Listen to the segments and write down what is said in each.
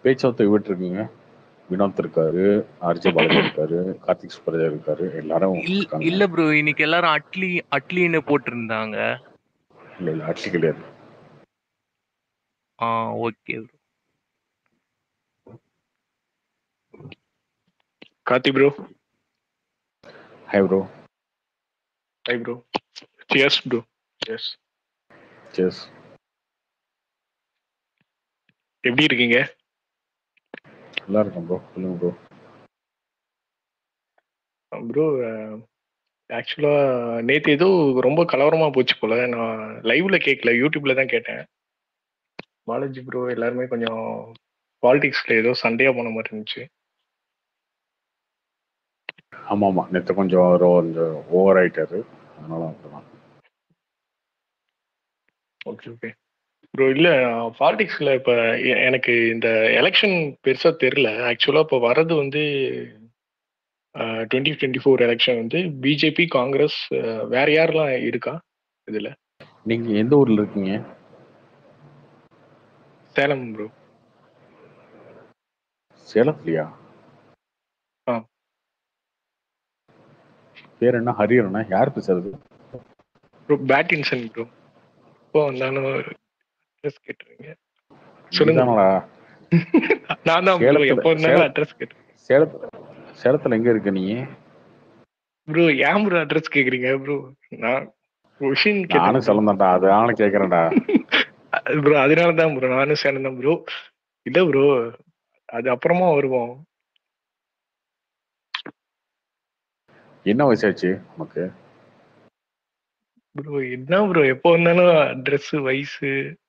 பேச்சுவார்த்தை விட்டுருக்குங்க வினோத் இருக்காரு ஆர்ஜே பாலாஜி இருக்காரு கார்த்திக் சுப்பராஜா இருக்காரு எல்லாரும் இல் இருக்காங்க இல்ல ப்ரோ இன்னைக்கு எல்லாரும் அட்லி அட்லின்னு போட்டிருந்தாங்க இல்ல இல்ல அட்லி கிடையாது ஆ okay bro Karthi bro hi bro hi bro cheers bro cheers சேஸ் எப்படி இருக்கீங்க நல்லா இருக்கும் ப்ரோ சொல்லுங்க ப்ரோ ப்ரோ ஆக்சுவலா நேத்து ஏதோ ரொம்ப கலவரமா போச்சு போல நான் லைவ்ல கேட்கல யூடியூப்ல தான் கேட்டேன் பாலாஜி ப்ரோ எல்லாருமே கொஞ்சம் பாலிடிக்ஸ்ல ஏதோ சண்டையா போன மாதிரி இருந்துச்சு ஆமா ஆமா நேற்று கொஞ்சம் ஒரு கொஞ்சம் ஓவர் ஆயிட்டாரு அதனால அப்படிதான் ஓகே ஓகே ப்ரோ இல்ல பாலிடிக்ஸ்ல இப்ப எ- எனக்கு இந்த எலெக்ஷன் பெருசா தெரியல ஆக்சுவலா இப்ப வர்றது வந்து டுவெண்ட்டி டுவெண்ட்டி ஃபோர் எலெக்ஷன் வந்து பிஜேபி காங்கிரஸ் அஹ், வேற யாரெல்லாம் இருக்கா இதுல நீங்க எந்த ஊர்ல இருக்கீங்க சேலம் ப்ரோ சேலத்துலயா ஆ. பேர் என்ன ஹரியரண்ணா யார் பேசுறது ப்ரோ பேட்டின்சன் ப்ரோ இப்போ வந்தாலும் அட்ரஸ் கேட்டுருங்க சொல்லுங்க நீதானடா நான் தான் ப்ரோ சேலத்துல- எப்போ இருந்தாலும் சேலம். அட்ரஸ் கேட்டு சேலத்துல சேலத்துல எங்க இருக்க நீ ப்ரோ ஏன் ப்ரோ அட்ரஸ் கேக்குறீங்க ப்ரோ நான் கொஷின் நானும் கேட்டேன் சேலம் தான்டா அது நானும் கேக்குறேன்டா ப்ரோ அதனால தான் ப்ரோ நானும் சேலம் தான் ப்ரோ இல்ல ப்ரோ அது அப்புறமா வருவோம் என்ன வயசாச்சு உனக்கு ப்ரோ என்ன ப்ரோ எப்போ வந்தாலும் அட்ரஸ் வயசு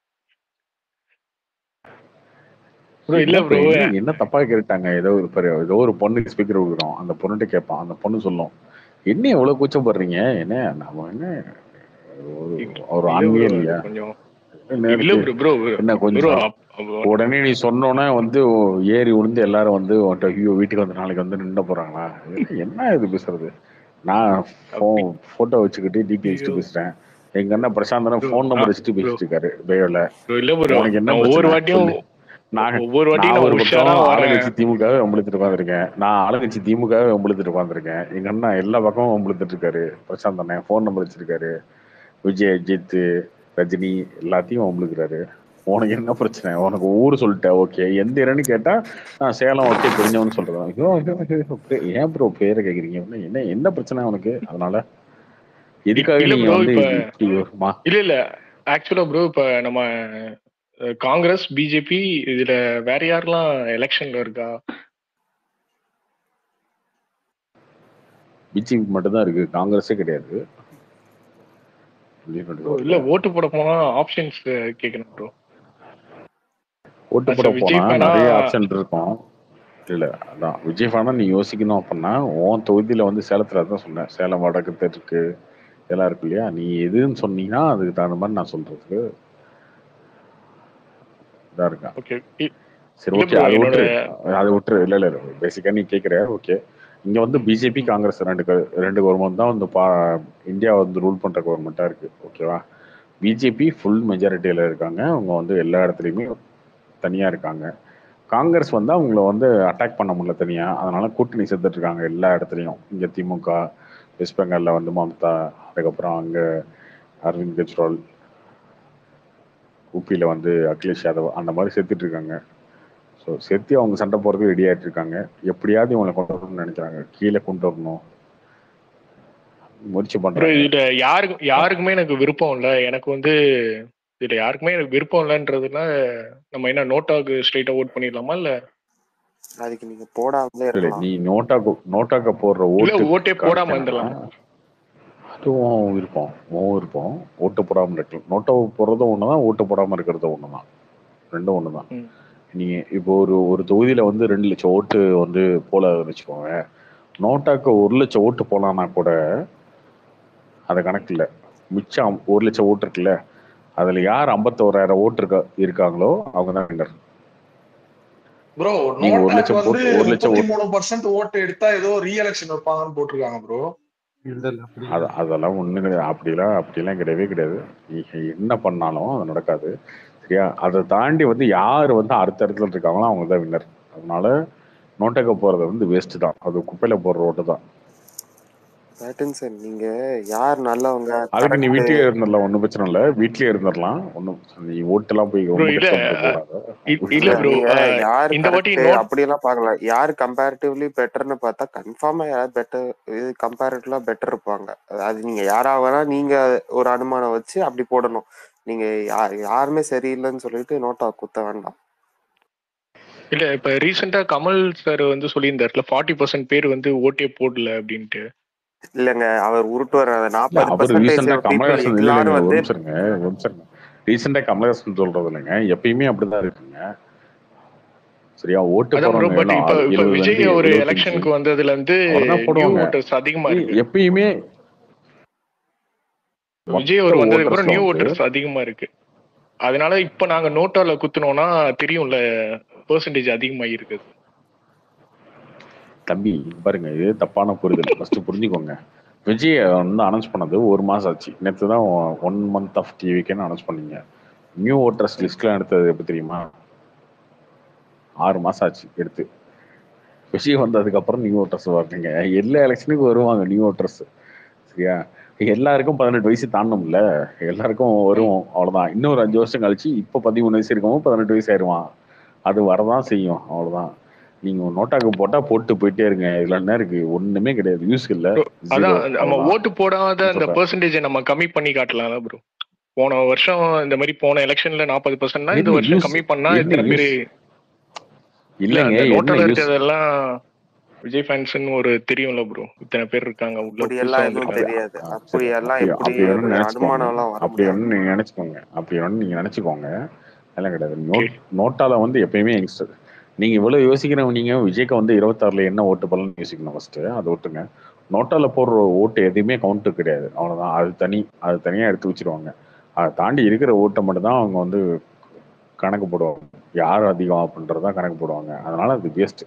ப்ரோ இல்ல என்ன ப்ரோ என்ன- என்ன தப்பா கேட்டாங்க ஏதோ ஒரு பாரு, ஏதோ ஒரு பொண்ணுக்கு ஸ்பீக்கர் கொடுக்குறோம் அந்த பொண்ணுகிட்ட கேட்பான் அந்த பொண்ணு சொல்லும் என்ன எவ்வளவு கூச்சப்படுறீங்க என்ன நம்ம என்ன ஒரு ஒரு ஆண்மையே இல்லையா கொஞ்சம் என்ன இல்ல இருக்கு? ப்ரோ ப்ரோ என்ன ப்ரோ கொஞ்சம் உடனே நீ சொன்னோன்னே வந்து ஏறி விழுந்து எல்லாரும் வந்து உன்கிட்ட ஐயோ வீட்டுக்கு வந்து நாளைக்கு வந்து நின்று போறாங்களா என்ன- என்ன இது பேசுறது நான் போட்டோ வச்சுக்கிட்டு டிபி வச்சுட்டு ஐயோ. பேசுறேன் எங்க அண்ணன் பிரசாந்த் Bro, ஃபோன் நம்பர் ஆ, வச்சுட்டு bro. பேசிட்டு இருக்காரு பயோல ப்ரோ இல்ல ப்ரோ உனக்கு என்ன நான் ஒவ்வொரு பிரச்சனை? வாட்டியும் சொல்லு. நான் ஒவ்வொரு வாட்டியும் நான் நான் ஒரு உஷாரா பக்கம் வரேன் ஆளுங்கட்சி திமுகவே ஒம்பளுத்துட்டு உட்காந்துருக்கேன் நான் ஆளுங்கட்சி திமுகவே ஒம்பளுத்துட்டு உட்காந்துருக்கேன் எங்க அண்ணா எல்லா பக்கமும் ஒம்பளுத்துட்டு இருக்காரு பிரசாந்த் அண்ணன் ஃபோன் நம்பர் வச்சிருக்காரு விஜய் அஜித் ரஜினி எல்லாத்தையும் ஒம்பளுக்குறாரு உனக்கு என்ன பிரச்சனை உனக்கு ஊர் சொல்லிட்டேன் ஓகே எந்த இடம்னு கேட்டா நான் சேலம் ஓகே தெரிஞ்சவன்னு சொல்றேன் ஐயோ, ஐயோ, ஐயோ, பே- ஏன் ப்ரோ பேரை கேக்குறீங்க அப்படின்னா, என்ன என்ன பிரச்சனை உனக்கு அதனால எதுக்காக இல்ல நீங்க bro, வந்து இப்ப- இப்படி ஒரு மா- இல்ல இல்ல ஆக்சுவலா ப்ரோ இப்ப நம்ம அஹ், காங்கிரஸ் பிஜேபி இதுல வேற யாரெல்லாம் எலெக்ஷன்ல இருக்கா பிஜேபி மட்டும் தான் இருக்கு காங்கிரஸே கிடையாது Bro, இல்ல ஓட்டு போட போனா ஆப்ஷன்ஸ் கேட்கணும் ப்ரோ ஓட்டு As a போட விஜய் போனா fan ஆ- நிறைய ஆப்ஷன் இருக்கும் இல்ல அதான் விஜய் ஃபேனா நீ யோசிக்கணும் அப்படின்னா உன் தொகுதியில வந்து சேலத்துல தான் சொன்னேன் சேலம் வடக்கு தெற்கு இதெல்லாம் இருக்கு இல்லையா நீ எதுன்னு சொன்னீங்கன்னா அதுக்கு தகுந்த மாதிரி நான் சொல்றதுக்கு இதா இருக்கேன் ஓகே சரி இல்ல ஓகே bro, அது என்னோட- விட்டுரு அது விட்டுரு இல்ல இல்ல பேசிக்கா நீ கேக்குற ஓகே இங்க வந்து பிஜேபி காங்கிரஸ் ரெண்டு க- ரெண்டு கவர்மெண்ட் தான் வந்து பா இந்தியா வந்து ரூல் பண்ற கவர்மெண்டா இருக்கு ஓகேவா பிஜேபி ஃபுல் மெஜாரிட்டியில இருக்காங்க அவங்க வந்து எல்லா இடத்துலயுமே தனியா இருக்காங்க காங்கிரஸ் வந்து அவங்கள வந்து அட்டாக் பண்ண முடியல தனியா அதனால கூட்டணி சேர்த்துட்டு இருக்காங்க எல்லா இடத்துலயும் இங்க திமுக வெஸ்ட் பெங்கால்ல வந்து மம்தா அதுக்கப்புறம் அங்க அரவிந்த் கெஜ்ரிவால் ஊபியில வந்து அகிலேஷ் யாதவ் அந்த மாதிரி சேர்த்துட்டு இருக்காங்க ஸோ சேர்த்து அவங்க சண்டை போறதுக்கு ரெடி ஆயிட்டு இருக்காங்க எப்படியாவது இவங்களை கொண்டு வரணும்னு நினைக்கிறாங்க கீழே கொண்டு வரணும் முயற்சி ப்ரோ பண்றாங்க இதுல யாருக்கு யாருக்குமே எனக்கு விருப்பம் இல்ல எனக்கு வந்து இதுல யாருக்குமே எனக்கு விருப்பம் இல்லைன்றதுல நம்ம என்ன நோட்டாக்கு ஸ்ட்ரைட்டா ஓட் பண்ணிடலாமா இல்ல அதுக்கு நீங்க போடாமலே இல்ல இருக்கலாம் நீ நோட்டாக்கு நோட்டாக்க போடுற இல்ல ஓட்டு ஓட்டே போடாம இருந்துடலாம் அதுவும் விருப்பம் உன் விருப்பம் ஓட்டு போடாம இருக்கலாம் நோட்டை போடுறதும் ஒண்ணுதான் ஓட்டு போடாம இருக்கிறதும் ஒண்ணுதான் ரெண்டும் ஒண்ணுதான் ம். நீங்க இப்போ ஒரு ஒரு தொகுதியில வந்து ரெண்டு லட்சம் ஓட்டு வந்து போல வச்சுக்கோங்க நோட்டாக்கு ஒரு லட்சம் ஓட்டு போலான்னா கூட அது கணக்கு இல்ல மிச்சம் ஒரு லட்சம் ஓட்டு இருக்குல்ல அதுல யார் ஐம்பத்தோராயிரம் ஓட்டு இருக்க இருக்காங்களோ அவங்க தான் வின்னர் ப்ரோ நீங்க ஒரு நோட்டாக்கு லட்சம் வந்து போட்டு- ஒரு லட்சம் முப்பத்தி மூணு பர்சன்ட் ஓட்டு எடுத்தா ஏதோ ரீஎலெக்ஷன் வைப்பாங்கன்னு போட்டிருக்காங்க ப்ரோ இல்ல இல்ல அப்படி அது அதெல்லாம் ஒண்ணு கிடையாது அப்படிலாம் அப்படிலாம் கிடையவே கிடையாது நீ என்ன பண்ணாலும் அது நடக்காது சரியா அதை தாண்டி வந்து யார் வந்து அடுத்த இடத்துல இருக்காங்களோ அவங்க தான் வின்னர் அதனால நோட்டக்க போறது வந்து வேஸ்ட் தான் அது குப்பையில போடுற ஓட்டு தான் பேட்டன் சார் நீங்க யார் நல்லவங்க அதுக்கு நீ correct வீட்லயே இருந்துடலாம் ஒன்றும் பிரச்சனை இல்லை வீட்லயே இருந்துடலாம் ஒன்றும் நீ ஓட்டெல்லாம் போய் Bro, ரொம்ப இல்ல, கஷ்டப்பட்டு இ- போகாத. இல்ல bro, நீங்க அஹ், யாரு இந்த வாட்டி correct note- அப்படியெல்லாம் பார்க்கலாம் யார் கம்பேரிட்டிவ்லி பெட்டர்னு பார்த்தா கன்ஃபார்மா யார் பெட்டர் இது கம்பேரிட்டிவ்லா பெட்டர் இருப்பாங்க அது நீங்க யாரா வேணா நீங்க ஒரு அனுமானம் வச்சு அப்படி போடணும் நீங்க யா- யாருமே சரியில்லைன்னு சொல்லிட்டு நோட்டா குத்த வேண்டாம் இல்ல இப்ப ரீசெண்டா கமல் சார் வந்து சொல்லியிருந்தாருல ஃபார்ட்டி பர்சன்ட் பேர் வந்து ஓட்டே போடல அப்படின்ட்டு இல்லங்க அவர் உருட்டுவார் அந்த இல்ல, நாற்பது அவர் ரீசெண்டா பர்சன்டேஜ் கமலஹாசன் இல்ல எல்லாரும் இல்ல, ஒரு வந்து நிமிஷம் இருங்க, ஒரு நிமிஷம் இருங்க. ரீசெண்டா கமலஹாசன் சொல்றது இல்லைங்க எப்பயுமே அப்படிதான் இருக்குங்க சரியா ஓட்டு அதான் ப்ரோ போறவங்க பட் எல்லாம் இப்ப இப்ப எழுபதுல விஜய் இருந்து ஒரு எழுபத்தஞ்சு எலெக்ஷனுக்கு வந்ததுல இருந்து அவ்வளவுதான் நியூ போடுவாங்க. ஓட்டர்ஸ் அதிகமா ஏய், இருக்கு எப்பயுமே விஜய் ஒரு மொத்த வந்ததுக்கு அப்புறம் voters நியூ வந்து- ஓட்டர்ஸ் அதிகமா இருக்கு அதனால இப்ப நாங்க நோட்டால குத்துனோம்னா தெரியும்ல பெர்சன்டேஜ் அதிகமாகி இருக்குது தம்பி பாருங்க இது தப்பான புரிதல் ஃபர்ஸ்ட் புரிஞ்சுக்கோங்க விஜய் வந்து அனௌன்ஸ் பண்ணது ஒரு மாசம் ஆச்சு நேற்று தான் ஒன் மந்த் ஆஃப் டிவிக்குன்னு அனௌன்ஸ் பண்ணீங்க நியூ ஓட்டர்ஸ் லிஸ்ட்லாம் எடுத்தது எப்படி தெரியுமா ஆறு மாசம் ஆச்சு எடுத்து விஜய் வந்ததுக்கு அப்புறம் நியூ ஓட்டர்ஸ் வர்றீங்க எல்லா எலெக்ஷனுக்கும் வருவாங்க நியூ ஓட்டர்ஸ் சரியா எல்லாருக்கும் பதினெட்டு வயசு தாண்டணும்ல எல்லாருக்கும் வரும் அவ்வளவுதான் இன்னொரு அஞ்சு வருஷம் கழிச்சு இப்போ பதிமூணு வயசு இருக்கவும் பதினெட்டு வயசு ஆயிடுவான் அது வரதான் செய்யும் அவ்வளவுதான் நீங்க நோட்டாக்கு போட்டா போட்டு போயிட்டே இருங்க இதுல என்ன இருக்கு ஒண்ணுமே கிடையாது யூஸ் இல்ல அதான் Zero. நம்ம அவ்வளவுதான். ஓட்டு போடாத அந்த சொல்றேன். பெர்சன்டேஜை நம்ம கம்மி பண்ணி காட்டலாம்ல ப்ரோ போன வருஷம் இந்த மாதிரி போன எலெக்ஷன்ல நாற்பது பர்சன்ட்னா இந்த என்ன வருஷம் use? கம்மி பண்ணா என்ன இத்தனை பேரு use? இல்ல இல்லைங்க அந்த என்ன நோட்டால யூஸ் இருக்கிறதெல்லாம் விஜய் ஃபேன்ஸ்னு ஒரு தெரியும்ல ப்ரோ இத்தனை பேர் இருக்காங்க உள்ள அப்படி புதுசா எல்லாம் எதுவும் வந்திருக்காங்க தெரியாது ஆ, அப்படி சரி. எல்லாம் அப்படி- எப்படி அப்படி வேணும்னு ஒரு நினைச்சுக்கோங்க. அனுமானம் எல்லாம் வர அப்படி முடியாது வேணும்னு நீங்க நினைச்சுக்கோங்க அப்படி வேணும்னு நீங்க நினைச்சுக்கோங்க அதெல்லாம் கிடையாது நோட் நோட்டால வந்து எப்பயுமே யங்ஸ்டர் நீங்க இவ்வளவு யோசிக்கிறவங்க நீங்க விஜய்க்கு வந்து இருபத்தாறுல என்ன ஓட்டு போடலாம்னு யோசிக்கணும் ஃபர்ஸ்ட் அதை விட்டுங்க நோட்டால போடுற ஓட்டு எதுவுமே கவுண்ட் கிடையாது அவ்வளவுதான் அது தனி அது தனியா எடுத்து வச்சிருவாங்க அதை தாண்டி இருக்கிற ஓட்டை மட்டும் தான் அவங்க வந்து கணக்கு போடுவாங்க யார் அதிகம் அப்படின்றதான் கணக்கு போடுவாங்க அதனால அது வேஸ்ட்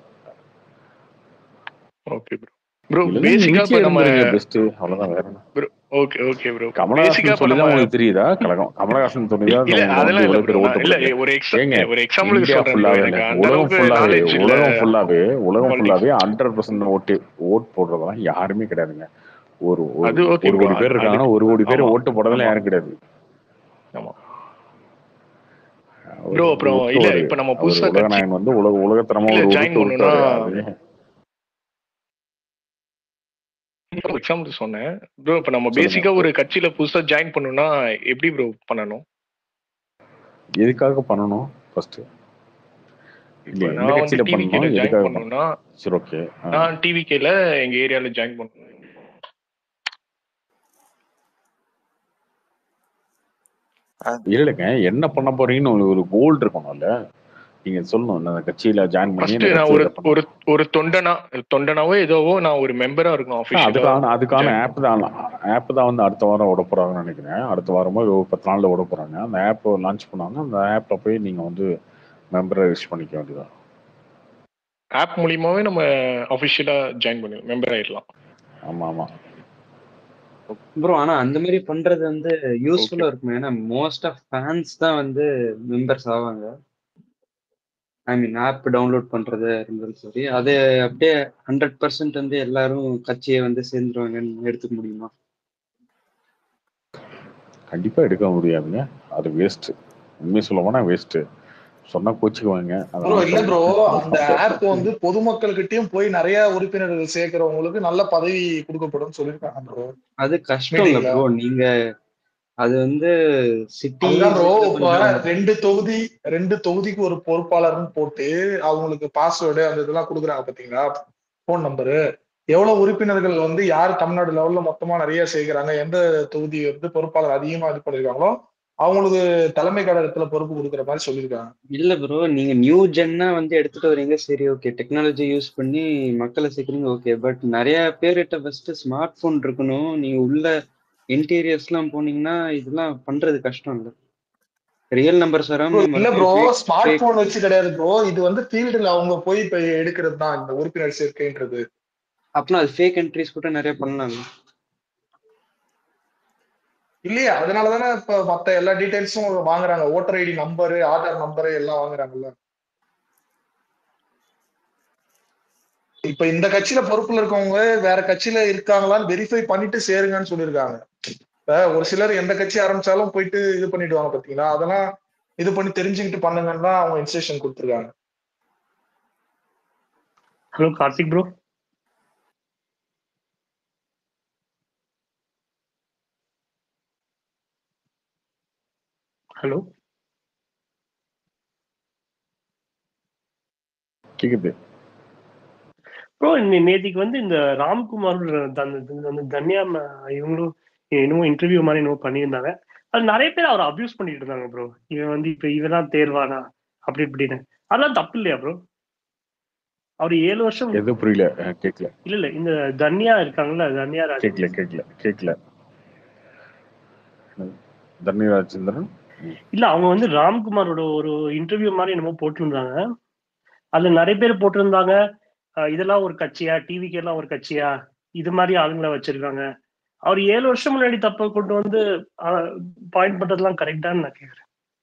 ஓகே ப்ரோ ப்ரோ பேசிக்கா இப்ப நம்ம பெஸ்ட் அவ்வளவுதான் வேற என்ன ஓகே ஓகே ப்ரோ பேசிக்கா கமலஹாசன் இப்ப சொல்லிதான் நம்ம உங்களுக்கு தெரியுதா கலகம் கமலஹாசன் சொல்லிதான் இல்ல உங்களுக்கு அதெல்லாம் வந்து இல்ல இவ்வளவு பேர் bro. ஓட்டு இல்ல போடுறீங்க. ஒரு எக்ஸா ஏங்க, ஒரு எக்ஸாம்பிளுக்கு இந்தியா சொல்றேன் bro. ஃபுல்லாவே எனக்கு இல்ல. அந்த உலகம் அளவுக்கு ஃபுல்லாவே நாலேஜ் இல்ல உலகம் ஃபுல்லாவே உலகம் Politics. ஃபுல்லாவே ஹண்ட்ரட் பர்சன்ட் ஓட்டு ஓட் போடுறதெல்லாம் யாருமே கிடையாதுங்க ஒரு ஒரு அது okay ஒரு bro. கோடி பேர் அது- இருக்காங்கன்னா ஒரு கோடி பேர் ஆமா. ஓட்டு போடுறதுல ஆமா. யாரும் கிடையாது ஆமா ஒரு- Bro, அப்புறம் ஒரு இல்ல, ஒரு- இப்ப நம்ம அவர் புதுசா உலகநாயகன் வந்து உலக உலகத்தனமா இல்ல, ஒரு join உருட்டு பண்ணணும்னா- உருட்டாரு. அது எக்ஸாம்பிள் சொன்னேன் ப்ரோ இப்ப நம்ம சொல்லுங்க. பேசிக்கா ஒரு கட்சியில புதுசா ஜாயின் பண்ணணும்னா எப்படி ப்ரோ பண்ணணும் எதுக்காக பண்ணணும் ஃபர்ஸ்ட் இல்ல இப்ப எந்த நான் வந்து கட்சியில டிவிகேல பண்ணணும் ஜாயின் எதுக்காக பண்ணணும்னா சரி ஓகே நான் டிவிகேல எங்க ஏரியால ஜாயின் பண்ணணும் இல்லைங்க என்ன பண்ண போறீங்கன்னு ஒரு- ஒரு கோல் இருக்கணும்ல நீங்க சொல்லணும் இந்த கட்சியில ஜாயின் பண்ணி ஃபர்ஸ்ட் இந்த நான் ஒரு கட்சியில பண்ணணும். ஒரு ஒரு தொண்டனா தொண்டனாவோ ஏதோவோ நான் ஒரு மெம்பரா இருக்கணும் ஆ, ஆஃபீஷியலா அதுக்கான அதுக்கான join ஆப் தான் ஆப் தான் வந்து அடுத்த வாரம் விட போறாங்கன்னு நினைக்கிறேன் அடுத்த வாரமோ ஒரு பத்து நாள்ல விட போறாங்க அந்த ஆப் லான்ச் பண்ணாங்க அந்த ஆப்ல போய் நீங்க வந்து மெம்பரை ரெஜிஸ்டர் பண்ணிக்க வேண்டியதான் ஆப் மூலியமாவே நம்ம ஆஃபீஷியலா ஜாயின் பண்ணி மெம்பர் ஆயிடலாம் ஆமா ஆமா ப்ரோ ஆனா அந்த மாதிரி பண்றது வந்து யூஸ்ஃபுல்லா இருக்கும் ஏன்னா மோஸ்ட் ஆஃப் ஃபேன்ஸ் தான் வந்து மெம்பர்ஸ் ஆவாங்க ஐ மீன் ஆப் டவுன்லோட் பண்றது இருந்தாலும் சரி அது அப்படியே ஹண்ட்ரட் பர்சன்ட் வந்து எல்லாரும் கட்சியை வந்து சேர்ந்துருவாங்கன்னு எடுத்துக்க முடியுமா கண்டிப்பா எடுக்க முடியாதுங்க அது வேஸ்ட் உண்மை சொல்ல போனா வேஸ்ட் சொன்னா கோச்சுக்குவாங்க ப்ரோ இல்ல ப்ரோ அந்த அதனால ஆப் வந்து பொதுமக்கள்கிட்டயும் போய் நிறைய உறுப்பினர்கள் சேர்க்கிறவங்களுக்கு நல்ல பதவி கொடுக்கப்படும் சொல்லியிருக்காங்க ப்ரோ அது கஷ்டம் இல்ல Meeting-ல. ப்ரோ நீங்க அது வந்து சிட்டி அதுதான் ப்ரோ இப்ப ரெண்டு தொகுதி ரெண்டு தொகுதிக்கு ஒரு பொறுப்பாளர்னு போட்டு அவங்களுக்கு பாஸ்வேர்டு அந்த இதெல்லாம் கொடுக்குறாங்க பாத்தீங்களா போன் நம்பரு எவ்வளவு உறுப்பினர்கள் வந்து யார் தமிழ்நாடு லெவல்ல மொத்தமா நிறைய சேர்க்கிறாங்க எந்த தொகுதி வந்து பொறுப்பாளர் அதிகமா இது பண்ணிருக்காங்களோ அவங்களுக்கு தலைமை கழகத்துல பொறுப்பு கொடுக்குற மாதிரி சொல்லியிருக்காங்க இல்ல ப்ரோ நீங்க நியூ ஜென்னா வந்து எடுத்துட்டு வரீங்க சரி ஓகே டெக்னாலஜி யூஸ் பண்ணி மக்களை சேர்க்குறீங்க ஓகே பட் நிறைய பேர்கிட்ட ஃபர்ஸ்ட் ஸ்மார்ட் போன் இருக்கணும் நீங்க உள்ள இன்டீரியர்ஸ் எல்லாம் போனீங்கன்னா இதெல்லாம் பண்றது கஷ்டம் இல்ல ரியல் நம்பர்ஸ் Bro, வராம இல்ல ப்ரோ மறுபடியும் ஸ்மார்ட் fake- போன் வச்சு கிடையாது ப்ரோ இது வந்து ஃபீல்டுல அவங்க போய் இப்ப எடுக்கிறது தான் இந்த உறுப்பினர் சேர்க்கைன்றது அப்பனா அது ஃபேக் என்ட்ரிஸ் கூட நிறைய பண்ணலாங்க இல்லையா அதனாலதானே இப்ப மத்த எல்லா டீடைல்ஸும் வாங்குறாங்க voter ID number Aadhaar number எல்லாம் வாங்குறாங்கல்ல இப்ப இந்த கட்சியில பொறுப்புல இருக்கவங்க வேற கட்சியில இருக்காங்களான்னு வெரிஃபை பண்ணிட்டு சேருங்கன்னு சொல்லியிருக்காங்க இப்ப ஒரு சிலர் எந்த கட்சி ஆரம்பிச்சாலும் போயிட்டு இது பண்ணிடுவாங்க பாத்தீங்களா அதெல்லாம் இது பண்ணி தெரிஞ்சுக்கிட்டு பண்ணுங்கன்னு தான் அவங்க இன்ஸ்ட்ரக்ஷன் கொடுத்துருக்காங்க ஹலோ கார்த்திக் ப்ரோ ஹலோ கேக்குது ப்ரோ நேத்திக்கு வந்து இந்த ராம்குமார் அந்த தன்யா ம- இவங்களும் என்னமோ இன்டர்வியூ மாதிரி என்னமோ பண்ணியிருந்தாங்க அது நிறைய பேர் அவரை அபியூஸ் பண்ணிட்டு இருந்தாங்க ப்ரோ இவன் வந்து இப்ப இவன் தேர்வானா அப்படி இப்படின்னு அதெல்லாம் தப்பு இல்லையா ப்ரோ அவர் ஏழு வருஷம் எது புரியல அஹ் கேக்கல இல்ல இல்ல இந்த தன்யா இருக்காங்கல்ல தன்யா ராஜ் கேக்கல கேக்கல கேக்கல தர்ணி ராஜேந்திரன் இல்ல அவங்க வந்து ராம்குமாரோட ஒரு இன்டர்வியூ மாதிரி என்னமோ போட்டிருந்தாங்க அதுல நிறைய பேர் போட்டிருந்தாங்க அஹ் இதெல்லாம் ஒரு கட்சியா டிவிக்கு எல்லாம் ஒரு கட்சியா இது மாதிரி ஆளுங்களை வச்சிருக்காங்க அவர் ஏழு வருஷம் முன்னாடி தப்ப கொண்டு வந்து பாயிண்ட் பண்றதெல்லாம் கரெக்டான்னு நான் கேக்குறேன்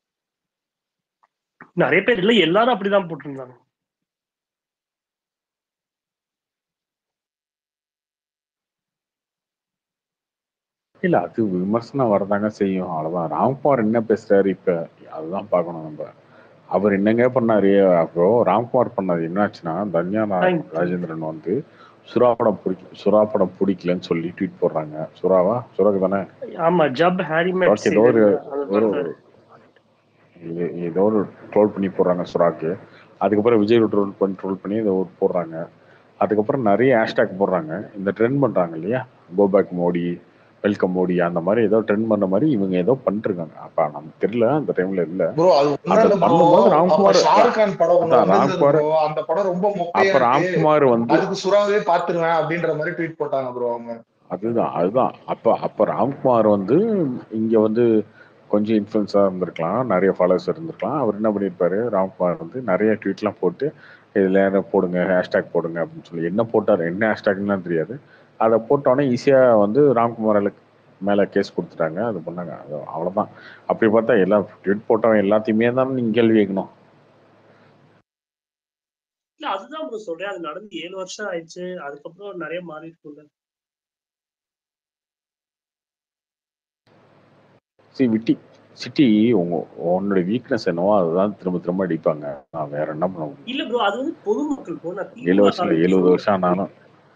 நிறைய பேர் இல்ல எல்லாரும் அப்படிதான் போட்டிருந்தாங்க இல்ல அது விமர்சனம் வரதாங்க செய்யும் அவ்வளவுதான் ராம்குமார் என்ன பேசுறாரு இப்ப அதுதான் பார்க்கணும் நம்ம அவர் என்னங்க பண்ணாரு அப்போ ராம்குமார் பண்ணது என்னாச்சுன்னா தன்யா நா- Thank you. ராஜேந்திரன் வந்து சுறா படம் பிடிக்க சுறா படம் பிடிக்கலன்னு சொல்லி ட்வீட் போடுறாங்க சுறாவா சுறாக்கு தானே ஆமா ஜப் ஹாரி மேட் ஓகே ஏதோ ஒரு ஒரு இது- ஏதோ ஒரு ட்ரோல் பண்ணி போடுறாங்க சுறாக்கு அதுக்கப்புறம் விஜய் ட்ரோல் பண்ணி ட்ரோல் பண்ணி இதை ஒரு போடுறாங்க அதுக்கப்புறம் நிறைய ஹேஷ்டேக் போடுறாங்க இந்த ட்ரெண்ட் பண்றாங்க இல்லையா go back Modi welcome Modi அந்த மாதிரி ஏதோ ட்ரெண்ட் பண்ண மாதிரி இவங்க ஏதோ பண்ணிருக்காங்க அப்ப நமக்கு தெரியல அந்த டைம்ல இல்ல ப்ரோ அது ஒண்ணும் அது இல்ல bro. பண்ணும்போது அப்ப ராம்குமார் ஷாருக் கான் படம் ஒண்ணு அதான் வந்திருந்தது ராம்குமார் bro. அந்த படம் ரொம்ப மொக்கையா அப்ப இருக்கு ராம்குமார் வந்து அதுக்கு சுறாவே பாத்துருவேன் அப்படின்ற மாதிரி ட்வீட் போட்டாங்க ப்ரோ அவங்க அதுதான் அதுதான் அப்ப அப்ப ராம்குமார் வந்து இங்க வந்து கொஞ்சம் இன்ஃப்ளூயன்ஸா இருந்திருக்கலாம் நிறைய ஃபாலோவர்ஸ் இருந்திருக்கலாம் அவர் என்ன பண்ணியிருப்பாரு ராம்குமார் வந்து நிறைய ட்வீட்லாம் போட்டு இதுல என்ன போடுங்க ஹேஷ்டேக் போடுங்க அப்படின்னு சொல்லி என்ன போட்டாரு என்ன ஹேஷ்டேக்லாம் தெரியாது அதை போட்டோன்னே ஈஸியா வந்து ராம்குமார் மேல கேஸ் கொடுத்துட்டாங்க அது பண்ணாங்க அது அவ்வளவுதான் அப்படி பார்த்தா எல்லா ட்வீட் போட்டவன் எல்லாத்தையுமே தான் நீங்க கேள்வி கேட்கணும் இல்ல அதுதான் ப்ரோ சொல்றேன் அது நடந்து ஏழு வருஷம் ஆயிடுச்சு அதுக்கப்புறம் நிறைய மாறி இருக்கும்ல சி விட்டி சிட்டி உங்க உன்னோட வீக்னஸ் என்னவோ அதுதான் திரும்ப திரும்ப அடிப்பாங்க நான் வேற என்ன பண்ண முடியும் இல்ல ப்ரோ அது வந்து பொதுமக்கள் போ நான் ஏழு திமுக வருஷம் இல்லை எழுபது வருஷம் ஆனாலும்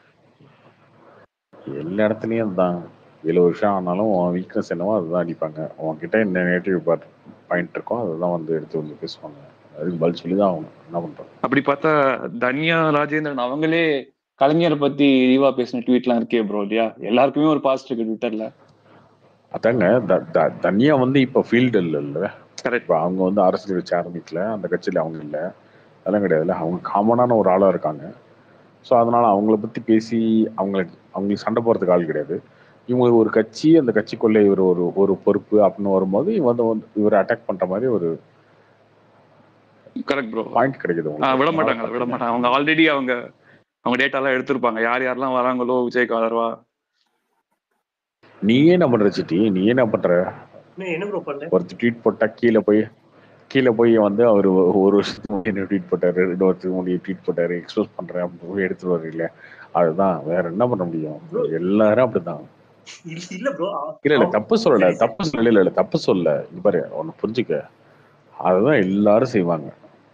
எல்லா இடத்துலயும் தான் ஏழு வருஷம் ஆனாலும் உன் வீக்னஸ் என்னவோ அதுதான் அடிப்பாங்க உன்கிட்ட என்ன நெகட்டிவ் பாயிண்ட் இருக்கோ அதுதான் வந்து எடுத்து வந்து பேசுவாங்க அதுக்கு பதில் சொல்லி தான் ஆகணும் என்ன பண்றது அப்படி பார்த்தா தன்யா ராஜேந்திரன் அவங்களே கலைஞரை பத்தி இழிவா பேசின ட்வீட்லாம் இருக்கே ப்ரோ இல்லையா எல்லாருக்குமே ஒரு பாஸ்ட் இருக்கு ட்விட்டர்ல அதாங்க த- த- தனியா வந்து இப்ப ஃபீல்டு இல்ல கரெக்ட் இப்ப அவங்க வந்து அரசியல் வச்சு ஆரம்பிக்கல அந்த கட்சியில அவங்க இல்ல அதெல்லாம் கிடையாதுல்ல அவங்க காமனான ஒரு ஆளா இருக்காங்க ஸோ அதனால அவங்கள பத்தி பேசி அவங்களுக்கு அவங்களுக்கு சண்டை போறதுக்கு ஆள் கிடையாது இவங்க ஒரு கட்சி அந்த கட்சிக்குள்ள இவர் ஒரு ஒரு பொறுப்பு அப்படின்னு வரும்போது இவங்க வந்து வந்து இவரை அட்டாக் பண்ற மாதிரி ஒரு கரெக்ட் ப்ரோ பாயிண்ட் கிடைக்குது விட மாட்டாங்க விட மாட்டாங்க அவங்க ஆல்ரெடி அவங்க அவங்க டேட்டா எல்லாம் எடுத்திருப்பாங்க யார் யாரெல்லாம் வராங்களோ விஜய் ஆதரவா நீ என்ன பண்ற சிட்டி நீ என்ன பண்ற நான் என்ன ப்ரோ பண்ணேன் ஒருத்தர் ட்வீட் போட்டா கீழே போய் கீழே போய் வந்து அவர் ஒரு வருஷத்துக்கு முன்னாடி என்ன ட்வீட் போட்டாரு ரெண்டு வருஷத்துக்கு முன்னாடி ட்வீட் போட்டாரு எக்ஸ்போஸ் பண்றேன் அப்படின்னு போய் எடுத்துட்டு வர்றீங்க இல்லையா அதுதான் வேற என்ன பண்ண முடியும் எல்லாரும் அப்படிதான் இல்ல இல்ல ப்ரோ இல்ல இல்ல தப்பு சொல்லல தப்பு சொல்லல இல்ல இல்ல தப்பு சொல்லல இங்க பாரு ஒன்னு புரிஞ்சுக்க அதுதான் எல்லாரும் செய்வாங்க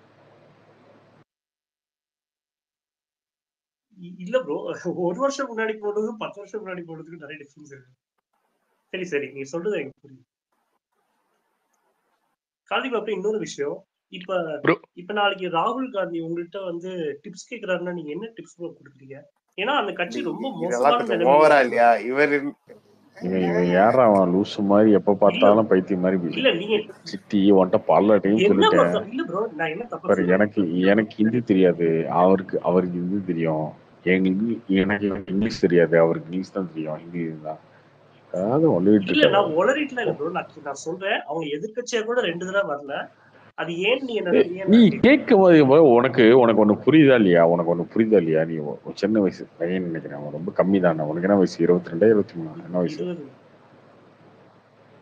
இல்ல ப்ரோ ஒரு வருஷம் முன்னாடி போடுறதும் பத்து வருஷம் முன்னாடி போடுறதுக்கு நிறைய டிஃபரன்ஸ் இருக்கு சரி சரி நீங்க சொல்றது எனக்கு புரியுது கார்த்திக் அப்புறம் இன்னொரு விஷயம் இப்ப Bro. இப்ப நாளைக்கு ராகுல் காந்தி உங்கள்கிட்ட வந்து டிப்ஸ் கேக்குறாருன்னா நீங்க என்ன டிப்ஸ் ப்ரோ கொடுக்குறீங்க ஏன்னா அந்த கட்சி ரொம்ப மோசமான இதெல்லாம் கொஞ்சம் நிலைமையில ஓவரா இருக்கு. இல்லையா இவர் இரு- இவன் இவன் யாரா அவன் லூசு மாதிரி எப்ப பார்த்தாலும் பைத்தியம் மாதிரி இல்ல நீங்க சிட்டி உன்ட்ட பல டைம் என்ன சொல்லிட்டேன் bro- இல்ல ப்ரோ நான் என்ன தப்பா பாரு சொல்றேன்? எனக்கு எனக்கு ஹிந்தி தெரியாது அவருக்கு அவருக்கு ஹிந்தி தெரியும் எங்களுக்கு எனக்கு இங்கிலீஷ் தெரியாது அவருக்கு இங்கிலீஷ் தான் தெரியும் ஹிந்தி தான் அதாவது ஒளிவிட்டு இல்ல இருக்காரு நான் உளறிட்டுலாம் இல்ல ப்ரோ நான் நான் சொல்றேன் அவங்க எதிர்க்கட்சியா கூட ரெண்டு தடவை வரல அது ஏன் நீங்க ஏய், நினைக்கிறீங்க நீ கேட்கும் போது இப்போ உனக்கு உனக்கு ஒண்ணு புரியுதா இல்லையா உனக்கு ஒண்ணு புரியுதா இல்லையா நீ ஒரு சின்ன வயசு பையன் நினைக்கிறேன் அவன் ரொம்ப கம்மி தானே உனக்கு என்ன வயசு இருபத்தி ரெண்டா இருபத்தி மூணு என்ன வயசு இருபது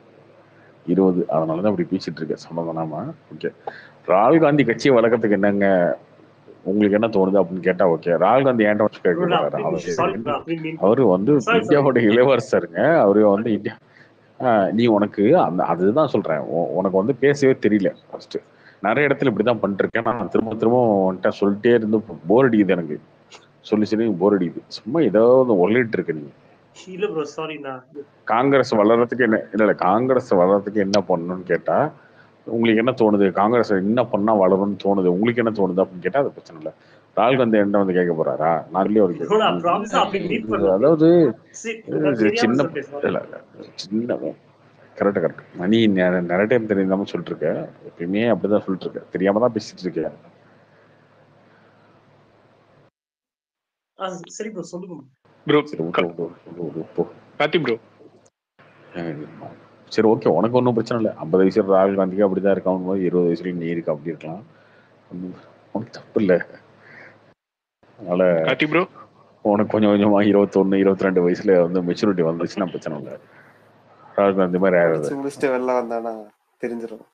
இருபது அதனால தான் அப்படி பேசிட்டு இருக்கேன் சமாதானமா ஓகே ராகுல் காந்தி கட்சியை வளர்க்கறதுக்கு என்னங்க உங்களுக்கு என்ன தோணுது அப்படின்னு கேட்டா ஓகே ராகுல் காந்தி ஏன்டா வச்சு கேட்க Bro, நான் போறாரு அப்படி sorry bro, அவர் அப்படி mean- அவரு வந்து Sorry, sorry. இந்தியாவோட இளவரசருங்க அவரு வந்து இந்தியா ஆஹ் நீ உனக்கு அந்த அதுதான் சொல்றேன் உ- உனக்கு வந்து பேசவே தெரியல ஃபர்ஸ்ட் நிறைய இடத்துல இப்படிதான் பண்ணிருக்கேன் நான் திரும்ப திரும்ப உன்கிட்ட சொல்லிட்டே இருந்து போர் அடிக்குது எனக்கு சொல்லி சொல்லி போர் அடிக்குது சும்மா ஏதாவது ஒல்லிட்டு இருக்க நீ இல்ல ப்ரோ சாரி நான் காங்கிரஸ் வளர்றதுக்கு என்ன இல்ல இல்ல காங்கிரஸ் வளர்றதுக்கு என்ன பண்ணணும்னு கேட்டா உங்களுக்கு என்ன தோணுது காங்கிரஸ் என்ன பண்ணா வளரும்னு தோணுது உங்களுக்கு என்ன தோணுது அப்படின்னு கேட்டா அது பிரச்சனை இல்ல ராகுல் காந்தி என்ன வந்து கேட்க போறாரா நான் இல்லையே ஒரு Bro, நான் promise ஆ அப்படி mean கேட்க பண்ணல. அதாவது See, இது நான் தெரியாம சின்ன சொல்லிட்டேன், sorry. இல்ல இல்ல சின்ன கரெக்ட் கரெக்ட் நீ நெ- நிறைய டைம் தெரியாம சொல்லிட்டு இருக்க எப்பயுமே அப்படிதான் சொல்லிட்டு இருக்க தெரியாம தான் பேசிட்டு இருக்க ஆ, சரி ப்ரோ சொல்லுங்க ப்ரோ சரி விட்டு விட்டு விட்டு விட்டு போ கார்த்தி ப்ரோ அஹ் சரி ஓகே உனக்கு ஒன்றும் பிரச்சனை இல்லை ஐம்பது வயசுல ராகுல் காந்திக்கு அப்படிதான் இருக்கான் போது இருபது வயசுல நீ இருக்க அப்படி இருக்கலாம் ஒண்ணும் ஒண்ணும் தப்பு இல்லை அதனால கார்த்தி ப்ரோ உனக்கு கொஞ்சம் கொஞ்சமா இருபத்தொன்னு இருபத்தி ரெண்டு வயசுல வந்து மெச்சூரிட்டி வந்துச்சுன்னா பிரச்சனை இல்லை ராகுல் காந்தி மாதிரி ஆகாது படிச்சு முடிச்சுட்டு வெளில வந்தானா தெரிஞ்சிடும்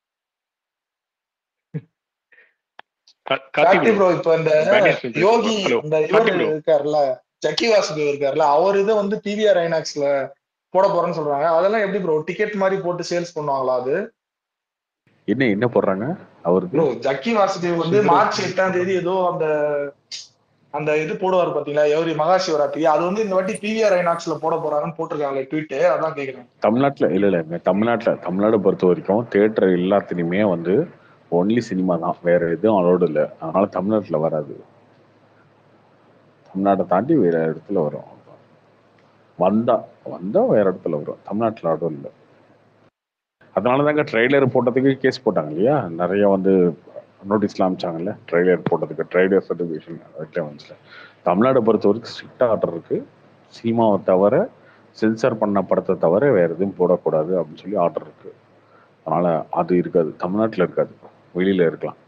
கார்த்தி கார்த்தி ப்ரோ ப்ரோ இப்ப இந்த கணேஷ் வந்து- யோகி Hello. இந்த இவர் கார்த்தி bro. இருக்காருல்ல ஜக்கி வாசுதேவ் இருக்காருல்ல அவர் இதை வந்து பிவிஆர் ஐநாக்ஸ்ல போட போறேன்னு சொல்றாங்க அதெல்லாம் எப்படி ப்ரோ டிக்கெட் மாதிரி போட்டு சேல்ஸ் பண்ணுவாங்களா அது என்ன என்ன போடுறாங்க அவருக்கு ப்ரோ ஜக்கி வாசுதேவ் வந்து மார்ச் எட்டாம் தேதி ஏதோ அந்த அந்த இது போடுவார் பாத்தீங்களா எவரி மகா சிவராத்திரி அது வந்து இந்த வாட்டி பிவிஆர் ஐநாக்ஸ்ல போட போறாங்கன்னு போட்டிருக்காங்க ட்வீட் அதான் கேக்குறேன் தமிழ்நாட்டுல இல்ல இல்ல இங்க தமிழ்நாட்டுல தமிழ்நாடு பொறுத்த வரைக்கும் தேட்டர் எல்லாத்துலயுமே வந்து ஒன்லி சினிமா தான் வேற எதுவும் அலோடு இல்லை அதனால தமிழ்நாட்டுல வராது தமிழ்நாட்டை தாண்டி வேற இடத்துல வரும் வந்தா வந்தா வேற இடத்துல வரும் தமிழ்நாட்டுல அலோடு இல்லை அதனால தாங்க ட்ரெய்லர் போட்டதுக்கு கேஸ் போட்டாங்க இல்லையா நிறைய வந்து நோட்டீஸ்லாம் அமிச்சாங்கல்ல ட்ரெய்லர் போட்டதுக்கு ட்ரெய்லர் சர்டிஃபிகேஷன் அதுக்கே வந்துச்சு தமிழ்நாடு பொறுத்த வரைக்கும் ஸ்ட்ரிக்ட் ஆர்டர் இருக்கு சினிமாவை தவிர சென்சார் பண்ண படத்தை தவிர வேற எதுவும் போடக்கூடாது அப்படின்னு சொல்லி ஆர்டர் இருக்கு அதனால அது இருக்காது தமிழ்நாட்டுல இருக்காது வெளியில இருக்கலாம்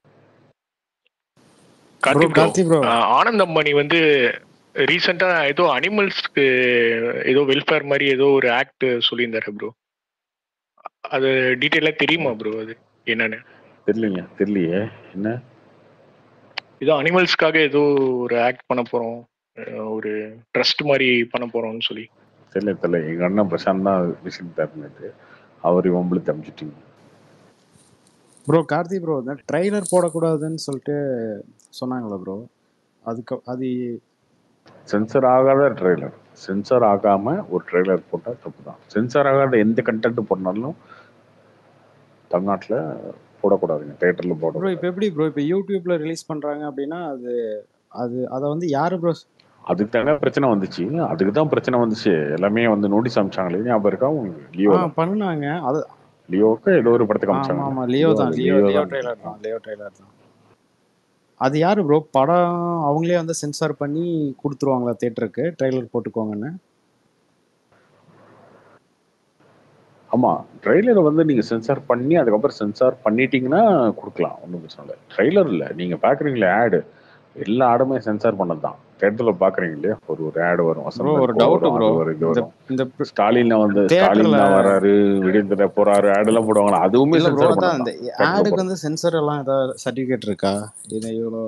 Karthi Bro, bro Karthi bro. Anand Ambani வந்து ரீசெண்டா ஏதோ அனிமல்ஸ்க்கு ஏதோ வெல்ஃபேர் மாதிரி ஏதோ ஒரு ஆக்ட் சொல்லியிருந்தாரு ப்ரோ அது டீட்டெயிலா தெரியுமா ப்ரோ அது என்னன்னு தெரியலைங்க தெரியலையே என்ன ஏதோ அனிமல்ஸ்க்காக ஏதோ ஒரு ஆக்ட் பண்ண போறோம் அஹ் ஒரு ட்ரஸ்ட் மாதிரி பண்ண போறோம்னு சொல்லி தெரியல தெரியல எங்க அண்ணன் பிரசாந்த் தான் விஷயம் தரணுட்டு அவர் இவங்களுக்கு அமைச்சிட்டீங்க ப்ரோ கார்த்தி ப்ரோ இந்த ட்ரைலர் போடக்கூடாதுன்னு சொல்லிட்டு சொன்னாங்களா ப்ரோ அதுக்கு அது சென்சர் ஆகாத ட்ரெய்லர் சென்சார் ஆகாம ஒரு ட்ரெய்லர் போட்டா தப்பு தான் சென்சார் ஆகாத எந்த கண்டென்ட் போடனாலும் தமிழ்நாட்டுல போடக்கூடாதுங்க தேட்டர்ல ப்ரோ போடக்கூடாது இப்போ எப்படி ப்ரோ இப்போ யூடியூப்ல ரிலீஸ் பண்றாங்க அப்படின்னா அது அது அதை வந்து யாரு ப்ரோ அதுக்கு தானே பிரச்சனை வந்துச்சு அதுக்கு தான் பிரச்சனை வந்துச்சு எல்லாமே வந்து நோட்டீஸ் அமிச்சாங்களே ஞாபகம் இருக்கா உங்களுக்கு லியோ ஆ பண்ணாங்க அது லியோவுக்கு ஏதோ ஒரு படத்துக்கு ஆமா அமிச்சாங்க ஆமா லியோ தான் லியோ லியோ தான் ட்ரெய்லர் தான் லியோ ட்ரெய்லர் தான் அது யாரு ப்ரோ படம் அவங்களே வந்து சென்சார் பண்ணி கொடுத்துருவாங்களா தேட்டருக்கு ட்ரெய்லர் போட்டுக்கோங்கன்னு ஆமா ட்ரெய்லரை வந்து நீங்க சென்சார் பண்ணி அதுக்கப்புறம் சென்சார் பண்ணிட்டீங்கன்னா கொடுக்கலாம் ஒன்றும் பிரச்சனை இல்லை ட்ரெய்லர் இல்லை நீங்க பாக்குறீங்களே ஆடு எல்லா ஆடுமே சென்சார் பண்ணது தான் தேட்டர்ல பாக்குறீங்க இல்லையா ஒரு ஒரு ஆடு வரும் ப்ரோ வசந்தம் ஒரு இப்போ டவுட் வரும் ப்ரோ அது வரும் இது இந்த வரும் இந்த ஸ்டாலின் வந்து தேட்டர்ல ஸ்டாலின் தான் வராரு விடியந்திர போறாரு ஆடெல்லாம் போடுவாங்களா அதுவுமே இல்ல ப்ரோ சென்சார் அதான் பண்ணது இந்த தான் தேட்டர்ல ஆடுக்கு போடுறது வந்து சென்சார் எல்லாம் ஏதாவது சர்டிபிகேட் இருக்கா இது இவ்வளோ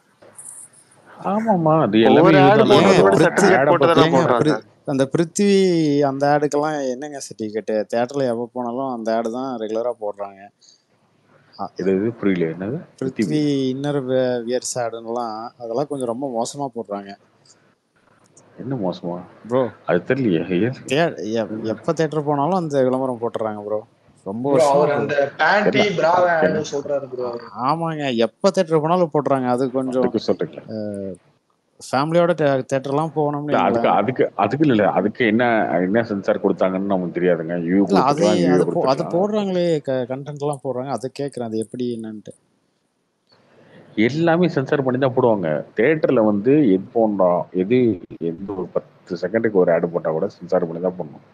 ஆமாமா அது எல்லாமே ஒவ்வொரு ஆடு இதுதான் ஏங்க போடுறது கூட பண்றோம் சர்டிபிகேட் ஆடை போட்டு பத்தி தானே ஏங்க போடுறாங்க பிரி- அந்த பிருத்திவி அந்த ஆடுக்கெல்லாம் என்னங்க சர்டிஃபிகேட் தேட்டர்ல எப்போ போனாலும் அந்த ஆடு தான் ரெகுலரா போடுறாங்க அ- இது இது புரியல என்னது பிருத்திவி பிருத்திவி இன்னர் வியர்ஸ் ஆடுன்னெல்லாம் அதெல்லாம் கொஞ்சம் ரொம்ப மோசமா போடுறாங்க என்ன மோசமா ப்ரோ அது தெரியலையே ஏன் தே எ- எப்ப தேட்டர் போனாலும் அந்த விளம்பரம் போட்டுறாங்க ப்ரோ ரொம்ப ப்ரோ வருஷமா அவர் போகுது அந்த பேண்டி தெரியல பிராவ அதுக்கு ஆடு சொல்றாரு ப்ரோ அவரு ஆமாங்க எப்ப தேட்டர் போனாலும் போட்டுறாங்க அது கொஞ்சம் அதுக்கு சொல்றீங்களா ஃபேமிலியோட தேட்டர்லாம் போனோம்னு இல்ல அதுக்கு வைங்களேன் அதுக்கு அதுக்கு இல்ல அதுக்கு என்ன என்ன சென்சார் கொடுத்தாங்கன்னு நமக்கு தெரியாதுங்க யூ இல்ல அது கொடுத்துக்கலாம் யூ அது போ அது கொடுத்துக்கலாம் போடுறாங்களே கண்டென்ட் எல்லாம் போடுறாங்க அதை கேட்கறேன் அது எப்படி என்னன்ட்டு எல்லாமே சென்சார் பண்ணி தான் போடுவாங்க தேட்டர்ல வந்து எது போண்டா எது எந்த ஒரு பத்து செகண்டுக்கு ஒரு ஆடு போட்டா கூட சென்சார் பண்ணி தான் போடணும்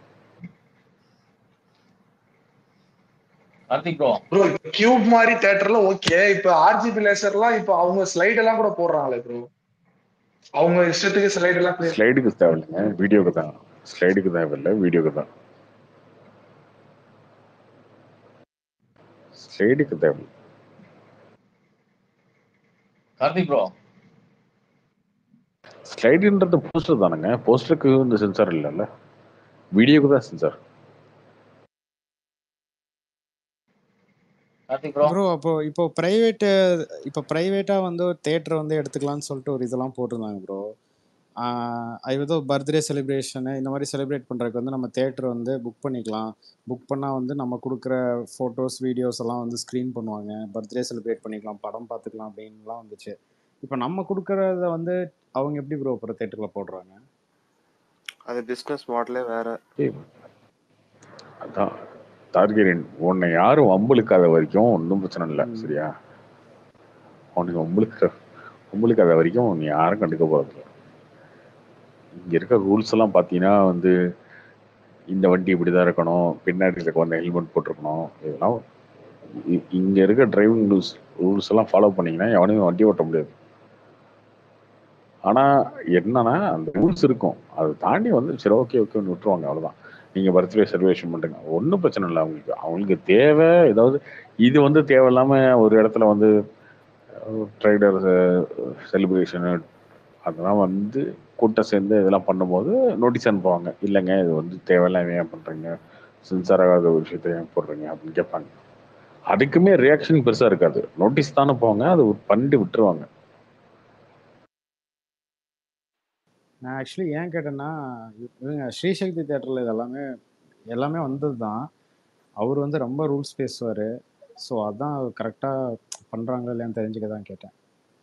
கார்த்திக் ப்ரோ ப்ரோ கியூப் மாதிரி தேட்டர்ல ஓகே இப்ப ஆர்ஜிபி லேசர்லாம் இப்ப அவங்க ஸ்லைட் எல்லாம் கூட போடுறாங்களே ப்ரோ அவங்க இஷ்டத்துக்கு ஸ்லைட் எல்லாம் play- ஸ்லைடுக்கு தேவையில்லைங்க வீடியோக்கு தான் ஸ்லைடுக்கு தேவையில்லை வீடியோக்கு தான் ஸ்லைடுக்கு தேவை கார்த்திக் ப்ரோ ஸ்லைடுன்றது போஸ்டர் தானேங்க போஸ்டருக்கு இந்த சென்சார் இல்லைல்ல வீடியோக்கு தான் சென்சார் கார்த்திக் ப்ரோ ப்ரோ அப்போ இப்போ பிரைவேட்டு இப்போ ப்ரைவேட்டாக வந்து ஒரு தேட்டர் வந்து எடுத்துக்கலாம்னு சொல்லிட்டு ஒரு இதெல்லாம் போட்டிருந்தாங்க ப்ரோ ஏதோ பர்த்டே செலிப்ரேஷனு இந்த மாதிரி செலிப்ரேட் பண்ணுறதுக்கு வந்து நம்ம தேட்டர் வந்து புக் பண்ணிக்கலாம் புக் பண்ணால் வந்து நம்ம கொடுக்குற ஃபோட்டோஸ் வீடியோஸ் எல்லாம் வந்து ஸ்க்ரீன் பண்ணுவாங்க பர்த்டே செலிப்ரேட் பண்ணிக்கலாம் படம் பார்த்துக்கலாம் அப்படின்லாம் வந்துச்சு இப்போ நம்ம கொடுக்குறத வந்து அவங்க எப்படி ப்ரோ அப்புறம் தேட்டரில் போடுறாங்க அது பிசினஸ் மாடலே வேற ஏய், அதான் டார்கெட் உன்னை யாரும் வம்புழுக்காத வரைக்கும் ஒன்றும் பிரச்சனை இல்லை ம். சரியா உனக்கு வம்புழுக்கிற வம்புழுக்காத வரைக்கும் நீ யாரும் கண்டுக்க போறது இல்ல. இங்க இருக்க ரூல்ஸ் எல்லாம் பார்த்தீங்கன்னா வந்து இந்த வண்டி இப்படிதான் இருக்கணும் பின்னாடி இருக்க வந்து ஹெல்மெட் போட்டிருக்கணும் இதெல்லாம் இ- இங்க இருக்க டிரைவிங் ரூல்ஸ் ரூல்ஸ் எல்லாம் ஃபாலோ பண்ணீங்கன்னா எவனையும் வண்டி ஓட்ட முடியாது ஆனா என்னன்னா அந்த ரூல்ஸ் இருக்கும் அதை தாண்டி வந்து சரி ஓகே ஓகேன்னு விட்டுருவாங்க அவ்வளவுதான் நீங்க பர்த்டே செலிப்ரேஷன் பண்ணுங்க ஒன்றும் பிரச்சனை இல்லை அவங்களுக்கு அவங்களுக்கு தேவை ஏதாவது இது வந்து தேவையில்லாம ஒரு இடத்துல வந்து ட்ரைடர் செலிப்ரேஷன் அதெல்லாம் வந்து கூட்டம் சேர்ந்து இதெல்லாம் பண்ணும்போது நோட்டீஸ் அனுப்புவாங்க இல்லைங்க இது வந்து தேவையில்லாம ஏன் பண்றீங்க சென்சார் ஆகாத ஒரு விஷயத்த ஏன் போடுறீங்க அப்படின்னு கேட்பாங்க அதுக்குமே ரியாக்ஷன் பெருசா இருக்காது நோட்டீஸ் தானே போவாங்க அது பண்ணிட்டு விட்டுருவாங்க நான் ஆக்சுவலி ஏன் கேட்டேன்னா இவங்க ஸ்ரீசக்தி தேட்டரில் இதெல்லாமே எல்லாமே வந்தது தான் அவர் வந்து ரொம்ப ரூல்ஸ் பேசுவார் ஸோ அதான் கரெக்டாக பண்ணுறாங்களா இல்லையான்னு தெரிஞ்சுக்க தான் கேட்டேன்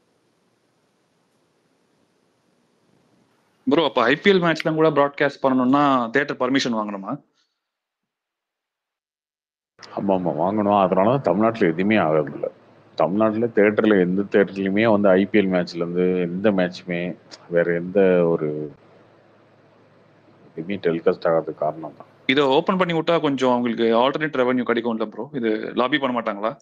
ப்ரோ அப்ப ஐபிஎல் மேட்ச்லாம் கூட ப்ராட்காஸ்ட் பண்ணணும்னா தியேட்டர் பர்மிஷன் வாங்கணுமா ஆமா ஆமா வாங்கணும் அதனால தான் தமிழ்நாட்டில் எதுவுமே ஆகிறது இல்லை தமிழ்நாட்டில் தேட்டரில் எந்த தேட்டர்லையுமே வந்து ஐபிஎல் மேட்ச்ல இருந்து எந்த மேட்ச்சுமே வேற எந்த ஒரு எதுவுமே டெலிகாஸ்ட் ஆகாததுக்கு காரணம் தான் இதை ஓபன் பண்ணி விட்டா கொஞ்சம் அவங்களுக்கு ஆல்டர்னேட் ரெவன்யூ கிடைக்கும்ல ப்ரோ இது லாபி பண்ண மாட்டாங்களா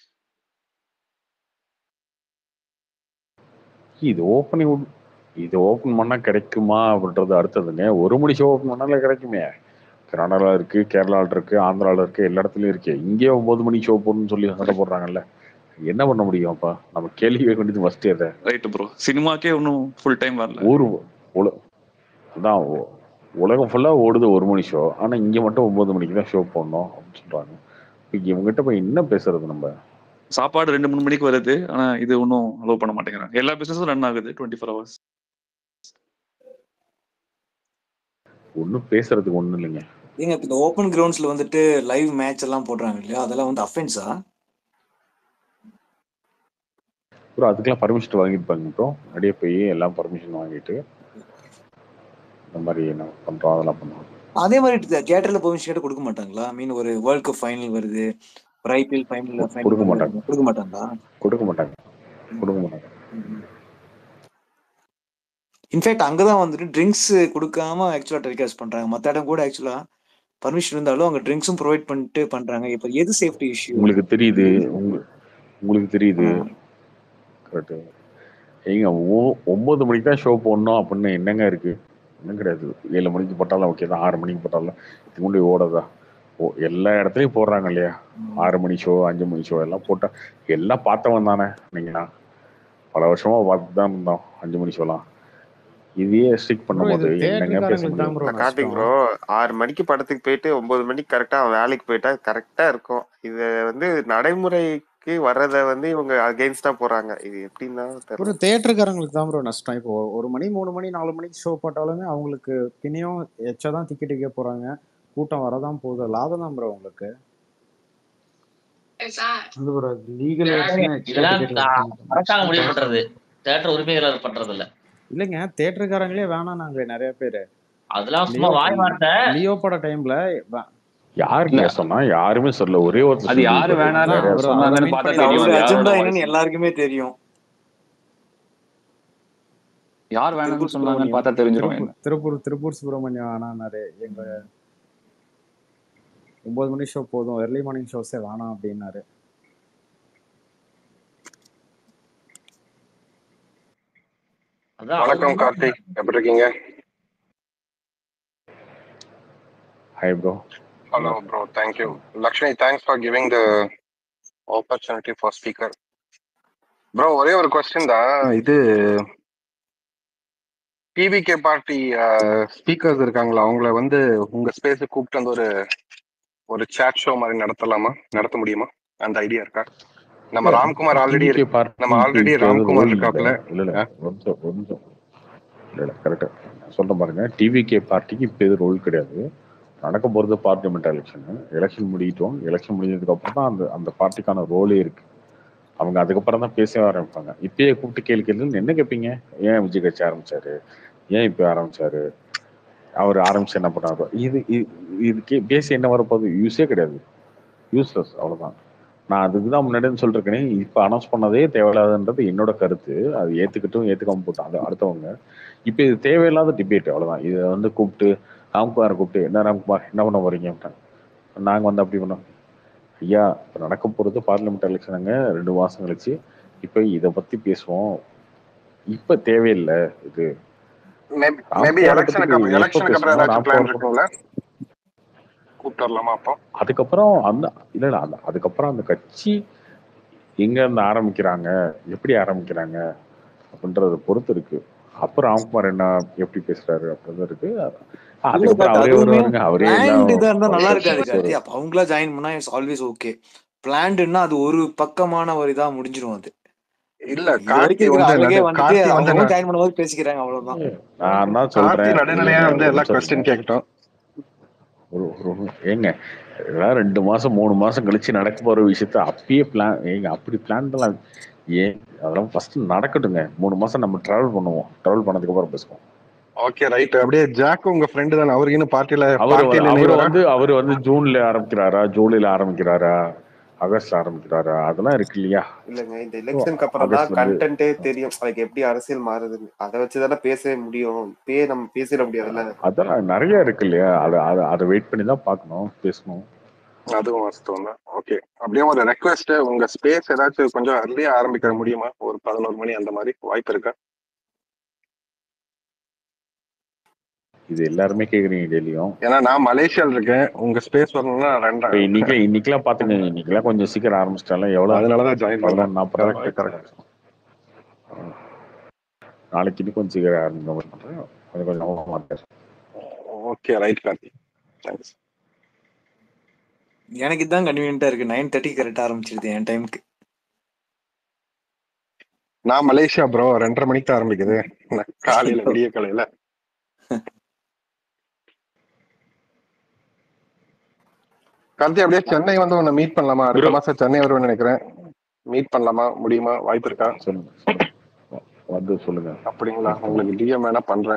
இது ஓப்பனிங் இது ஓப்பன் பண்ணா கிடைக்குமா அப்படின்றது அடுத்ததுங்க ஒரு மணி ஷோ ஓப்பன் பண்ணாலே கிடைக்குமே கர்நாடகா இருக்கு கேரளால இருக்கு ஆந்திரால இருக்கு எல்லா இடத்துலயும் இருக்கு இங்கே ஒன்பது மணி ஷோ போடணும்னு சொல்லி சண்டை போடுறாங்கல்ல என்ன பண்ண முடியும் அப்பா நம்ம கேள்வி கேட்க வேண்டியது ஃபர்ஸ்ட் அதை ரைட் ப்ரோ சினிமாக்கே இன்னும் ஃபுல் டைம் வரல ஊர் உல அதான் உ- உலகம் ஃபுல்லா ஓடுது ஒரு மணி ஷோ ஆனா இங்க மட்டும் ஒன்பது மணிக்கு தான் ஷோ போடணும் அப்படின்னு சொல்றாங்க இப்ப இவங்ககிட்ட போய் என்ன பேசுறது நம்ம சாப்பாடு ரெண்டு மூணு மணிக்கு வருது ஆனா இது ஒன்றும் அலோவ் பண்ண மாட்டேங்கிறாங்க எல்லா பிசினஸும் ரன் ஆகுது டுவெண்ட்டி ஃபோர் ஹவர்ஸ் ஒன்றும் பேசுறதுக்கு ஒண்ணும் இல்லைங்க ஏங்க இப்ப இந்த ஓப்பன் கிரவுண்ட்ஸ்ல வந்துட்டு லைவ் மேட்ச் எல்லாம் போடுறாங்க இல்லையா அதெல்லாம் வந்து அஃபென்ஸா ப்ரோ அதுக்கெல்லாம் பர்மிஷன் வாங்கியிருப்பாங்க ப்ரோ அப்படியே போய் எல்லாம் பர்மிஷன் வாங்கிட்டு இந்த மாதிரி என்ன பண்றோம் அதெல்லாம் பண்ணுவோம் அதே மாதிரி தியேட்டர்ல பெர்மிஷன் கேட்டு கொடுக்க மாட்டாங்களா மீன் ஒரு வேர்ல்ட் கப் ஃபைனல் வருது ஒரு ஐபிஎல் ஃபைனல் கொடுக்க ஃபைனல் மாட்டாங்க கொடுக்க மாட்டாங்களா கொடுக்க மாட்டாங்க கொடுக்க மாட்டாங்க இன்ஃபேக்ட் அங்கதான் வந்துட்டு ட்ரிங்க்ஸ் கொடுக்காம ஆக்சுவலா டெலிகாஸ்ட் பண்றாங்க மத்த இடம் கூட ஆக்சுவலா பர்மிஷன் இருந்தாலும் அங்க ட்ரிங்க்ஸும் ப்ரொவைட் பண்ணிட்டு பண்றாங்க இப்ப எது சேஃப்டி இஷ்யூ உங்களுக்கு தெரியுது உங்க உங்களுக்கு தெரியுது கரெக்டு ஏங்க ஒ- ஒன்பது மணிக்கு தான் ஷோ போடணும் அப்படின்னு என்னங்க இருக்கு ஒன்றும் கிடையாது ஏழு மணிக்கு போட்டாலும் ஓகே தான் ஆறு மணிக்கு போட்டாலும் இதுக்கு முன்னாடி ஓடதா ஓ எல்லா இடத்துலையும் போடுறாங்க இல்லையா ஆறு மணி ஷோ அஞ்சு மணி ஷோ எல்லாம் போட்டா எல்லாம் பார்த்தவன் தானே நீங்களா பல வருஷமா பார்த்து தான் இருந்தோம் அஞ்சு மணி ஷோலாம் இதையே ஸ்டிக் ப்ரோ இது பண்ணும்போது என்னங்க பேச தேட்டருக்காரங்களுக்கு தான் முடியும் ப்ரோ கார்த்திக் நஷ்டம் ப்ரோ ஆறு மணிக்கு படத்துக்கு போயிட்டு ஒன்பது மணிக்கு கரெக்டா அவன் வேலைக்கு போயிட்டா கரெக்டா இருக்கும் இது வந்து நடைமுறைக்கு வர்றத வந்து இவங்க அகெயின்ஸ்டா போறாங்க இது எப்படின்னு தான் ஒரு தெரியல தேட்டருக்காரங்களுக்கு தான் ப்ரோ நஷ்டம் இப்போ ஒரு மணி மூணு மணி நாலு மணிக்கு ஷோ போட்டாலுமே அவங்களுக்கு பின்னையும் எச்சா தான் டிக்கெட் விற்க போறாங்க கூட்டம் வரதான் போகுது லாபம் தான் ப்ரோ உங்களுக்கு வந்து ப்ரோ லீகல் இதெல்லாம் த- அரசாங்கம் முடிவு பண்றது தேட்டர் உரிமையாளர் பண்றது இல்ல இல்லைங்க தேட்டருக்காரங்களே வேணாம் நாங்க நிறைய பேர் அதெல்லாம் சும்மா லியோ வாய் வார்த்தை லியோ பட டைம்ல யாருங்க சொன்னா யாருமே சொல்லல ஒரே ஒருத்தர் அது யாரு சொல்லியிருக்காரு வேணாலும் வேற யார் bro, சொன்னா அதை சொன்னாங்கன்னு மீன் பார்த்தா பண்ணி தெரியும் அவரோட அது அஜெண்டா யாரோட என்னன்னு வாய்ஸ் எல்லாருக்குமே தெரியும் யார் வேணாம்னு திருப்பூர் சொன்னாங்கன்னு சுப்பிரமணியம் பார்த்தா தெரிஞ்சிரும் திருப்பூர் திருப்பூர் திருப்பூர் சுப்பிரமணியம் வேணான்னாரு எங்க ஒன்பது மணி ஷோ போதும் early மார்னிங் ஷோஸே வேணாம் அப்படின்னாரு அதான் அவர் வணக்கம் கார்த்திக் எப்படி இருக்கீங்க hi bro hello bro thank you Lakshmi thanks for giving the opportunity for speaker bro ஒரே ஒரு கொஸ்டின் தான் இது டிவிகே பார்ட்டி ஸ்பீக்கர்ஸ் இருக்காங்களா அவங்கள வந்து உங்க ஸ்பேஸ் கூப்பிட்டு வந்து ஒரு ஒரு chat ஷோ மாதிரி நடத்தலாமா நடத்த முடியுமா அந்த ஐடியா இருக்கா நம்ம இல்ல ராம்குமார் ஆல்ரெடி டிவிகே பார்ட்டி நம்ம ஆல்ரெடி இப்ப வந்து ராம்குமார் ரோல் இல்ல இருக்காப்ல இல்ல இல்ல ஒரு நிமிஷம் ஒரு நிமிஷம் இல்ல இல்ல கரெக்டா சொல்றேன் பாருங்க டிவிகே பார்ட்டிக்கு இப்போ இது ரோல் கிடையாது நடக்க போறது பார்லிமெண்ட் எலெக்ஷன் எலெக்ஷன் முடியட்டும் எலெக்ஷன் முடிஞ்சதுக்கு அப்புறம் தான் அந்த அந்த பார்ட்டிக்கான ரோலே இருக்கு அவங்க அதுக்கப்புறம் தான் பேசவே ஆரம்பிப்பாங்க இப்பயே கூப்பிட்டு கேள்வி கேள்வி என்ன கேட்பீங்க ஏன் விஜய் கட்சி ஆரம்பிச்சாரு ஏன் இப்போ ஆரம்பிச்சாரு அவர் ஆரம்பிச்சு என்ன பண்ணாரு இது இது இதுக்கே பேசி என்ன வரப்போகுது யூஸே கிடையாது யூஸ்லெஸ் அவ்வளவுதான் நான் அதுக்கு தான் முன்னாடியே சொல்லிருக்கேன் இப்போ அனௌன்ஸ் பண்ணதே தேவையில்லாதன்றது என்னோட கருத்து அது ஏத்துக்கிட்டும் ஏத்துக்காம போட்டோம் அது அடுத்தவங்க இப்போ இது தேவையில்லாத டிபேட் அவ்வளவுதான் இதை வந்து கூப்பிட்டு ராம்குமாரை கூப்பிட்டு என்ன ராம்குமார் என்ன பண்ண போறீங்க அப்படின்ட்டாங்க நாங்க வந்து அப்படி பண்ணோம் ஐயா இப்போ நடக்க போறது பார்லிமெண்ட் எலெக்ஷனுங்க ரெண்டு மாசம் கழிச்சு இப்போ இதை பத்தி பேசுவோம் இப்போ தேவையில்லை இது மேபி ராம்குமாரை எலெக்ஷனுக்கு பத்தி எலெக்ஷனுக்கு எப்போ அப்புறம் பேசணும் ஏதாச்சும் பிளான் ராம்குமார் இருக்குங்களா கூப்பிட்டு வரலாமா அப்போ அதுக்கப்புறம் அந்த இல்ல இல்ல அந்த அதுக்கப்புறம் அந்த கட்சி எங்க இருந்து ஆரம்பிக்கிறாங்க எப்படி ஆரம்பிக்கிறாங்க அப்படின்றத பொறுத்து இருக்கு அப்புறம் ராம்குமார் என்ன எப்படி பேசுறாரு அப்படின்றது இருக்கு இல்ல அதுக்கப்புறம் பட் அவரே அதுவுமே வருவாருங்க அவரே பிளான்டு இதா எல்லாம் இருந்தா நல்லா அவர் இருக்காது கட்சி கார்த்தி வருவார் அப்ப அவங்களா ஜாயின் பண்ணா இட்ஸ் ஆல்வேஸ் ஓகே பிளான்டுன்னா அது ஒரு பக்கமான ஒரு இதா முடிஞ்சிடும் அது இல்ல இது கார்த்தி வரைக்கும் இருக்கிற வந்து அழகே நடு வந்துட்டு கார்த்தி வந்து அவங்க ந- ஜாயின் பண்ணும்போது பேசிக்கிறாங்க அவ்வளவுதான் நான் தான் கார்த்தி சொல்றேன் நடுநிலையா இல்லைங்க வந்து ஒரு எல்லா நிமிஷம் கொஸ்டின் இருங்க கேட்கட்டும் ஒரு ஒரு ஏங்க இதெல்லாம் ரெண்டு மாசம் மூணு மாசம் கழிச்சு நடக்க போற விஷயத்த அப்பயே பிளான் ஏங்க அப்படி பிளான் பண்ணலாம் ஏன் அதெல்லாம் ஃபர்ஸ்ட் நடக்கட்டுங்க மூணு மாசம் நம்ம டிராவல் பண்ணுவோம் டிராவல் பண்ணதுக்கு அப்புறம் பேசுவோம் ஓகே ரைட் அப்படியே ஜாக் உங்க ஃப்ரெண்டு தானே அவருக்கு இன்னும் பார்ட்டியில அவர் பார்ட்டியில அவர் இணைவரா வந்து அவர் வந்து ஜூன்ல ஆரம்பிக்கிறாரா ஜூலைல ஆரம்பிக்கிறாரா ஆகஸ்ட்ல ஆரம்பிக்கிறாரா அதெல்லாம் இருக்கு இல்லையா இல்லங்க இந்த So, எலெக்ஷனுக்கு அப்புறம் தான் ஆகஸ்ட்ல இருந்து கண்டென்ட்டே தெரியும் அதுக்கு எப்படி அரசியல் மாறுதுன்னு அதை வச்சுதானே பேசவே முடியும் பே நம்ம பேசிட முடியாதுல்ல அதெல்லாம் நிறைய இருக்கு இல்லையா அதை அதை அதை வெயிட் பண்ணி தான் பார்க்கணும் பேசணும் அதுவும் வாஸ்தவம் தான் ஓகே அப்படியே ஒரு ரெக்வெஸ்ட் உங்க ஸ்பேஸ் ஏதாச்சும் கொஞ்சம் அர்லியா ஆரம்பிக்க முடியுமா ஒரு பதினோரு மணி அந்த மாதிரி வாய்ப்பு இருக்கா இது எல்லாருமே கேக்குறீங்க டெய்லியும் ஏன்னா நான் மலேசியால இருக்கேன் உங்க ஸ்பேஸ் வரணும்னா இப்போ ரெண்டா இன்னைக்கு இன்னைக்கெல்லாம் பாத்துங்க இன்னைக்கெல்லாம் கொஞ்சம் சீக்கிரம் ஆரம்பிச்சிட்டாலும் எவ்வளவு அதனாலதான் ஜாயின் பண்ணேன் பதினொன்று நாற்பது கரெக்ட் கரெக்ட் நாளைக்கு இன்னும் கொஞ்சம் சீக்கிரம் ஆரம்பிக்க மாதிரி பண்றேன் கொஞ்சம் கொஞ்சம் மாட்டேன் ஓகே ரைட் கார்த்தி தேங்க்ஸ் எனக்கு இதுதான் கன்வீனியன்ட்டா இருக்கு நைன் தேர்ட்டி கரெக்டா ஆரம்பிச்சிருது என் டைமுக்கு நான் மலேசியா ப்ரோ ரெண்டரை மணிக்கு தான் ஆரம்பிக்குது நான் காலையில விடிய காலையில கார்த்தி அப்படியே சென்னை வந்து உன்னை மீட் பண்ணலாமா அடுத்த Bro. மாசம் சென்னை வருவேன்னு நினைக்கிறேன் மீட் பண்ணலாமா முடியுமா வாய்ப்பு இருக்கா சொல்லுங்க சொல்லுங்க. வந்து சொல்லுங்க அப்படிங்களா உங்களுக்கு டிஎம் வேணா பண்றேன்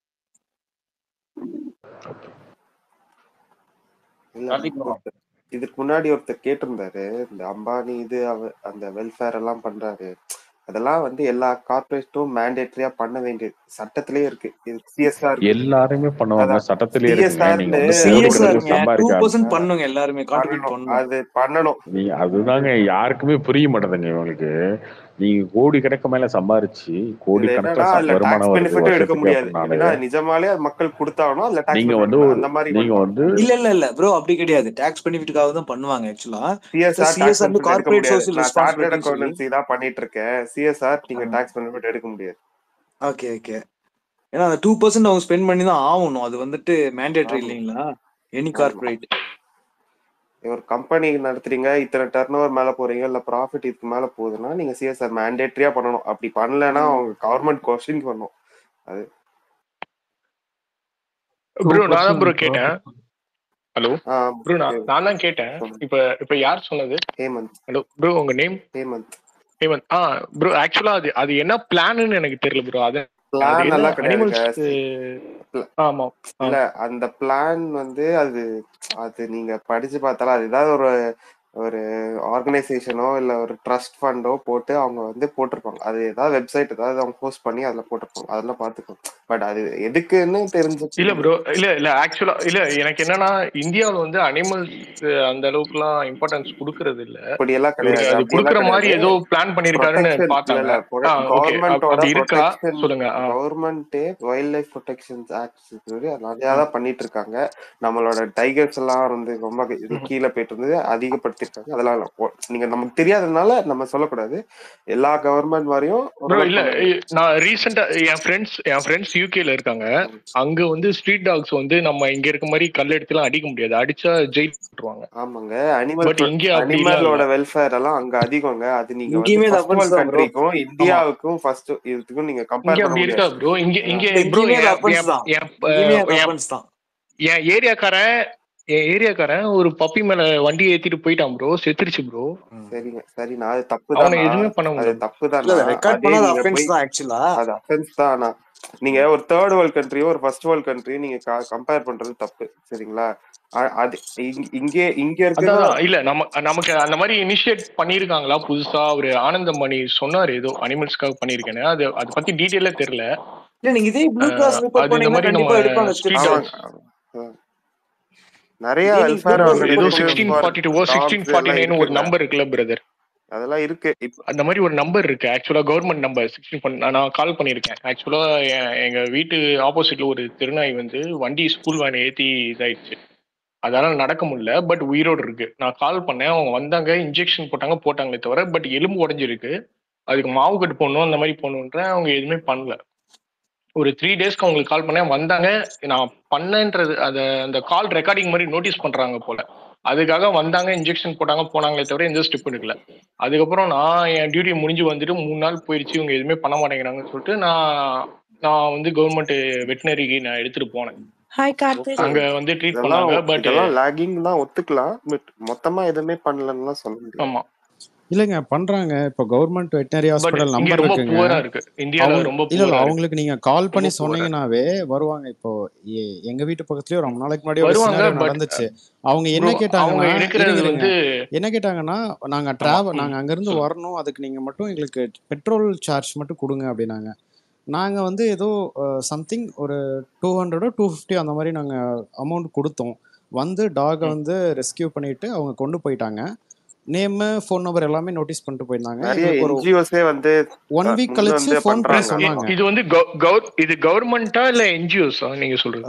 இல்ல கார்த்திக் bro. ஒருத்தர் இதுக்கு முன்னாடி ஒருத்தர் கேட்டிருந்தாரு இந்த அம்பானி இது அவ அந்த வெல்ஃபேர் எல்லாம் பண்றாரு அதெல்லாம் வந்து எல்லா கார்பரேட்டும் மேண்டேட்டரியா பண்ண வேண்டியது சட்டத்திலேயே இருக்கு இது சிஎஸ்ஆர் எல்லாருமே பண்ணுவாங்க அதான் சட்டத்திலே இருக்குங்க சிஎஸ்ஆர் நீங்க வந்து கோடி சிஎஸ்ஆர் கணக்கில் டூ சம்பாதிக்க பர்சன்ட் பண்ணுங்க எல்லாருமே கான்ட்ரிபியூட் பண்ணணும் பண்ணணும் அது பண்ணணும் நீங்க அதுதாங்க யாருக்குமே புரிய மாட்டேதுங்க இவங்களுக்கு நீங்க கோடி கணக்கு மேல சம்பாரிச்சு கோடி இதுல கணக்குல என்னன்னா ச- அதுல வருமானம் டாக்ஸ் வருது பெனிஃபிட்டும் எடுக்க வருஷத்துக்கு முடியாது அப்படின்னாலே எப்படின்னா நிஜமாலே அது மக்கள் கொடுத்தாகணும் அதுல டாக்ஸ் நீங்க வந்து பெனிஃபிட் ஒரு அந்த மாதிரி நீங்க பண்ணுவாங்க வந்து இல்ல இல்ல இல்ல ப்ரோ அப்படி கிடையாது டாக்ஸ் பெனிஃபிட்டுக்காக தான் பண்ணுவாங்க ஆக்சுவலா சிஎஸ்ஆர் டாக்ஸ் சிஎஸ்ஆர் வந்து பெனிஃபிட் எடுக்க கார்பரேட் முடியாது சோசியல் நான் சார்ட்டர்ட் ரெஸ்பான்சிபிலிட்டின்னு சொல்லி அக்கௌண்டன்சி தான் பண்ணிட்டு இருக்கேன் சிஎஸ்ஆர் நீங்க டாக்ஸ் பெனிஃபிட் எடுக்க முடியாது ஓகே ஓகே ஏன்னா அந்த டூ பர்சன்ட் அவங்க ஸ்பெண்ட் பண்ணி தான் ஆகணும் அது வந்துட்டு மேண்டேட்டரி ஆமா இல்லைங்களா எனி ஆமா கார்பரேட் ஒரு கம்பெனி நடத்துறீங்க இத்தனை டர்ன் ஓவர் மேல போறீங்க இல்ல ப்ராஃபிட் இதுக்கு மேல போகுதுன்னா நீங்க சிஎஸ்ஆர் மேண்டேட்டரியா பண்ணணும் அப்படி பண்ணலைன்னா அவங்க கவர்மெண்ட் கொஸ்டின் பண்ணும் அது ப்ரோ நான் தான் ப்ரோ கேட்டேன் ஹலோ ஆ ப்ரோ நான் கேக்குது நான் தான் கேட்டேன் சொல்லுங்க இப்ப இப்ப யார் சொன்னது ஹேமந்த் ஹலோ ப்ரோ உங்க நேம் ஹேமந்த் ஹேமந்த் ஆ ப்ரோ ஆக்சுவலா அது அது என்ன பிளான்னு எனக்கு தெரியல ப்ரோ அது அது பிளான் என்ன எல்லாம் கிடையாதுங்க அனிமல்ஸ்க்கு Pla- ஆமா ஆ இல்ல அந்த பிளான் வந்து அது அது நீங்க படிச்சு பார்த்தாலும் அது ஏதாவது ஒரு ஒரு ஆர்கனைசேஷனோ இல்ல ஒரு ட்ரஸ்ட் ஃபண்டோ போட்டு அவங்க வந்து போட்டிருப்பாங்க அது ஏதாவது வெப்சைட் ஏதாவது அவங்க போஸ்ட் பண்ணி அதுல போட்டிருப்பாங்க அதெல்லாம் பார்த்துக்கோங்க பட் அது எதுக்குன்னு தெரிஞ்சு இல்ல ப்ரோ இல்ல இல்ல ஆக்சுவலா இல்ல எனக்கு என்னன்னா இந்தியாவுல வந்து அனிமல்ஸ் அந்த அளவுக்குலாம் இம்பார்ட்டன்ஸ் கொடுக்கறது இல்ல அப்படியெல்லாம் இவரு கிடையாது அது அப்படியெல்லாம் கொடுக்குற மாதிரி கிடையாது ஏதோ பிளான் பண்ணிருக்காருன்னு ப்ரொடெக்ஷன் இல்ல பார்த்தாங்க இல்ல ஆ ஓகே கவர்மெண்டோட அப்படி இருக்கா ப்ரொடெக்ஷன் சொல்லுங்க ஆ கவர்மெண்ட்டே வைல்ட் லைஃப் ப்ரொடெக்ஷன் ஆக்ட் நிறையா தான் பண்ணிட்டு இருக்காங்க நம்மளோட டைகர்ஸ் எல்லாம் வந்து ரொம்ப இது ம். கீழே போயிட்டு இருந்தது அதிகப்படுத்தி வச்சிருக்காங்க அதெல்லாம் இல்ல. ஓ- நீங்க நமக்கு தெரியாததுனால நம்ம சொல்லக்கூடாது எல்லா கவர்மெண்ட் மாதிரியும் ப்ரோ இல்ல ஓரளவுக்கு இ- நான் ரீசெண்டா என் ஃப்ரெண்ட்ஸ் என் ஃப்ரெண்ட்ஸ் யூகேல இருக்காங்க அங்க வந்து ஸ்ட்ரீட் டாக்ஸ் வந்து நம்ம இங்க இருக்க மாதிரி கல் எடுத்துலாம் அடிக்க முடியாது அடிச்சா ஜெயில் போட்டுருவாங்க ஆமாங்க அனிமல் பட் இங்க அப்படிலாம் அனிமலோட இல்ல வெல்ஃபேர் எல்லாம் அங்க அதிகங்க அது நீங்க வந்து இங்கேயுமே இது ஃபர்ஸ்ட் offense வேர்ல்ட் தான் ப்ரோ கண்ட்ரிக்கும் ஆமா இந்தியாவுக்கும் ஃபர்ஸ்ட் இதுக்கும் நீங்க இங்க கம்பேர் பண்ண அப்படி இருக்கா முடியாது ப்ரோ இங்க இங்க ஆ. ப்ரோ இங்கேயுமே அது என் அஃபென்ஸ் என் தான் என் இங்கேயுமே அது என் அஃபென்ஸ் தான் என் ஏரியாக்காரன் என் ஏரியாக்காரன் ஒரு பப்பி மேல வண்டி ஏத்திட்டு போயிட்டான் ப்ரோ செத்துருச்சு ப்ரோ சரிங்க சரிண்ணா அது தப்பு அவனை தானா எதுவுமே பண்ண அது முடியாது தப்பு இல்ல தானா அதை ரெக்கார்ட் அதே பண்ணா அது நீங்க அஃபென்ஸ் போய் தான் ஆக்சுவலா அது அஃபென்ஸ் தான் ஆனா நீங்க ஒரு தேர்ட் வேர்ல்ட் கண்ட்ரியோ ஒரு ஃபர்ஸ்ட் வேர்ல்ட் கண்ட்ரியோ நீங்க கம்பேர் பண்றது தப்பு சரிங்களா அ- அது இங்க- இங்கே இங்க அதான் இருக்கிறதா அதான். இல்ல நம்ம நமக்கு அந்த மாதிரி இனிஷியேட் பண்ணிருக்காங்களா புதுசா ஒரு ஆனந்தமணி சொன்னாரு ஏதோ அனிமல்ஸ்க்காக பண்ணிருக்கேன்னு அது அதை பத்தி டீட்டெயிலே தெரியல இல்ல நீங்க இதே ப்ளூ கிராஸ் அஹ் ரிப்போர்ட் அது இந்த பண்ணீங்கன்னா மாதிரி நம்ம கண்டிப்பா எடுப்பாங்க ஸ்ட்ரீட் ஸ்டெப்ஸ் டாக்ஸ் ஆமாங்க ஆமா. நிறைய இதே நீங்க ப்ளூ வெல்ஃபேர் கிராஸ் ஏதோ ரிப்போர்ட் ஆர்கனைசேஷன்ஸ் சிக்ஸ்டீன் பண்ணீங்கன்னா four forty two sixteen tax forty எல்லாம் நைன் ஒரு இருக்குங்க நம்பர் இருக்குல்ல பிரதர் அதெல்லாம் இருக்கு இப்ப அந்த மாதிரி ஒரு நம்பர் இருக்கு ஆக்சுவலா கவர்மெண்ட் நம்பர் சிக்ஸ்டீன் நான் கால் பண்ணியிருக்கேன் ஆக்சுவலா எங்க வீட்டு ஆப்போசிட்ல ஒரு திருநாய் வந்து வண்டி ஸ்கூல் வேன் ஏத்தி இதாயிடுச்சு அதனால நடக்க முடியல பட் உயிரோடு இருக்கு நான் கால் பண்ணேன் அவங்க வந்தாங்க இன்ஜெக்ஷன் போட்டாங்க போட்டாங்களே தவிர பட் எலும்பு உடஞ்சிருக்கு அதுக்கு மாவு கட்டு போடணும் அந்த மாதிரி போடணுன்றேன் அவங்க எதுவுமே பண்ணல ஒரு த்ரீ டேஸ்க்கு அவங்களுக்கு கால் பண்ணேன் வந்தாங்க நான் பண்ணேன்றது அதை அந்த கால் ரெக்கார்டிங் மாதிரி நோட்டீஸ் பண்றாங்க போல அதுக்காக வந்தாங்க இன்ஜெக்ஷன் போட்டாங்க போனாங்களே தவிர எந்த ஸ்டெப் எடுக்கல அதுக்கப்புறம் நான் என் டியூட்டி முடிஞ்சு வந்துட்டு மூணு நாள் போயிடுச்சு இவங்க எதுவுமே பண்ண மாட்டேங்கிறாங்கன்னு சொல்லிட்டு நான் நான் வந்து கவர்மெண்ட் வெட்டினரிக்கு நான் எடுத்துட்டு போனேன் ஹாய் ஓகே கார்த்திக் அங்க வந்து ட்ரீட் இதெல்லாம் பண்ணாங்க பட் இதெல்லாம் லாகிங் தான் ஒத்துக்கலாம் பட் மொத்தமா எதுவுமே பண்ணலன்னு சொல்ல முடியாது ஆமா இல்லைங்க பண்றாங்க இப்போ கவர்மெண்ட் வெட்டினரி பட் ஹாஸ்பிட்டல் இங்க நம்பர் ரொம்ப இருக்குங்க புவரா இருக்கு இந்தியால அவங்க ரொம்ப இல்ல இல்ல புவரா இருக்கு அவங்களுக்கு நீங்க கால் பண்ணி ரொம்ப புவரா சொன்னீங்கன்னாவே வருவாங்க இப்போ எ- எங்க வீட்டு பக்கத்துலயே ரொம்ப நாளைக்கு முன்னாடி ஒரு வருவாங்க சினாரியோ பட் நடந்துச்சு அவங்க ப்ரோ என்ன அவங்க கேட்டாங்கன்னா எடுக்கிறது இருங்க இருங்க வந்து என்ன கேட்டாங்கன்னா நாங்க ஆமா டிராவல் ம் நாங்க அங்கிருந்து சொல்லு வரணும் அதுக்கு நீங்க மட்டும் எங்களுக்கு பெட்ரோல் சார்ஜ் மட்டும் கொடுங்க அப்படின்னாங்க நாங்க வந்து ஏதோ சம்திங் ஒரு டூ ஹண்ட்ரடோ டூ ஃபிஃப்டி அந்த மாதிரி நாங்க அமௌண்ட் கொடுத்தோம் வந்து டாகை ம் வந்து ரெஸ்கியூ பண்ணிட்டு அவங்க கொண்டு போயிட்டாங்க நேமு ஃபோன் நம்பர் எல்லாமே நோட்டீஸ் பண்ணிட்டு போயிருந்தாங்க நிறைய எங்களுக்கு ஒரு என்ஜிஓஸே வந்து ஒன் அஹ், வீக் முன் கழிச்சு வந்து ஃபோன் பண்ணி பண்றாங்க சொன்னாங்க இது வந்து கவ- கவர் இது கவர்மெண்டா இல்ல என்ஜிஓஸா நீங்க சொல்றது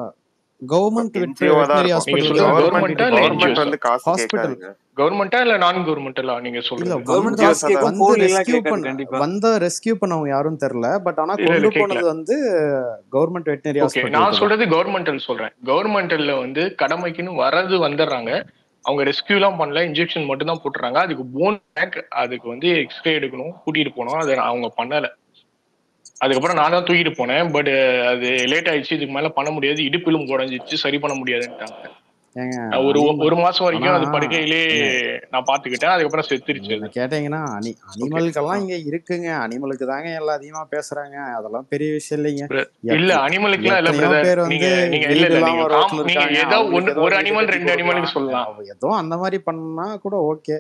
கவர்மெண்ட் என்ஜிஓ தான் வெட்டினரி இருக்கும் நீங்க ஹாஸ்பிட்டல் சொல்றது தான் கவர்மெண்டா இல்ல கவர்மெண்ட் என்ஜிஓஸா வந்து காசு ஹாஸ்பிட்டல் கேட்காதுங்க கவர்மெண்டா இல்ல நான் கவர்மெண்டலா நீங்க இல்ல சொல்றது கவர்மெண்ட் வந்த காசு என்ஜிஓஸா தான் கேட்கும் வந்து போன் எல்லாம் ரெஸ்கியூ கேட்காது பண்ண கண்டிப்பா வந்த ரெஸ்கியூ பண்ணவங்க யாரும் தெரியல பட் ஆனா இல்ல இல்ல கொண்டு கேட்கல போனது வந்து கவர்மெண்ட் வெட்டினரி ஓகே நான் ஹாஸ்பிட்டலுக்கு தான் சொல்றது கவர்மெண்டல் சொல்றேன் கவர்மெண்டல்ல வந்து கடமைக்குன்னு வர்றது வந்துடுறாங்க அவங்க ரெஸ்கியூலாம் பண்ணல இன்ஜெக்ஷன் மட்டும் தான் போட்டுறாங்க அதுக்கு போன் பேக் அதுக்கு வந்து எக்ஸ்ரே எடுக்கணும் கூட்டிட்டு போனோம் அதை அவங்க பண்ணல அதுக்கப்புறம் நான் தான் தூக்கிட்டு போனேன் பட் அது லேட் ஆயிடுச்சு இதுக்கு மேல பண்ண முடியாது இடுப்பிலும் உடஞ்சிச்சு சரி பண்ண முடியாதுன்ட்டாங்க ஏங்க நான் ஒரு அனிமல் ஒரு மாசம் ஆனா வரைக்கும் அது படுக்கையிலே என்ன நான் பாத்துக்கிட்டேன் அதுக்கப்புறம் செத்துருச்சு என்ன அது கேட்டீங்கன்னா அனி ஓகே அனிமலுக்கெல்லாம் இங்க இருக்குங்க அனிமலுக்கு தாங்க எல்லாம் அதிகமா பேசுறாங்க அதெல்லாம் பெரிய விஷயம் இல்லைங்க இல்ல எத்த அனிமலுக்குலாம் இல்ல எத்தனையோ பிரதர் பேர் நீங்க வந்து நீங்க இல்ல வீடு இல்ல இல்லாம நீங்க ரோட்ல காம் நீங்க இருக்காங்க ஏதோ அவங்களுக்கு ஒன்னு ஏதோ ஒரு வீடு அனிமல் கட்டி ரெண்டு அனிமலுக்கு கொடுக்கலாம் சொல்லலாம் அவ- ஏதோ அந்த மாதிரி பண்ணா கூட ஓகே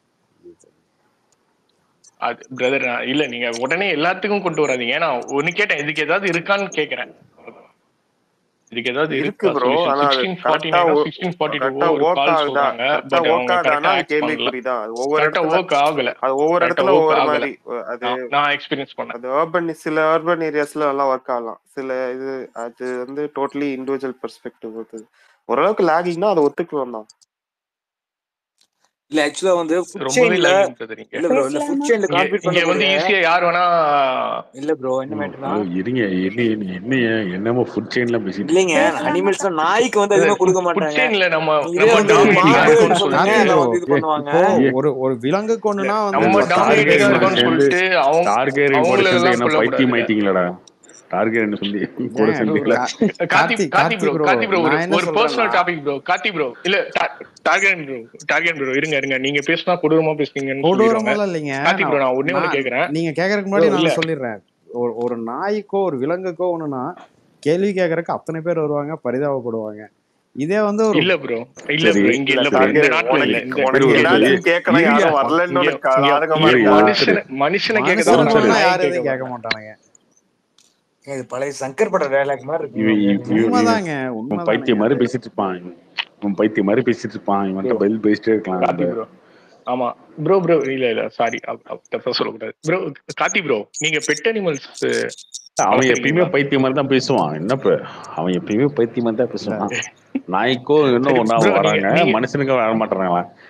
அது பிரதர் இல்ல நீங்க உடனே எல்லாத்துக்கும் கொண்டு வராதீங்க நான் ஒன்னு கேட்டேன் இதுக்கு ஏதாவது இருக்கான்னு கேக்குறேன் இதுக்கு ஏதாவது இருக்கு இருக்கா ப்ரோ சொல்யூஷன் ஆனா அது சிக்ஸ்டீன் ஃபார்ட்டி கரெக்டா நைனோ சிக்ஸ்டீன் ஃபார்ட்டி கரெக்டா டூவோ ஒரு ஒர்க் கால் ஆகுதா சொல்றாங்க கரெக்டா பட் அவங்க ஒர்க் ஆகுதானா கரெக்டா அது ஆக்ட் பண்ணல கேள்விக்குறிதான் அது ஒவ்வொரு கரெக்டா இடத்துல ஒர்க் ஆகல அது ஒவ்வொரு கரெக்டா இடத்துல ஒர்க் ஒவ்வொரு ஆகல மாதிரி அஹ் அது நான் நான் எக்ஸ்பீரியன்ஸ் பண்ணேன் அது அர்பன் சில அர்பன் ஏரியாஸ்ல நல்லா ஒர்க் ஆகலாம் சில இது அது வந்து டோட்டலி இண்டிவிஜுவல் பெர்ஸ்பெக்டிவ் பொறுத்தது ஓரளவுக்கு லாகிங்னா அதை ஒத்துக்கலாம் தான் இல்ல ஆக்சுவலா வந்து ஃபுட் ரொம்பவே செயின்ல லாகிங் பிரதர் இங்க இல்ல ப்ரோ இல்ல ஃபுட் பேசலாமா செயின்ல இங்க காம்பீட் இங்க வந்து பண்ணக்கூடிய ஈஸியா யார் வேணா இல்ல ப்ரோ என்ன ம், மேட்டர்னா ஹலோ இருங்க என்ன என்ன என்னமோ ஃபுட் செயின்லாம் பேசிட்டு இல்லைங்க பேசலாமா அனிமல்ஸ்ல நாய்க்கு வந்து அதிகமா கொடுக்க ஃபுட் மாட்டாங்க செயின்ல நம்ம இதே நம்ம வந்து டாமினேட்டிங்கா மாடு இருக்கோம்னு சொன்னீங்க சொல்லிட்டு கார்த்தி அதை ப்ரோ வந்து இது ஏ பண்ணுவாங்க இப்போ ஒரு ஒரு விலங்குக்கு இல்ல ஒண்ணுனா வந்து நம்ம பத்து பேர் டார்கெட் டாமினேட்டிங்கா பேசுவாங்க இருக்கோம்னு சேர்ந்து சொல்லிட்டு அவங்க டார்கெட் கூட சேர்ந்து அவங்களெல்லாம் என்ன சொல்லக்கூடாதுல்ல பைத்தியம் ஆயிட்டீங்களடா டார்கெட் சொல்லி கூட ஏங்க சேர்ந்தீங்களா கா- Karthi Karthi Karthi Karthi bro bro Karthi bro ஒரு நான் என்ன ஒரு சொல்றேன்னா personal topic bro Karthi bro இல்ல டார்கெட் ப்ரோ டார்கெட் ப்ரோ இருங்க இருங்க நீங்க பேசினா கொடூரமா பேசுனீங்கன்னு சொல்லிடுவாங்க கொடூரமெல்லாம் இல்லைங்க கார்த்தி ப்ரோ நான் நான் ஒண்ணே ஒண்ணு நான் கேக்குறேன் நீங்க கேட்கறதுக்கு ப்ரோ முன்னாடி இல்ல நான் சொல்லிடுறேன் ஒரு ஒரு நாய்க்கோ ஒரு விலங்குக்கோ ஒண்ணுனா கேள்வி கேட்கறதுக்கு அத்தனை பேர் வருவாங்க பரிதாபப்படுவாங்க இதே வந்து ஒரு இல்ல ப்ரோ இல்ல சரி ப்ரோ இங்க இல்ல இல்ல ப்ரோ இந்த டார்கெட் நாட்டுல இல்ல உனக்கு இந்த சரி உனக்கு ஒரு இங்க ஏதாச்சும் கேட்கணும் இருங்க யாரும் இங்க வரலன்னு இங்க உனக்கு இங்க ஆதகமா இங்க இருங்க இருக்கா சரி மனுஷனை மனுஷனை கேட்கறத மனுஷனை விட ஒரு கொண்டா நிமிஷம் நாயை யாரும் கேட்க எதையும் கேட்க மாட்டாங்க மாட்டானுங்க இது பழைய சங்கர் பட டயலாக் மாதிரி இவன் இருக்குங்க இவன் இவன் உண்மைதாங்க இவன் பைத்தியம் உண்மைதானுங்க மாதிரி அது பேசிட்டு இருப்பான் இவன் பைத்தியம் மாதிரி பேசிட்டு இருப்பான் இவன்ட்ட ப்ரோ பதில் பேசிட்டே இருக்கலாம் கார்த்தி நம்ம ப்ரோ ஆமா ப்ரோ ப்ரோ இல்ல இல்ல சாரி தப்பா சொல்லக்கூடாது ப்ரோ கார்த்தி ப்ரோ நீங்க பெட் அனிமல்ஸ் அவன் எப்பயுமே வளர்த்துறீங்களா பைத்தியம் மாதிரி தான் பேசுவான் என்னப்ப அவன் எப்பயுமே பைத்தியம் மாதிரி தான் இல்ல பேசுவான் நாய்க்கோ இன்னும் சரி ஒன்னா ப்ரோ நீங்க வராங்க நீங்க மனுஷனுக்கு வர மாட்டாங்களா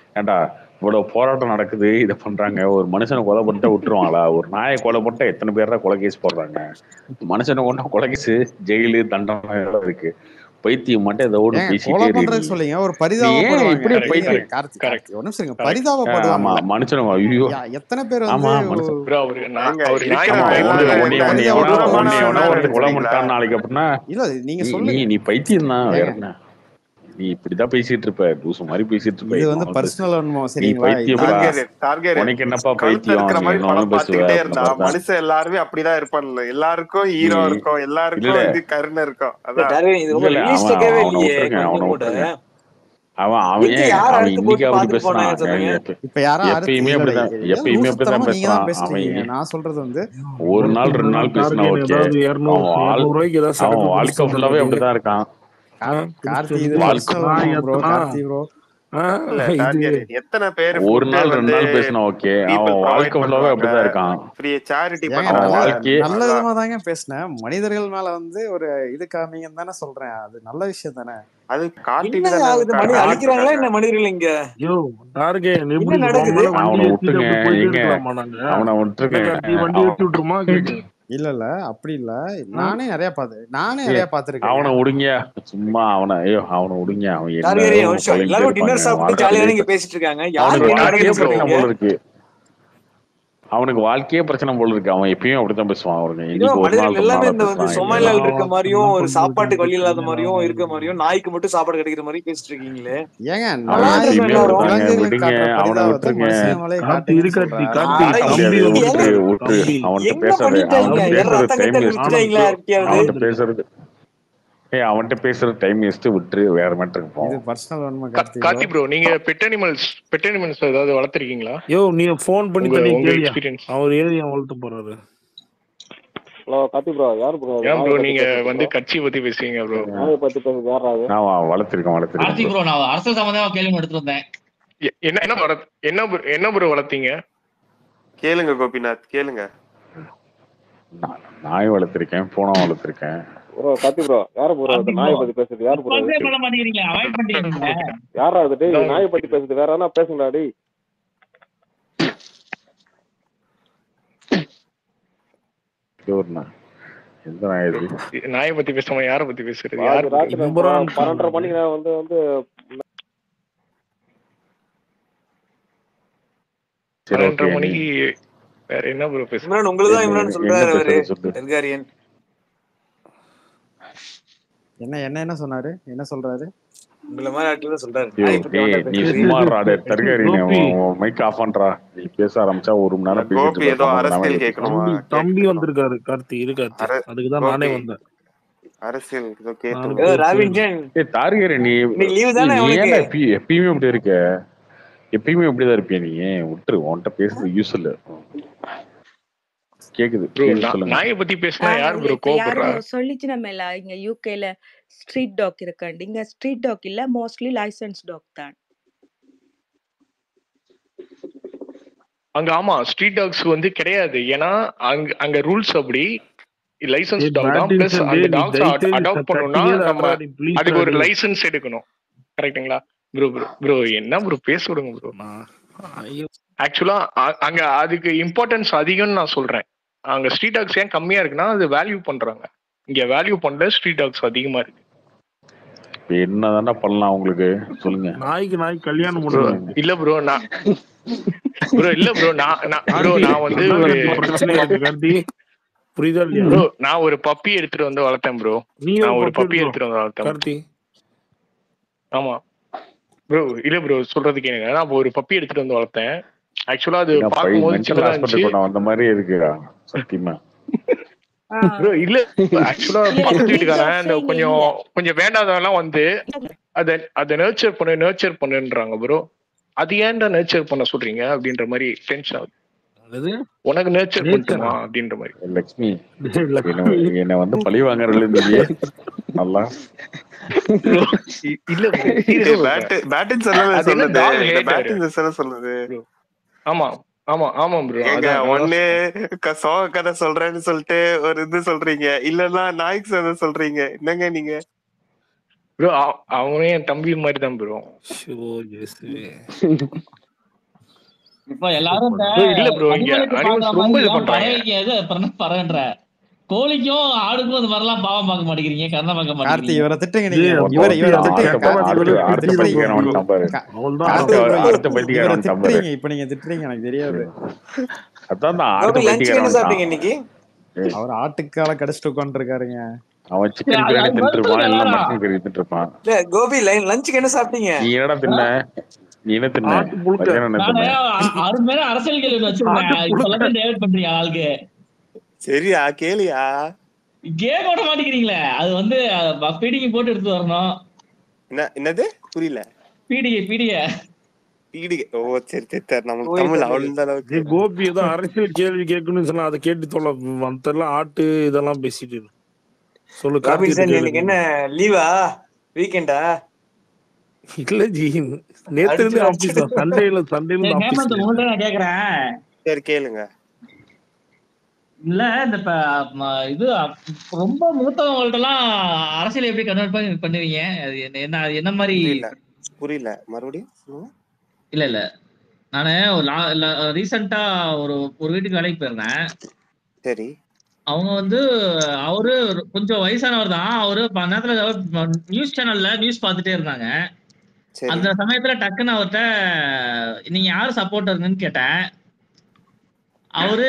ஏன்டா இவ்வளவு போராட்டம் நடக்குது இதை பண்றாங்க ஒரு மனுஷனை கொலை பண்ணிட்டா விட்டுருவாங்களா ஒரு நாயை கொலை பண்ணிட்டா எத்தனை பேர் தான் கொலை கேஸ் போடுறாங்க மனுஷனை கொண்டா கொலை கேஸ் ஜெயிலு தண்டனை எல்லாம் இருக்கு பைத்தியம் மட்டும் ஏதோ ஒன்று ஏங்க பேசிட்டே கொலை இருக்கு பண்றது சொல்லிங்க ஒரு நீ ஏன் பரிதாபப்படுவாங்க இப்படி நீங்க பைத்தியம் கார்த்தி கரெக்ட் கார்த்தி ஒரு நிமிஷம் இருங்க கரெக்ட் ஆமா பரிதாபப்படுவாங்கல்ல மனுஷன் ஐயோ யா- எத்தனை பேர் ஆமா வந்து மனுஷன் ப்ரோ அவரு நான் ஏங்க அவர் இருக்கிற ஆமா நியாயமா உன்னை எல்லாரும் உன்னை என்ன உன்னை எவனோ கொடூரமான உன்னை எவனோ வேலை ஒருத்தன் கொலை நினைக்கிறீங்களா பண்ணிட்டான் நாளைக்கு அப்படின்னா இல்ல நீங்க நீ நீ சொல்லுங்க நீ பைத்தியம் தான் வேற ஏங்க என்ன நீ இப்படிதான் பேசிட்டு இருப்ப லூசு மாதிரி பேசிட்டு இருப்ப இது என்ன வந்து வந்து பர்சனல் அனுபவம் நீ சரிங்களா பைத்தியப்பா இது டார்கெட் டார்கெட் உனக்கு என்னப்பா கழுத்துல பைத்தியம் இருக்கிற நீ மாதிரி என்ன படம் வேணாலும் பேசுவ பார்த்துக்கிட்டே அந்த இருந்தா மாதிரி தான் மனுஷன் எல்லாருமே அப்படிதான் இருப்பான்ல எல்லாருக்கும் நீ ஹீரோ இருக்கும் இல்ல எல்லாருக்கும் வந்து கருணை இருக்கும் இல்ல அதான் டார்கெட் இது இல்ல ரொம்ப இல்ல அவன் ரியலிஸ்டிக்காவே அவனை இல்லையே விட்டுருங்க அவனை கொஞ்சம் கூட விட்டுருங்க அவன் அவன் எங்க ஏன் யார் அவன் அறுத்து இன்னைக்கு போட்டு அப்படி பாத்துட்டு போனாங்கன்னு பேசுறான் சொல்றீங்க எப்ப- இப்ப யாரா அறுத்து எப்பயுமே இல்ல அப்படிதான் இல்ல எப்பயுமே அப்படிதான் லூசுத்தனமா நீங்க தான் பேசுறான் அவன் பேசிட்டு இருக்கீங்க நான் சொல்றது வந்து ஒரு நாள் ரெண்டு நாள் பேசினா டார்கெட் ஓகே ஏதாவது இரநூறு அவன் வாழ் இரநூறு ரூபாய்க்கு ஏதாவது அவன் சரக்கு வாழ்க்கை குடிச்சிட்டு ஃபுல்லாவே வந்துட்டு அப்படிதான் இருக்கான் கார்- கார்த்தி இது வாழ்க்கை பர்சனல் நான் அனுபவம் ப்ரோ எத்தனா கார்த்தி ப்ரோ இல்ல இது டார்கெட் எத்தனை பேர் ஒரு ஃபுட்டு நாள் ரெண்டு வந்து நாள் பேசினா ஓகே பீப்புள் அவன் ப்ரொவைட் வாழ்க்கை ஃபுல்லாவே பண்ணுவாங்க அப்படிதான் இருக்கான் ஃப்ரீ சேரிட்டி ஏங்க அவன் நல்ல பண்றாங்க வாழ்க்கையே நல்ல அதான் விதமா தாங்க பேசினேன் மனிதர்கள் மேல வந்து ஒரு இது காமிங்கன்னு தானே சொல்றேன் அது நல்ல விஷயம் தானே அது கார்த்திக் என்ன தானே ஆகுது மணி காட்டிட்டு அழிக்கிறாங்களா இருக்காங்க என்ன மனிதர்கள் இங்க யோ டார்கெட் என்ன எப்படி உன் நடக்குது மேல வண்டி அவனை ஏத்திட்டு விட்டுங்க அப்படி போயிட்டே ஏங்க இருக்கலாமா நாங்க அவனை என்ன விட்டுருங்க கார்த்தி வண்டி அவன் ஏத்தி விட்டுருமா கேட்டு இல்ல இல்ல அப்படி இல்ல ஆ? நானே நிறைய பார்த்து நானே ஏ நிறைய பார்த்துருக்கேங்க அவனை விடுங்க சும்மா அவனை ஐயோ அவனை விடுங்க அவன் என்ன டார்கெட் ஒரு அவன் நிமிஷம் புலம்பிட்டே எல்லாரும் இருப்பாங்க டின்னர் சாப்பிட்டு வாழ்க்கையிலே ஜாலியா நீங்க பேசிட்டு இருக்காங்க அவனுக்கு யாருக்கு என்ன வாழ்க்கையே நடக்குதுன்னு பிரச்சனை சொல்றீங்க போல இருக்கு அவனுக்கு வாழ்க்கையே பிரச்சனை போல இருக்கு அவன் எப்பயும் அப்படித்தான் பேசுவான் அவனுக்கு இதோ இன்னைக்கு ஒரு நாள் மனிதர்கள் ரொம்ப எல்லாமே நாளா இந்த வந்து பேசுறான் சோமாலியால இல்லையா இருக்க நான் மாதிரியும் என்ன ஒரு பண்றதுன்னு சாப்பாட்டுக்கு வழி இல்லாத தெரியல மாதிரியும் இருக்க நான் மாதிரியும் நாய்க்கு மட்டும் சாப்பாடு கிடைக்கிற மாதிரி பேசிட்டு இருக்கீங்களே ஏங்க அவன் நல்லா நாய் இருக்கட்டும் எப்பயுமே எல்லாரும் அப்படிதாங்க விலங்குகளுக்கு விடுங்க காட்டுற அவனை பரிதாபத்தை விட்டுருங்க மனுஷங்க மேலே கார்த்தி இரு காட்டுங்கன்னு கார்த்தி சொல்றேன் அட முடியாது விட்டுரு விட்டுரு கார்த்தி விட்டுரு அவன்கிட்ட பேசாத அவன்கிட்ட பேசுறது அவன்கிட்ட பேசுறது டைம் எங்க பண்ணிட்டாங்க என் ரத்தம் கெட்ட ஆனந்த் விட்டுட்டாங்களா அவன்கிட்ட யாருக்கையாவது பேசுறது ஏய் அவன்கிட்ட பேசுறது டைம் வேஸ்ட் விட்டுரு வேற மேட்டருக்கு இது போவோம் பர்சனல் உண்மை கா- கார்த்தி ப்ரோ கார்த்தி ப்ரோ நீங்க பெட் அனிமல்ஸ் பெட் அனிமல்ஸ் ஏதாவது வளர்த்துருக்கீங்களா யோ நீ ஃபோன் பண்ணி உங்க தண்ணி உங்க கேளியா எக்ஸ்பீரியன்ஸ் அவர் ஏரியா வளர்த்து போறாரு ஹலோ கார்த்தி ப்ரோ யார் ப்ரோ அது ஏன் நாயை ப்ரோ பத்தி நீங்க பேசுறது வந்து ப்ரோ கட்சி பத்தி பேசுறீங்க ப்ரோ நாயை பத்தி பேசுறது யாரா அது நான் வளர்த்திருக்கேன் வளர்த்திருக்கேன் கார்த்திக் ப்ரோ ப்ரோ நான் அரசியல் சம்பந்தமா கேள்வி எடுத்துட்டு வந்தேன் என்ன என்ன வளர்த் என்ன bro- என்ன ப்ரோ வளர்த்தீங்க கேளுங்க கோபிநாத் கேளுங்க நான் நாய் வளர்த்திருக்கேன் பூனை வளர்த்திருக்கேன் ப்ரோ கார்த்தி ப்ரோ யார் ப்ரோ அது கார்த்திக் நாயை ப்ரோ பத்தி பேசுறது யார் ப்ரோ அது ரெஸ்பான்ஸே பண்ண மாட்டேங்கிறீங்க அவாய்ட் பண்றீங்க யாரா அது டேய் அதான் நாயை பத்தி பேசுறது வேற என்ன பேசுங்கடா டேய் பியூர்னா எந்த நாய் இது நாயை பத்தி பேசாம யாரை பத்தி பேசுறது அது யார் bro? ராத்திரி இம்புரான் ப- பன்னெண்டரை மணிக்கு நான் வந்து வந்து சரி பன்னெண்டரை ஓகே நீ மணிக்கு வேற என்ன ப்ரோ பேசுறது இம்ரான் உங்களுதான் என்ன இம்ரான் என்ன சொல்றாரு அவரு பேசுறது சொல்லு டெர்காரியன் என்ன என்ன என்ன சொன்னாரு என்ன சொல்றாரு உங்களை மாதிரி ஆட்கள் தான் சொல்றாரு ஐயோ நாயை பத்தி டேய் அவன்கிட்ட நீ பேசுறீங்க சும்மா ராடே தர்காரி நீ கோபி மைக் ஆஃப் பண்றா நீ பேச ஆரம்பிச்சா ஒரு மணி நேரம் பேசிட்டு கோபி இருப்ப ஏதோ சம்மந்தம் இல்லாம அரசியல் பேசிட்டு கேட்கணுமா தம்பி தம்பி கேட்கணும் வந்திருக்காரு கார்த்தி இரு கார்த்தி அர அதுக்கு தான் நானே கோபி வந்தேன் அரசியல் ஏதோ நானும் கேட்கணும் ஏதோ பேசுவேன் ராபின்சன் ஏய் தார்கரி நீ இன்னைக்கு லீவு ஏய், தானே நீ அவனுக்கு ஏன்டா எப்பயும் எப்பயுமே இப்படி இருக்க எப்பயுமே இப்படிதான் இருப்பியா நீ விட்டுரு உன்கிட்ட பேசுறது யூஸ் இல்ல கேக்குது ப்ரோ கேக்குது சொல்லுங்க நாயை பத்தி பேசினா யார் ப்ரோ இப்ப யாரோ கோவப்படுறா சொல்லிச்சு நம்ம இல்ல இங்க யூகேல ஸ்ட்ரீட் டாக் இருக்கண்டு இங்க ஸ்ட்ரீட் டாக் இல்ல மோஸ்ட்லி லைசன்ஸ் டாக் தான் அங்க ஆமா ஸ்ட்ரீட் டாக்ஸ் வந்து கிடையாது ஏன்னா அங்க அங்க ரூல்ஸ் அப்படி லைசன்ஸ் ஏய் டாக் தான் பேட்டிங் பிளஸ் சண்டே அந்த நீ டாக்ஸ் தயவுசெய்து அடாப்ட் பண்ணணும்னா கத்தியே நம்ம தாடுறா நீ ப்ளீஸ் அதுக்கு ஒரு டாடி லைசன்ஸ் எடுக்கணும் கரெக்ட்டுங்களா ப்ரோ ப்ரோ ப்ரோ என்ன ப்ரோ பேச விடுங்க ப்ரோ நான் ஐயோ ஆக்சுவலா அங்க அதுக்கு இம்பார்ட்டன்ஸ் அதிகம்னு நான் சொல்றேன் அங்க ஸ்ட்ரீட் டாக்ஸ் ஏன் கம்மியா இருக்குன்னா அது வேல்யூ பண்றாங்க இங்க வேல்யூ பண்ணல ஸ்ட்ரீட் டாக்ஸ் அதிகமா இருக்கு இப்ப என்னதான்டா பண்ணலாம் உங்களுக்கு சொல்லுங்க நாய்க்கு நாய் கல்யாணம் ப்ரோ பண்ணுங்க இல்ல ப்ரோ நான் ப்ரோ இல்ல ப்ரோ நான் ப்ரோ கார்த்தி நான் வந்து அதான் ஒரு எனக்கு பிரச்சனை இருக்கு கார்த்தி புரியுதா இல்லையா ப்ரோ நான் ஒரு பப்பி எடுத்துட்டு வந்து வளர்த்தேன் ப்ரோ நீ நான் ஒரு ஒரு பப்பி பப்பி எடுத்துட்டு எடுத்துட்டு வந்து வளர்த்தேன் கார்த்தி ஆமா ப்ரோ இல்ல ப்ரோ சொல்றது கேளுங்க நான் ஒரு பப்பி எடுத்துட்டு வந்து வளர்த்தேன் ஆக்சுவலா அது என்ன பை பார்க்கும்போது மென்டல் சின்னதா ஹாஸ்பிட்டல் இருந்துச்சு கொண்டு வந்த மாதிரி இருக்குடா சத்தியமா ப்ரோ இல்ல ஆக்சுவலா இல்ல பக்கத்து நீங்க வீட்டுக்காரன் இந்த செய்யுங்க கொஞ்சம் இல்ல கொஞ்சம் வேண்டாதவெல்லாம் வந்து அத அத நர்ச்சர் பண்ணு நர்ச்சர் பண்ணுன்றாங்க ப்ரோ அது ஏன்டா நர்ச்சர் பண்ண சொல்றீங்க அப்படின்ற மாதிரி டென்ஷன் ஆகுது அது உனக்கு நர்ச்சர் நேச்சரா பண்ணட்டுமா அப்படின்ற மாதிரி லக்ஷ்மி டேய் என்ன லக்ஷ்மி என்ன வந்து பழி வாங்குறதுல நீங்க நல்லா ப்ரோ இல்ல ப்ரோ சீரியஸா சொல்றேன் பேட்டு பேட்டின் சொல்லவே அது என்ன சொல்லுது டாக் இந்த ஹேட்டர் பேட்டின் சொல்ல சொல்லுது ப்ரோ ஆமா ஆமா ஆமா ப்ரோ ஏங்க அதான் அதான் ஒண்ணு சொல்றேன் க- சோக கதை சொல்றேன்னு சொல்லிட்டு ஒரு இது சொல்றீங்க இல்லன்னா நாய்க்கு கதை சொல்றீங்க என்னங்க நீங்க ப்ரோ அவனே என் தம்பி மாதிரி தான் ப்ரோ ஷோ இயேசுவே இப்ப எல்லாரும் இந்த Bro, இல்ல bro, இங்க அனிமலுக்கு animals பாக்குற ரொம்ப மாதிரி இது எல்லாம் பண்றாங்க. பறவைக்கு எது பறவை- பறவைன்ற கோழிக்கும் ஆடுக்கும் இந்த மாதிரிலாம் பாவம் பார்க்க மாட்டேங்கிறீங்க கருணை பார்க்க கார்த்தி மாட்டேங்கிறீங்க இவரை திட்டுங்க டேய், நீங்க அப்போ இவரை இவரை ஆட்ட திட்டுங்க அடுத்த கார்த்தி பத்தி இவரை அடுத்த இவ்வளவு அடுத்த திட்டுறீங்க பைத்தியக்காரன் bro. வந்துட்டான் பாரு கா- அவன்தான் கார்த்தி அடுத்த ப்ரோ அடுத்த இவரை பைத்தியக்காரன் வந்துட்டான் பாரு திட்டுறீங்க இப்ப நீங்க திட்டுறீங்க எனக்கு தெரியாது அதான் தான் அடுத்த கோபி லஞ்சுக்கு பைத்தியக்காரன் என்ன சாப்பிட்டீங்க வந்துட்டான் இன்னைக்கு ஏய், அவர் ஆட்டுக்கால கடிச்சிட்டு உட்காந்துருக்காருங்க அவன் சிக்கன் அது பிரியாணி அது தின்னுட்டு இருப்பான் வருத்தம் இல்ல எல்லாரும் மட்டன் கறி தின்னுட்டு இருப்பான் இல்ல கோபி லஞ்சுக்கு என்ன சாப்பிட்டீங்க நீ என்னடா தின்ன நீ என்ன தின்ன ஆட்டு புழுக்க மத்தியானம் என்ன நானு தின்ன அரு மேல அரசியல் கேள்வி வச்சிருக்கேன் ஆட்டு இப்ப புழுக்க எல்லாத்தையும் டேவிட் பண்றீங்க ஆளுக்கு சரியா கேளியா கேம் ஓட மாட்டேங்கிறீங்களே அது வந்து பீடிகை போட்டு எடுத்து வரணும் என்ன என்னது புரியல பீடிகை பீடிகை பீடிகை ஓ சரி சரி சரி நமக்கு ஓய் தமிழ் தமிழ் அவ்வளவு அளவுக்கு டேய் கோபி ஏதோ அரசியல் கேள்வி கேட்கணும்னு சொன்னா அதை கேட்டு தொலை மத்தெல்லாம் ஆட்டு இதெல்லாம் பேசிட்டு இரு. சொல்லு கோபி கார்த்திகிட்ட சார் கேளு இன்னைக்கு என்ன லீவா வீக்கெண்டா இல்ல ஜி நேத்து இருந்து அடிச்சு ஆபீஸ் அடிச்சு தான் சண்டேல சண்டேல சரி இருந்து ஹேமந்த் ஆபீஸ்ல உங்கள்ட்ட நான் கேக்குறேன் சரி கேளுங்க இல்ல இந்த இப்ப ம- இது அப்- ரொம்ப மூத்தவங்கள்ட்ட எல்லாம் அரசியல் எப்படி கன்வெர்ட் பண்ணி பண்ணுவீங்க அது என்ன என்ன அது என்ன மாதிரி புரியல புரியல மறுபடியும் சொல்லுங்க. இல்ல இல்ல நானு ரீசெண்டா ஒரு ஒரு வீட்டுக்கு வேலைக்கு போயிருந்தேன் சரி அவங்க வந்து அவரு கொஞ்சம் வயசானவர் தான் அவரு அப்ப அந்த நேரத்துல நியூஸ் சேனல்ல நியூஸ் பார்த்துட்டே இருந்தாங்க சரி அந்த சமயத்துல டக்குன்னு அவர்கிட்ட நீங்க யாரு சப்போர்ட்டருங்கன்னு கேட்டேன் அவரு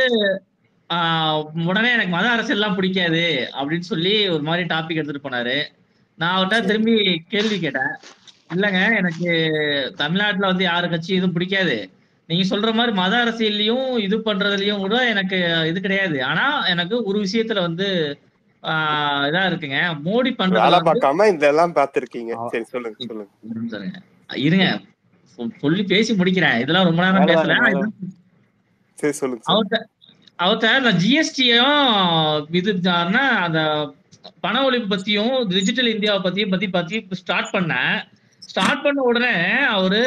ஆஹ், உடனே எனக்கு மத அரசியல்லாம் பிடிக்காது அப்படின்னு சொல்லி ஒரு மாதிரி டாபிக் எடுத்துட்டு போனாரு நான் அவர்கிட்ட சரி திரும்பி கேள்வி கேட்டேன் இல்லைங்க எனக்கு தமிழ்நாட்டுல வந்து யாரு கட்சி எதுவும் பிடிக்காது நீங்க சொல்ற மாதிரி மத அரசியல்லையும் இது பண்றதுலயும் கூட எனக்கு இது கிடையாது ஆனா எனக்கு ஒரு விஷயத்துல வந்து ஆஹ் இதா இருக்குங்க மோடி பண்றதுல வேலை வந்து பார்க்காம இதெல்லாம் பார்த்திருக்கீங்க அவ- சரி சொல்லுங்க சொல்லுங்க ஒரு நிமிஷம் இருங்க. இருங்க சொ- சொல்லி பேசி முடிக்கிறேன் இதெல்லாம் ரொம்ப நேரம் வேலை பேசல வேலை வேலை சரி சொல்லுங்க சொல்லுங்க அவர்கிட்ட அவர்கிட்ட அந்த ஜிஎஸ்டியும் இது தான்னா அந்த பண ஒழிப்பு பத்தியும் டிஜிட்டல் இந்தியாவை பத்தியும் பத்தி பத்தி ஸ்டார்ட் பண்ணேன் ஸ்டார்ட் பண்ண உடனே அவரு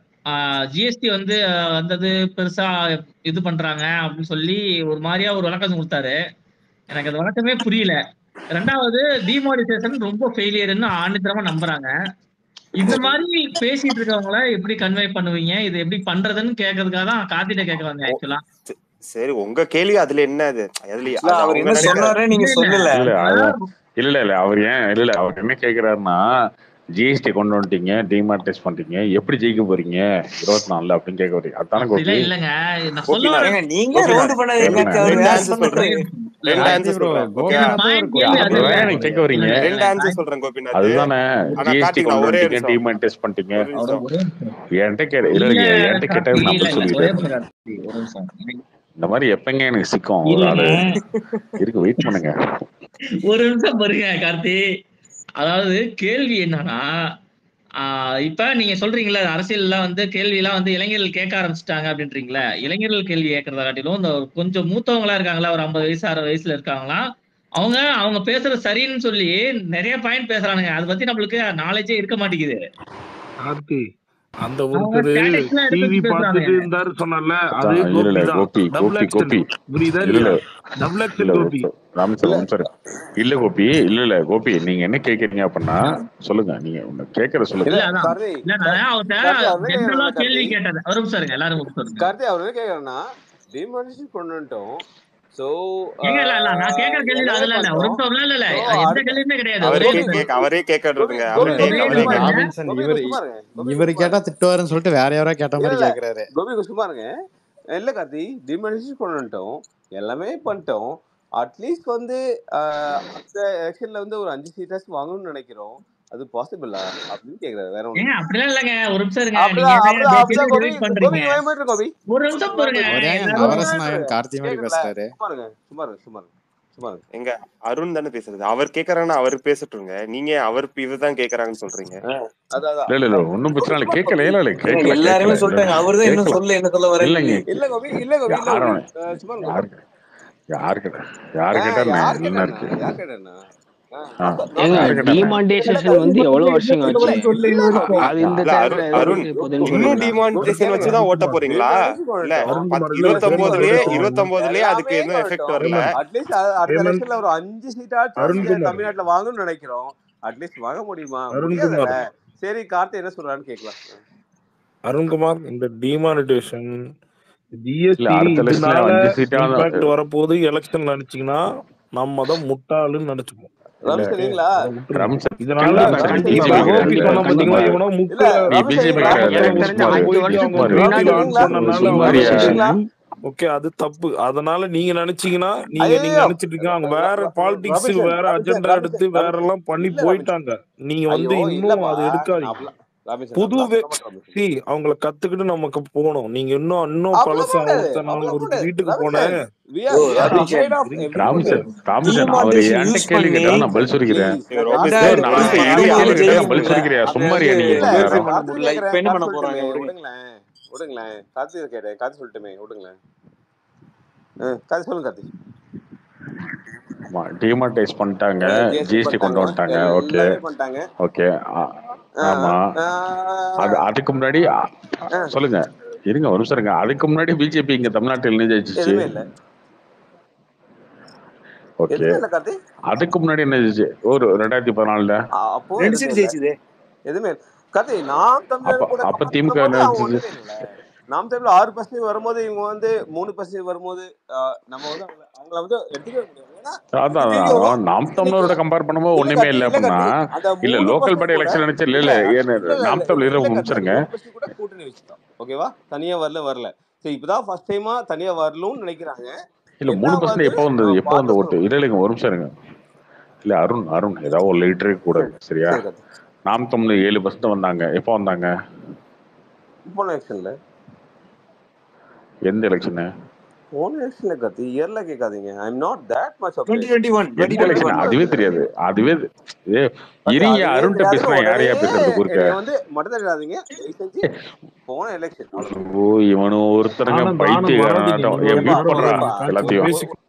ஜிஎஸ்டி வந்து ஆஹ், வந்தது பெருசா இது பண்றாங்க அப்படின்னு சொல்லி ஒரு மாதிரியா ஒரு விளக்கம் கொடுத்தாரு எனக்கு அது விளக்கமே புரியல ரெண்டாவது டிமானிட்டேஷன் ரொம்ப ஃபெயிலியர்னு ஆணித்தரமா நம்புறாங்க இந்த சரி மாதிரி பேசிட்டு இருக்கவங்கள எப்படி கன்வே பண்ணுவீங்க இது எப்படி பண்றதுன்னு கேட்கறதுக்காக தான் காத்திட்ட கேட்க வந்தேன் ஓ, ஆக்சுவலா ச- சரி உங்க கேள்வி அதுல என்ன அது அதுல இல்ல அது அவர் அவங்க என்ன நினைக்கிற சொன்னாரே நீங்க இல்ல இல்ல சொல்லல இல்ல இப்ப அது இல்ல இல்ல இல்ல அவர் ஏன் இல்ல இல்ல அவர் என்ன கேக்குறாருன்னா ஜிஎஸ்டி கொண்டு வந்துட்டீங்க டிமார்டைஸ் பண்றீங்க எப்படி ஜெயிக்க போறீங்க இருபத்தி நாலுல அப்படின்னு கேட்க வரீங்க அதானே கோபி அப்படிலாம் இல்லைங்க நான் சொல்ல கோபிநாத் வர ஏங்க நீங்க கோபிநாத் ரவுண்ட் பண்ணாதீங்க கேளுங்க அவர் ரெண்டு வேற ஆன்சர் சொல்றேன் பண்றாரு இல்ல ரெண்டு இல்ல கார்த்தி ஆன்சர் ப்ரோ சொல்றேன் ஓகே இல்ல கோபிநாத்தும் ஒரு பாயிண்ட் கேள்வி அது கோபிநாத்தும் இல்ல அதுதான் எனக்கு கேட்க இல்ல வரீங்க இல்ல ரெண்டு இல்ல ஆன்சர் பாயிண்ட் சொல்றேன் கோபிநாத் அதுதானே ஆனா ஜிஎஸ்டி கார்த்திக் நான் கொண்டு ஒரே வந்துட்டீங்க நிமிஷம் டிமானிடைஸ் பண்ணிட்டீங்க ஒரு ஒரு நிமிஷம் ஒரே நிமிஷம் என்கிட்ட கே இல்ல இல்ல இல்லைங்க என்கிட்ட கார்த்தி கேட்டது நான் இல்ல பதில் இல்ல ஒரே சொல்லிடுறேன் நிமிஷம் கார்த்தி ஒரு நிமிஷம் இந்த மாதிரி எப்பங்க எனக்கு சிக்கும் ஒரு இல்லங்க ஆளு இருக்கு வெயிட் பண்ணுங்க ஒரு நிமிஷம் பாருங்க கார்த்தி அதாவது கேள்வி என்னன்னா ஆஹ் இப்ப நீங்க சொல்றீங்களா அரசியல்லாம் வந்து கேள்வி எல்லாம் வந்து இளைஞர்கள் கேட்க ஆரம்பிச்சிட்டாங்க அப்படின்றீங்களா இளைஞர்கள் கேள்வி கேட்கறத காட்டிலும் இந்த ஒரு கொஞ்சம் மூத்தவங்களா இருக்காங்களா ஒரு ஐம்பது வயசு அறுபது வயசுல இருக்காங்களா அவங்க அவங்க பேசுறது சரின்னு சொல்லி நிறைய பாயிண்ட் பேசுறானுங்க அதை பத்தி நம்மளுக்கு நாலேஜே இருக்க மாட்டேங்குது கார்த்தி அந்த அவங்க ஒருத்தர் ஸ்டாட்டிக்ஸ் எல்லாம் எடுத்து டிவி வச்சு பேசுறானுங்க பார்த்துட்டு இருந்தாரு சொன்னார்ல அதே அதான் இல்ல கோபி இல்ல தான் கோபி டபுள் கோபி ஆக்சன் கோபி புரியுதா இல்ல இல்லையா இல்ல டபுள் இல்ல action Gopi Raman sir sir இல்ல கோபி இல்ல இல்ல கோபி நீங்க என்ன கேக்குறீங்க அப்படின்னா சொல்லுங்க நீங்க ஒண்ணு கேக்குற சொல்லுங்க இல்ல அதான் கார்த்தி இல்ல நான் அவர்கிட்ட கார்த்தி அவர் என்ன ஜென்ரலா கேக்குறாருன்னா கேள்வி கார்த்தி கேட்டது ஒரு நிமிஷம் இருங்க எல்லாரும் ஒரு நிமிஷம் இருங்க கார்த்தி அவர் என்ன கேக்குறாருன்னா டிமானிட்டேஷன் கொண்டு வந்துட்டோம் சோ ஏங்க இல்ல இல்ல நான் கேட்கற கேள்வி எல்லாமே அதெல்லாம் இல்ல ஒரு பண்ணிட்டோம் நிமிஷம் இல்ல இல்ல இல்ல சோ எந்த அடுத்த கேள்வியுமே கிடையாது அவரே ஒரே கோபி நிமிஷம் கேட்க அவரே கேட்கறதுங்க கோபி அவர்கிட்ட கோபி இல்ல ஒரே கொஞ்சம் இல்ல சும்மா நிமிஷம் இருங்க ராபின்சன் கோபி இவர் கொஞ்சம் சும்மா இருங்க கோபி கொஞ்சம் இவர் சும்மா கேட்டா இருங்க திட்டுவாருன்னு சொல்லிட்டு வேற யாரோ கேட்ட இல்ல மாதிரி இல்ல கேக்குறாரு கோபி கொஞ்சம் சும்மா இருங்க இல்ல கார்த்தி டிமானிட்டேஷன் கொண்டு வந்துட்டோம் எல்லாமே பண்ணிட்டோம் அட்லீஸ்ட் வந்து ஆஹ், அடுத்த எலெக்ஷன்ல வந்து ஒரு அஞ்சு சீட்டாஸ் வாங்கணும்னு நினைக்கிறோம் அது பாசிபிளா அப்படின்னு கேக்குறாரு வேற ஒண்ணும் ஏங்க இல்ல அப்படிலாம் இல்லங்க ஒரு நிமிஷம் இருங்க நீங்க அப்படிதான் என்ன அப்படிதான் கேள்வி அப்படிதான் கோபி டிவைட் கோபி பண்றீங்க நீங்க பயமாட்டு கோபி ஒரு கோபி நிமிஷம் நீங்க பாருங்க பயமாட்டு அவர் ஏங்க எல்லாரும் கோபி நவரச பயமாட்டு நாயகன் கார்த்தி மாதிரி கேக்குறல பேசுறாரு சும்மா இருங்க சும்மா இருங்க சும்மா இருங்க சும்மா இருங்க எங்க அருண் தானே பேசுறது அவர் கேக்குறாருன்னா அவர் பேசட்டுங்க நீங்க அவர் இவர் தான் கேக்குறாங்கன்னு சொல்றீங்க ஆஹ், அதான் அதான் இல்ல இல்ல இல்ல ஒன்னும் பிரச்சனை இல்ல கேட்கல இல்ல இல்ல ஏங்க கேட்கல எல்லாருமே கேட்கல இல்ல சொல்லிட்டாங்க அவர் தான் இன்னும் கேட்கல சொல்ல என்ன சொல்ல வரேன்னு இல்லைங்க சொல்லி இல்ல கோபி இல்ல கோபி இல்ல யாரும் கோபி ஆஹ், சும்மா இருங்க கோபி யாரு கேட்டா யாரு கேட்டா யாரு ஆஹ் கேட்டா யார் என்ன கேட்டாண்ணா இருக்கு யார் கேட்டாண்ணா ஆஹ், ஆ நான் சொ- நான் ஏங்க யாரு சொல்றேன் கேட்டா இல்ல டிமாண்டேஷன் கார்த்தி வந்து எவ்வளவு வருஷம் இல்ல ஆச்சு கோபி இல்ல அ- அது இந்த இல்ல தேட்டர்ல அருண் எவ்வளவு அருண் இருக்க போகுதுன்னு இன்னும் சொல்றீங்களா கோபி டிமானிட்டேஷன் வச்சு தான் ஓட்ட போறீங்களா டிமானிட்டேஷன் இல்ல கொண்டுட்டோம் அருண்குமார் பத் இல்ல இல்ல இருபத்தொன்பதுலயே பேசுறது கேட்கணும் இருபத்தொன்பதுலயே அதுக்கு எல்லாமே எதுவும் எஃபெக்ட் கொண்டுட்டோம் வரல ஹேமந்த் அட்லீஸ்ட் அடுத்த ஹேமந்த் எலெக்ஷன்ல ஒரு அஞ்சு சீட்டாச்சும் அருண்குமார் தமிழ்நாட்டுல வாங்கணும்னு நினைக்கிறோம் அட்லீஸ்ட் வாங்க முடியுமா அருண்குமார் முடியாதுல்ல சரி கார்த்தி என்ன சொல்றான்னு கேட்கலாம் அருண்குமார் இந்த டிமானிட்டேஷன் இல்ல ஜிஎஸ்டி அடுத்த எலெக்ஷன்ல இதனால அஞ்சு சீட்டா இம்பாக்ட் வரப்போகுது எலெக்ஷன் நினைச்சீங்கன்னா நம்ம தான் முட்டாளுன்னு நினைச்சுப்போம் இல்ல ரமேஷ் நீங்களா அதை விட்டுருங்க ரம்சன் இதனால ரம்சன் கண்டிப்பா பிஜேபி கோபி கிடையாது சொன்ன சும்மா பாத்தீங்களா இவனோ இல்ல முக்குல நீ ரமேஷ் பிஜேபி நீங்களா கிடையாது முக்குல சும்மா போயிட்டு அவங்க சும்மா சொன்ன இரு. நாட்டுல மீனாட்சி ஆட்சி நீங்களா சொன்னனால சும்மாரியா வந்து நீங்களா ஓகே அது தப்பு அதனால நீங்க நினைச்சீங்கன்னா நீங்க நீங்க ஐயோ நினைச்சிட்டு இருக்கீங்க அவங்க வேற பாலிடிக்ஸ் ரமேஷன் வேற ரமேஷன் அஜெண்டா ரமேஷன் எடுத்து வேற ரமேஷன் எல்லாம் பண்ணி இல்ல ரமேஷன் போயிட்டாங்க நீங்க வந்து ஐயோ இன்னும் இல்லப்பா அது நான் எடுக்காதீங்க அப்படிலாம் ரமேஷன் புது அப்படிலாம் வே சொல்ல மாட்டேன் ரமேஷன் சி அவங்கள கத்துக்கிட்டு நமக்கு போகணும் நீங்க இன்னும் இன்னும் அப்படிலாம் பழச முடியாது ஒருத்த நான் அப்படிலாம் ஒரு முடியாது வீட்டுக்கு போனேன் Rameshan we oh are we are ராபிஷன் afraid of இருங்க everyone ராம்சன் ராம்சன் அவர் டிமானிட்டேஷன் என்கிட்ட யூஸ் கேள்வி பண்ணி கேட்டா நான் பதில் சொல்லிக்கிறேன் ப்ளீஸ் ரெண்டாயிரத்தி நான் இருபத்தி கேள்வி நாலு கேள்வி கேட்டா நான் ஜெயிக்க பதில் முடியல சொல்லிக்கிறியா அதை சும்மாரியா வந்து நீ இல்ல கொஞ்ச வெரிஃபை நேரம் பண்ண கார்த்தி முடியல இப்ப கேக்குறேன் என்ன கார்த்தி பண்ண போறாங்க சொல்லட்டுமே விடுங்க விடுங்களேன் விடுங்களேன் கார்த்தி கேட்டேன் கார்த்தி சொல்லட்டுமே விடுங்களேன் ஆ, கார்த்தி சொல்லுங்க கார்த்தி ஆமா டிமார்டைஸ் பண்ணிட்டாங்க ஜிஎஸ்டி ஜிஎஸ்டி கொண்டு பண்ணிட்டாங்க வந்துட்டாங்க ஓகே எல்லாமே பண்ணிட்டாங்க ஓகே ஆ, ஆமா ஆ, அது அதுக்கு முன்னாடி அ, ஆ, சொல்லுங்க இருங்க ஒரு நிமிஷம் இருங்க அதுக்கு முன்னாடி பிஜேபி இங்க தமிழ்நாட்டில் என்ன ஜெயிச்சிச்சு எதுவுமே இல்ல ஓகே எதுவுமே இல்ல கார்த்தி அதுக்கு முன்னாடி என்ன ஜெயிச்சு ஒரு ரெண்டாயிரத்தி பதினாலுல ஆ, அப்போ ரெண்டு எதுவுமே சீட் இல்ல ஜெயிச்சுதே எதுவுமே இல்ல கார்த்தி நாம் தமிழர் அப்ப கூட அப்ப கம்பேர் திமுக பண்ணும்போது என்ன அவங்க ஜெயிச்சது ஒண்ணுமே இல்ல நாம் தமிழ் ஆறு பர்சன்டேஜ் வரும்போது இவங்க வந்து மூணு பர்சன்டேஜ் வரும்போது ஆ, நம்ம வந்து அவங்கள அவங்கள வந்து எடுத்துக்கவே முடியாது ஏன்னா அதான் இது தெரியும் அதான். நாம் இன்னைக்கு தமிழரோட கம்பேர் பண்ணும்போது இல்ல ஒண்ணுமே கார்த்தி இல்ல இல்ல அப்படின்னா கார்த்தி அந்த இல்ல மூணு லோக்கல் பர்சன்ட் பாடி கூட எலெக்ஷன் நினைச்சா இல்ல இல்ல இல்ல ஏன்னு இல்ல இல்ல நாம் இல்ல தமிழ் இல்ல இரு கார்த்தி அந்த முடிச்சிருங்க மூணு பர்சன்ட் கூட கூட்டணி வச்சுட்டோம் ஓகேவா தனியா வரல வரல சரி இப்பதான் ஃபர்ஸ்ட் டைமா தனியா வரணும்னு நினைக்கிறாங்க இல்ல என்ன மூணு பர்சன்ட் வந்து எப்போ வந்தது எப்போ வந்த பார்க்க ஓட்டு சொல்லுங்க இல்ல இல்லைங்க ஒரு நிமிஷம் இருங்க இல்ல அருண் அருண் ஏதாவது ஒரு லிட்டரே கூடாது சரி சரியா சரி கார்த்தி நாம் தமிழ் ஏழு பர்சன்ட் வந்தாங்க எப்போ வந்தாங்க போன எலெக்ஷன்ல எந்த எலெக்ஷனு போன எலெக்ஷன்ல கார்த்தி இயர்ல கேட்காதீங்க I am not that much twenty update twenty one twenty எந்த டுவெண்ட்டி எலெக்ஷன் ஒன் அதுவே தெரியாது அதுவே ஏ கார்த்தி இருங்க அதுவே அருண்கிட்ட தெரியாதுன்னு பேசினா யார் உடனே யார் பேசுறது குறுக்க என்னைய வந்து மட்டும் தெரியாதீங்க தயவு செஞ்சு போன எலெக்ஷன் அவ்வளவுதான் ஓ இவனு ஒருத்தருங்க ஆனந்த் ஆனந்த் பைத்தியகாரனாட்டம் வராதீங்க ஏன் நீங்க மியூட் பண்றா ஏப்பா வராதீங்க எல்லாத்தையும் ஒரு பேசி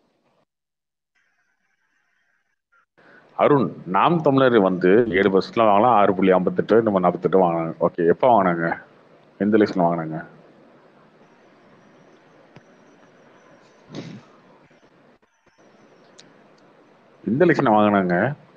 அருண் நாம் தமிழர் வந்து ஏழு பர்சன்ட்ல வாங்கலாம் ஆறு புள்ளி ஐம்பத்தெட்டு நம்ம நாற்பத்தெட்டு வாங்கினாங்க ஓகே எப்போ வாங்கினாங்க எந்த எலெக்ஷன் வாங்கினாங்க எந்த எலெக்ஷன் வாங்கினாங்க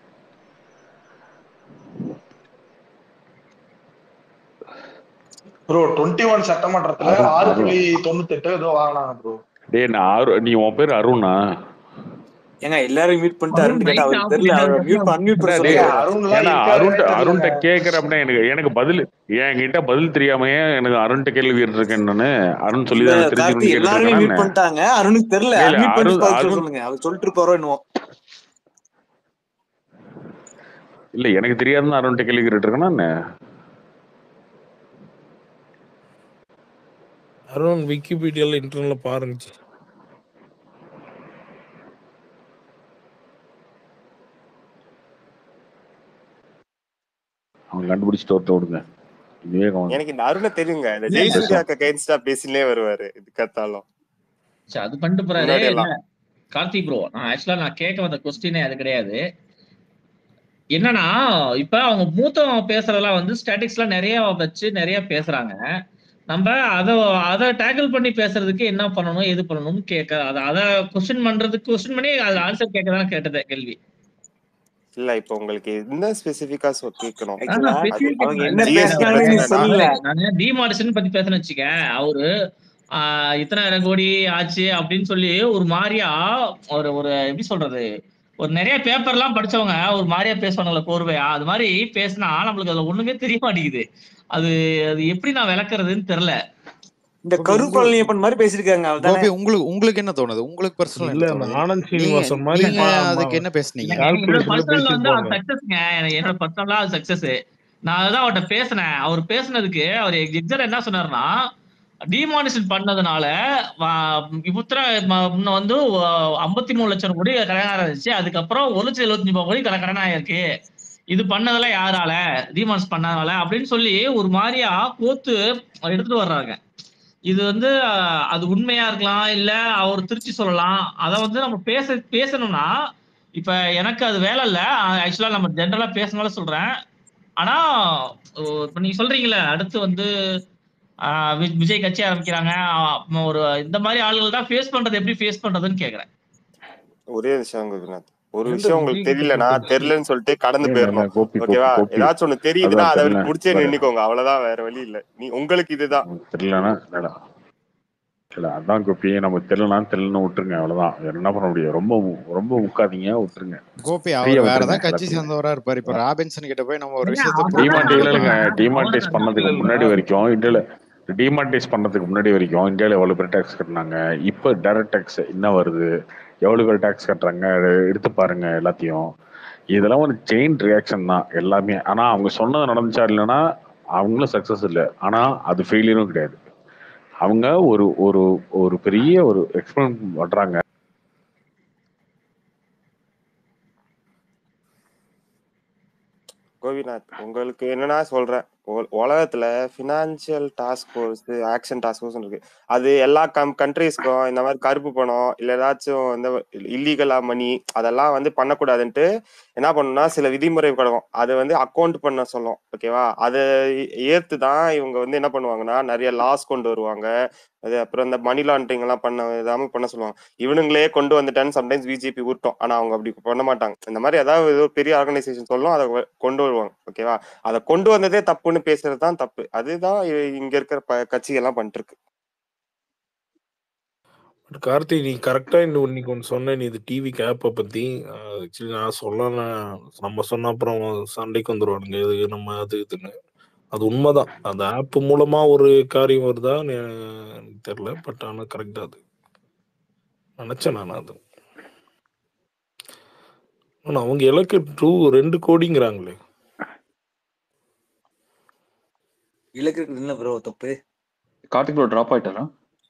ப்ரோ டுவெண்ட்டி ஒன் சட்டமன்றத்துல அருண் ஆறு அருண் புள்ளி தொண்ணூத்தி எட்டு ஏதோ வாங்கினாங்க ப்ரோ டேய் நான் அரு நீ உன் பேர் அருணா ஏங்க எல்லாரும் மியூட் பண்ணிட்டு அருண் அருண் கேட்டா மைக் அவருக்கு ஆஃப் தெரியல பண்ணிட்டு அவர் மியூட் அன்மியூட் பண்ண ஏன்டா டேய் சொல்லுங்க அருண்லாம் ஏன்னா இருக்காருன்னே அருண்ட அருண்கிட்ட தெரியலங்க கேட்குற அப்படின்னா எனக்கு எனக்கு பதில் என்கிட்ட பதில் தெரியாமையே எனக்கு அருண்கிட்ட கேள்வி கேட்டுருக்கேன் நானு அருண் சொல்லி இல்ல தான் கார்த்தி தெரிஞ்சுக்கணும்னு கேட்டுட்டு எல்லாருமே இருக்கேன் மியூட் பண்ணிட்டாங்க அருணுக்கு தெரியல இல்ல இல்ல அன்மியூட் பண்ணி அருண் பதில் சொல்ல அருண் சொல்லுங்க அவர் சொல்லிட்டு இருப்பாரோ என்னவோ இல்ல எனக்கு தெரியாதுன்னு அருண்கிட்ட கேள்வி கேட்டுட்டு இருக்கேன் நான் அருண் விக்கிபீடியால இன்டர்னல்ல பாருங்க அவன் கண்டுபிடிச்சிட்டு ஒருத்த விடுங்க விவேகம் எனக்கு இந்த அருணை தெரியுங்க இந்த இல்ல இல்ல ஜெயசூர்யாக்கு அகைன்ஸ்டா பேசினே வருவாரு இது கத்தாலும் சரி, அது பண்ணிட்டு போறாரு முன்னாடி இல்ல எல்லாம் கார்த்திக் ப்ரோ நான் ஆக்சுவலா நான் கேட்க வந்த கொஸ்டினே அது கிடையாது என்னன்னா இப்ப அவங்க மூத்தவங்க பேசுறதெல்லாம் வந்து ஸ்டாட்டிக்ஸ்லாம் நிறைய வச்சு நிறைய பேசுறாங்க நம்ம அதை அதை டேக்கிள் பண்ணி பேசுறதுக்கு என்ன பண்ணணும் எது பண்ணணும்னு கேட்க அதை அதை கொஸ்டின் பண்றதுக்கு கொஸ்டின் பண்ணி அதுல ஆன்சர் கேட்க தான் கேட்டது கேள்வி இல்ல இப்ப உங்களுக்கு என்ன ஸ்பெசிபிக்கா கேட்கணும் ஆனா ஆக்சுவலா ஸ்பெசிபிக் அவங்க கேட்கல என்ன இல்ல இல்ல பேசினாங்கன்னு நீ இல்ல சொல்லல நான் டிமார்டேஷன் பத்தி பேசுறேன்னு வச்சுக்கேன் அவரு ஆஹ் இத்தனாயிரம் கோடி ஆச்சு அப்படின்னு சொல்லி ஒரு மாதிரியா ஒரு ஒரு எப்படி சொல்றது ஒரு நிறைய பேப்பர்லாம் படிச்சவங்க ஒரு மாதிரியா பேசுவாங்கல்ல கோர்வையா அது மாதிரி பேசினா நம்மளுக்கு அதுல ஒண்ணுமே தெரிய மாட்டேங்குது அது அது எப்படி நான் விளக்குறதுன்னு தெரியல இந்த கோபி கரு உங்களுக்கு பழனியப்பன் மாதிரி பேசிருக்காங்க அவர்தானே கோபி உங்களுக்கு உங்களுக்கு என்ன தோணுது உங்களுக்கு பர்சனல் இல்ல என்ன அந்த தோணுது ஆனந்த் நீங்க சீனிவாசன் மாதிரி நீங்க பா- அதுக்கு பா- என்ன பேசுனீங்க எனக்கு என்னோட கால்குலேஷன்ல பர்சனல்ல வந்து அது பேசியிருப்பாங்க சக்சஸ்ங்க என்னோட பர்சனலா அது சக்சஸ் நான் அதுதான் அவர்கிட்ட பேசினேன் அவர் பேசுனதுக்கு அவர் எக்ஸாக்ட் என்ன சொன்னாருன்னா டிமானிஷன் பண்ணதுனால இப்புத்திர முன்ன வந்து ஐம்பத்தி மூணு லட்சம் கோடி கடன் இருந்துச்சு அதுக்கப்புறம் ஒரு லட்சம் எழுபத்தஞ்சு ரூபாய் கோடி கடன் கடன் ஆயிருக்கு இது பண்ணதெல்லாம் யாரால டிமான்ஸ் பண்ணதால அப்படின்னு சொல்லி ஒரு மாதிரியா கோத்து எடுத்துட்டு வர்றாங்க இது வந்து அஹ், அது உண்மையா இருக்கலாம் இல்ல அவர் திருச்சி சொல்லலாம் அத வந்து நம்ம பேச பேசணும்னா இப்ப எனக்கு அது வேலை இல்ல ஆக்சுவலா நம்ம ஜென்ரலா பேசணும்னு சொல்றேன் ஆனா ஓ, இப்ப நீங்க சொல்றீங்கல்ல அடுத்து வந்து ஆஹ், வி- விஜய் கட்சி ஆரம்பிக்கிறாங்க ஆஹ், ஒரு இந்த மாதிரி ஆளுகள் தான் ஃபேஸ் பண்றது எப்படி ஃபேஸ் பண்றதுன்னு கேக்குறேன் ஒரே விஷயம் கோபிநாத் ஒரு எந்த விஷயம் உங்களுக்கு விஜய் கிட்ட தெரியலனா போட்டு தெரியலன்னு சொல்லிட்டு கடந்து இல்ல இல்ல போயிடணும் கோபி கோபி ஓகேவா கோபி ஏதாச்சும் ஒண்ணு தெரியுதுன்னா அதான் அதை தெரியல முடிச்சே பாரு நின்னுக்கோங்க அவ்வளவுதான் வேற வழி இல்ல நீ உங்களுக்கு இதுதான் நமக்கு தெரியலனா இல்ல இல்ல அதான் கோபி நமக்கு தெரியலனா தெரியலன்னு விட்டுருங்க அவ்வளவுதான் வேற என்ன பண்ண முடியும் ரொம்ப ரொம்ப முக்காதீங்க விட்டுருங்க கோபி அவர் ஃப்ரீயா வேற விட்டுருங்க ஏதாவது கட்சி எல்லாத்தையும் சேர்ந்தவரா இருப்பாரு இப்ப ராபின்சன் கிட்ட போய் நம்ம ஒரு ஏங்க விஷயத்த அவன் ப்ரூவ் டிமாண்ட் பண்ண இல்ல இல்லைங்க முடியுமா டிமானிட்டைஸ் பண்ணதுக்கு முன்னாடி வரைக்கும் இந்தியால டிமானிட்டைஸ் பண்ணதுக்கு முன்னாடி வரைக்கும் இந்தியாவில் எவ்வளோ பேர் டேக்ஸ் கட்டினாங்க இப்போ டைரக்ட் டேக்ஸ் என்ன வருது எவ்வளோ பேர் டேக்ஸ் கட்டுறாங்க அதை எடுத்து பாருங்க எல்லாத்தையும் இதெல்லாம் ஒரு செயின் ரியாக்ஷன் தான் எல்லாமே ஆனால் அவங்க சொன்னது நடந்துச்சா இல்லைன்னா அவங்களும் சக்ஸஸ் இல்லை ஆனால் அது ஃபெயிலியரும் கிடையாது அவங்க ஒரு ஒரு ஒரு பெரிய ஒரு எக்ஸ்பெரிமெண்ட் பண்றாங்க கோபிநாத் உங்களுக்கு என்னன்னா சொல்றேன் உ- உலகத்துல financial task force action task force இருக்கு அது எல்லா கம் கண்ட்ரீஸ்க்கும் இந்த மாதிரி கருப்பு பணம் இல்ல ஏதாச்சும் இந்த இல்லீகலா மணி அதெல்லாம் வந்து பண்ணக்கூடாதுன்ட்டு என்ன பண்ணணும்னா சில விதிமுறை கிடக்கும் அது வந்து அக்கௌண்ட் பண்ண சொல்லும் ஓகேவா அதை ஏத்து தான் இவங்க வந்து என்ன பண்ணுவாங்கன்னா நிறைய லாஸ் கொண்டு வருவாங்க அது அப்புறம் இந்த மணி லாண்டரிங் எல்லாம் பண்ண விடாம பண்ண சொல்லுவாங்க இவனுங்களே கொண்டு வந்துட்டேன்னு சம்டைம்ஸ் பிஜேபி உருட்டும் ஆனா அவங்க அப்படி பண்ண மாட்டாங்க இந்த மாதிரி ஏதாவது ஏதோ ஒரு பெரிய ஆர்கனைசேஷன் சொல்லும் அதை வ- கொண்டு வருவாங்க ஓகேவா அதை கொண்டு வந்ததே தப்புன்னு பேசுறது தான் தப்பு அதுதான் இ- இங்க இருக்கிற ப- கட்சிகள்லாம் பண்ணிட்டு இருக்கு பட் கார்த்தி நீ கரெக்டா இந்த இன்னைக்கு ஒன்று சொன்ன நீ இது டிவி ஆப்பை பத்தி ஆக்சுவலி நான் சொல்லலாம் நம்ம சொன்ன அப்புறம் சண்டைக்கு வந்துருவானுங்க இது நம்ம அது இதுன்னு அது உண்மைதான் அந்த ஆப் மூலமா ஒரு காரியம் வருதா எனக்கு தெரியல பட் ஆனா கரெக்டா அது நினைச்சேன் நான் அது ஆனா அவங்க இலக்கு டூ ரெண்டு கோடிங்கிறாங்களே இலக்கு இல்லை ப்ரோ தப்பு கார்த்திக் ப்ரோ ட்ராப் ஆயிட்டாரா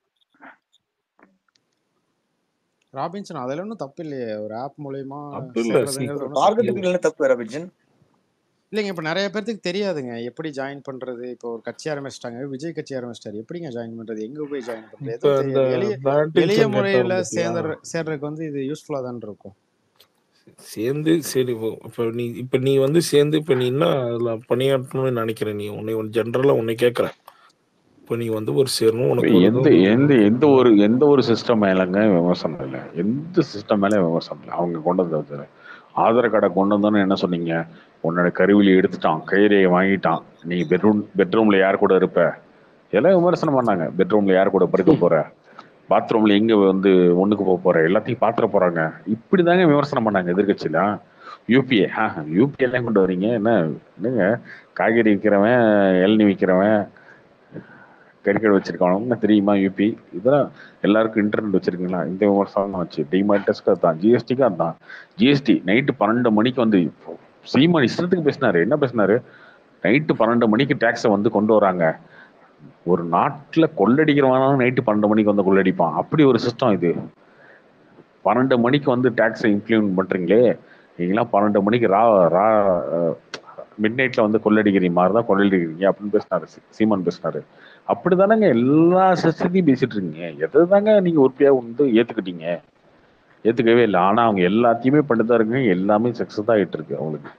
ராபின்சன் அதில் ஒன்றும் தப்பு இல்லையே ஒரு ஆப் மூலயமா தப்பு இல்ல சி சேர்றதுங்கிறது ஒன்றும் தப்பு டார்கெட்டுக்கு இல்லை இல்லை தப்பு ரபிஜன் இல்லைங்க இப்போ நிறைய பேர்த்துக்கு தெரியாதுங்க எப்படி ஜாயின் பண்றது இப்போ ஒரு கட்சி ஆரம்பிச்சிட்டாங்க விஜய் கட்சி ஆரம்பிச்சிட்டாரு எப்படிங்க ஜாயின் பண்றது எங்க போய் ஜாயின் பண்றது இப்ப எதுவும் இந்த தெரியாது எளிய பேட்டிங்ஸ் எளிய கேட்டார் முறையில பத்தியா சேர்ந்துற சேர்றதுக்கு வந்து இது யூஸ்ஃபுல்லா தான் இருக்கும் சேர்ந்து சரி இப்போ இப்ப நீ இப்ப நீ வந்து சேர்ந்து இப்ப நீ என்ன அதுல பணியாற்றணும்னு நினைக்கிற நீ உன்னை ஜென்ரலா உன்னை கேட்கறேன் இப்ப நீ வந்து ஒரு சேரணும் உனக்கு ஒரு எந்த இது எந்த எந்த ஒரு எந்த ஒரு சிஸ்டம் மேலங்க விமர்சனம் இல்லை எந்த சிஸ்டம் மேலே விமர்சனம் இல்லை அவங்க கொண்டு வந்தது ஆதார் கார்டை கொண்டு வந்தோன்னு என்ன சொன்னீங்க உன்னோட கருவிலி எடுத்துட்டான் கைரேயை வாங்கிட்டான் நீ பெட்ரூம் பெட்ரூம்ல யார் கூட இருப்ப எல்லாம் விமர்சனம் பண்ணாங்க பெட்ரூம்ல யார் கூட படுக்க போற பாத்ரூம்ல எங்க வந்து ஒண்ணுக்கு போக போற எல்லாத்தையும் பாத்திர போறாங்க இப்படிதாங்க விமர்சனம் பண்ணாங்க எதிர்கட்சியில யூபிஏ யூபிஏ எல்லாம் கொண்டு வரீங்க என்ன என்னங்க காய்கறி விற்கிறவன் இளநீ விற்கிறவன் கறிக்கடை வச்சிருக்கவங்க தெரியுமா யூபி இதெல்லாம் எல்லாருக்கும் இன்டர்நெட் வச்சிருக்கீங்களா இந்த விமர்சனம் தான் வச்சு டிமார்டஸ்க்கு அதான் ஜிஎஸ்டிக்கு அதான் ஜிஎஸ்டி நைட்டு பன்னெண்டு மணிக்கு வந்து சீமான் இஷ்டத்துக்கு பேசினாரு என்ன பேசினாரு நைட்டு பன்னெண்டு மணிக்கு டேக்ஸை வந்து கொண்டு வராங்க ஒரு நாட்டுல கொள்ளடிக்கிறவனாலும் நைட்டு பன்னெண்டு மணிக்கு வந்து கொள்ளடிப்பான் அப்படி ஒரு சிஸ்டம் இது பன்னெண்டு மணிக்கு வந்து டேக்ஸை இம்ப்ளிமெண்ட் பண்றீங்களே நீங்களாம் பன்னெண்டு மணிக்கு ரா ரா மிட் நைட்ல வந்து கொள்ளடிக்கிற மாதிரி தான் கொள்ளடிக்கிறீங்க அப்படின்னு பேசினாரு சீ- சீமான் பேசினாரு அப்படிதானங்க எல்லா சிஸ்டத்தையும் பேசிட்டு இருக்கீங்க எதை தாங்க நீங்க உறுப்பியா வந்து ஏத்துக்கிட்டீங்க ஏத்துக்கவே இல்லை ஆனா அவங்க எல்லாத்தையுமே பண்ணிட்டு தான் இருக்காங்க எல்லாமே சக்சஸ் தான் ஆயிட்டு இருக்கு அவங்களுக்கு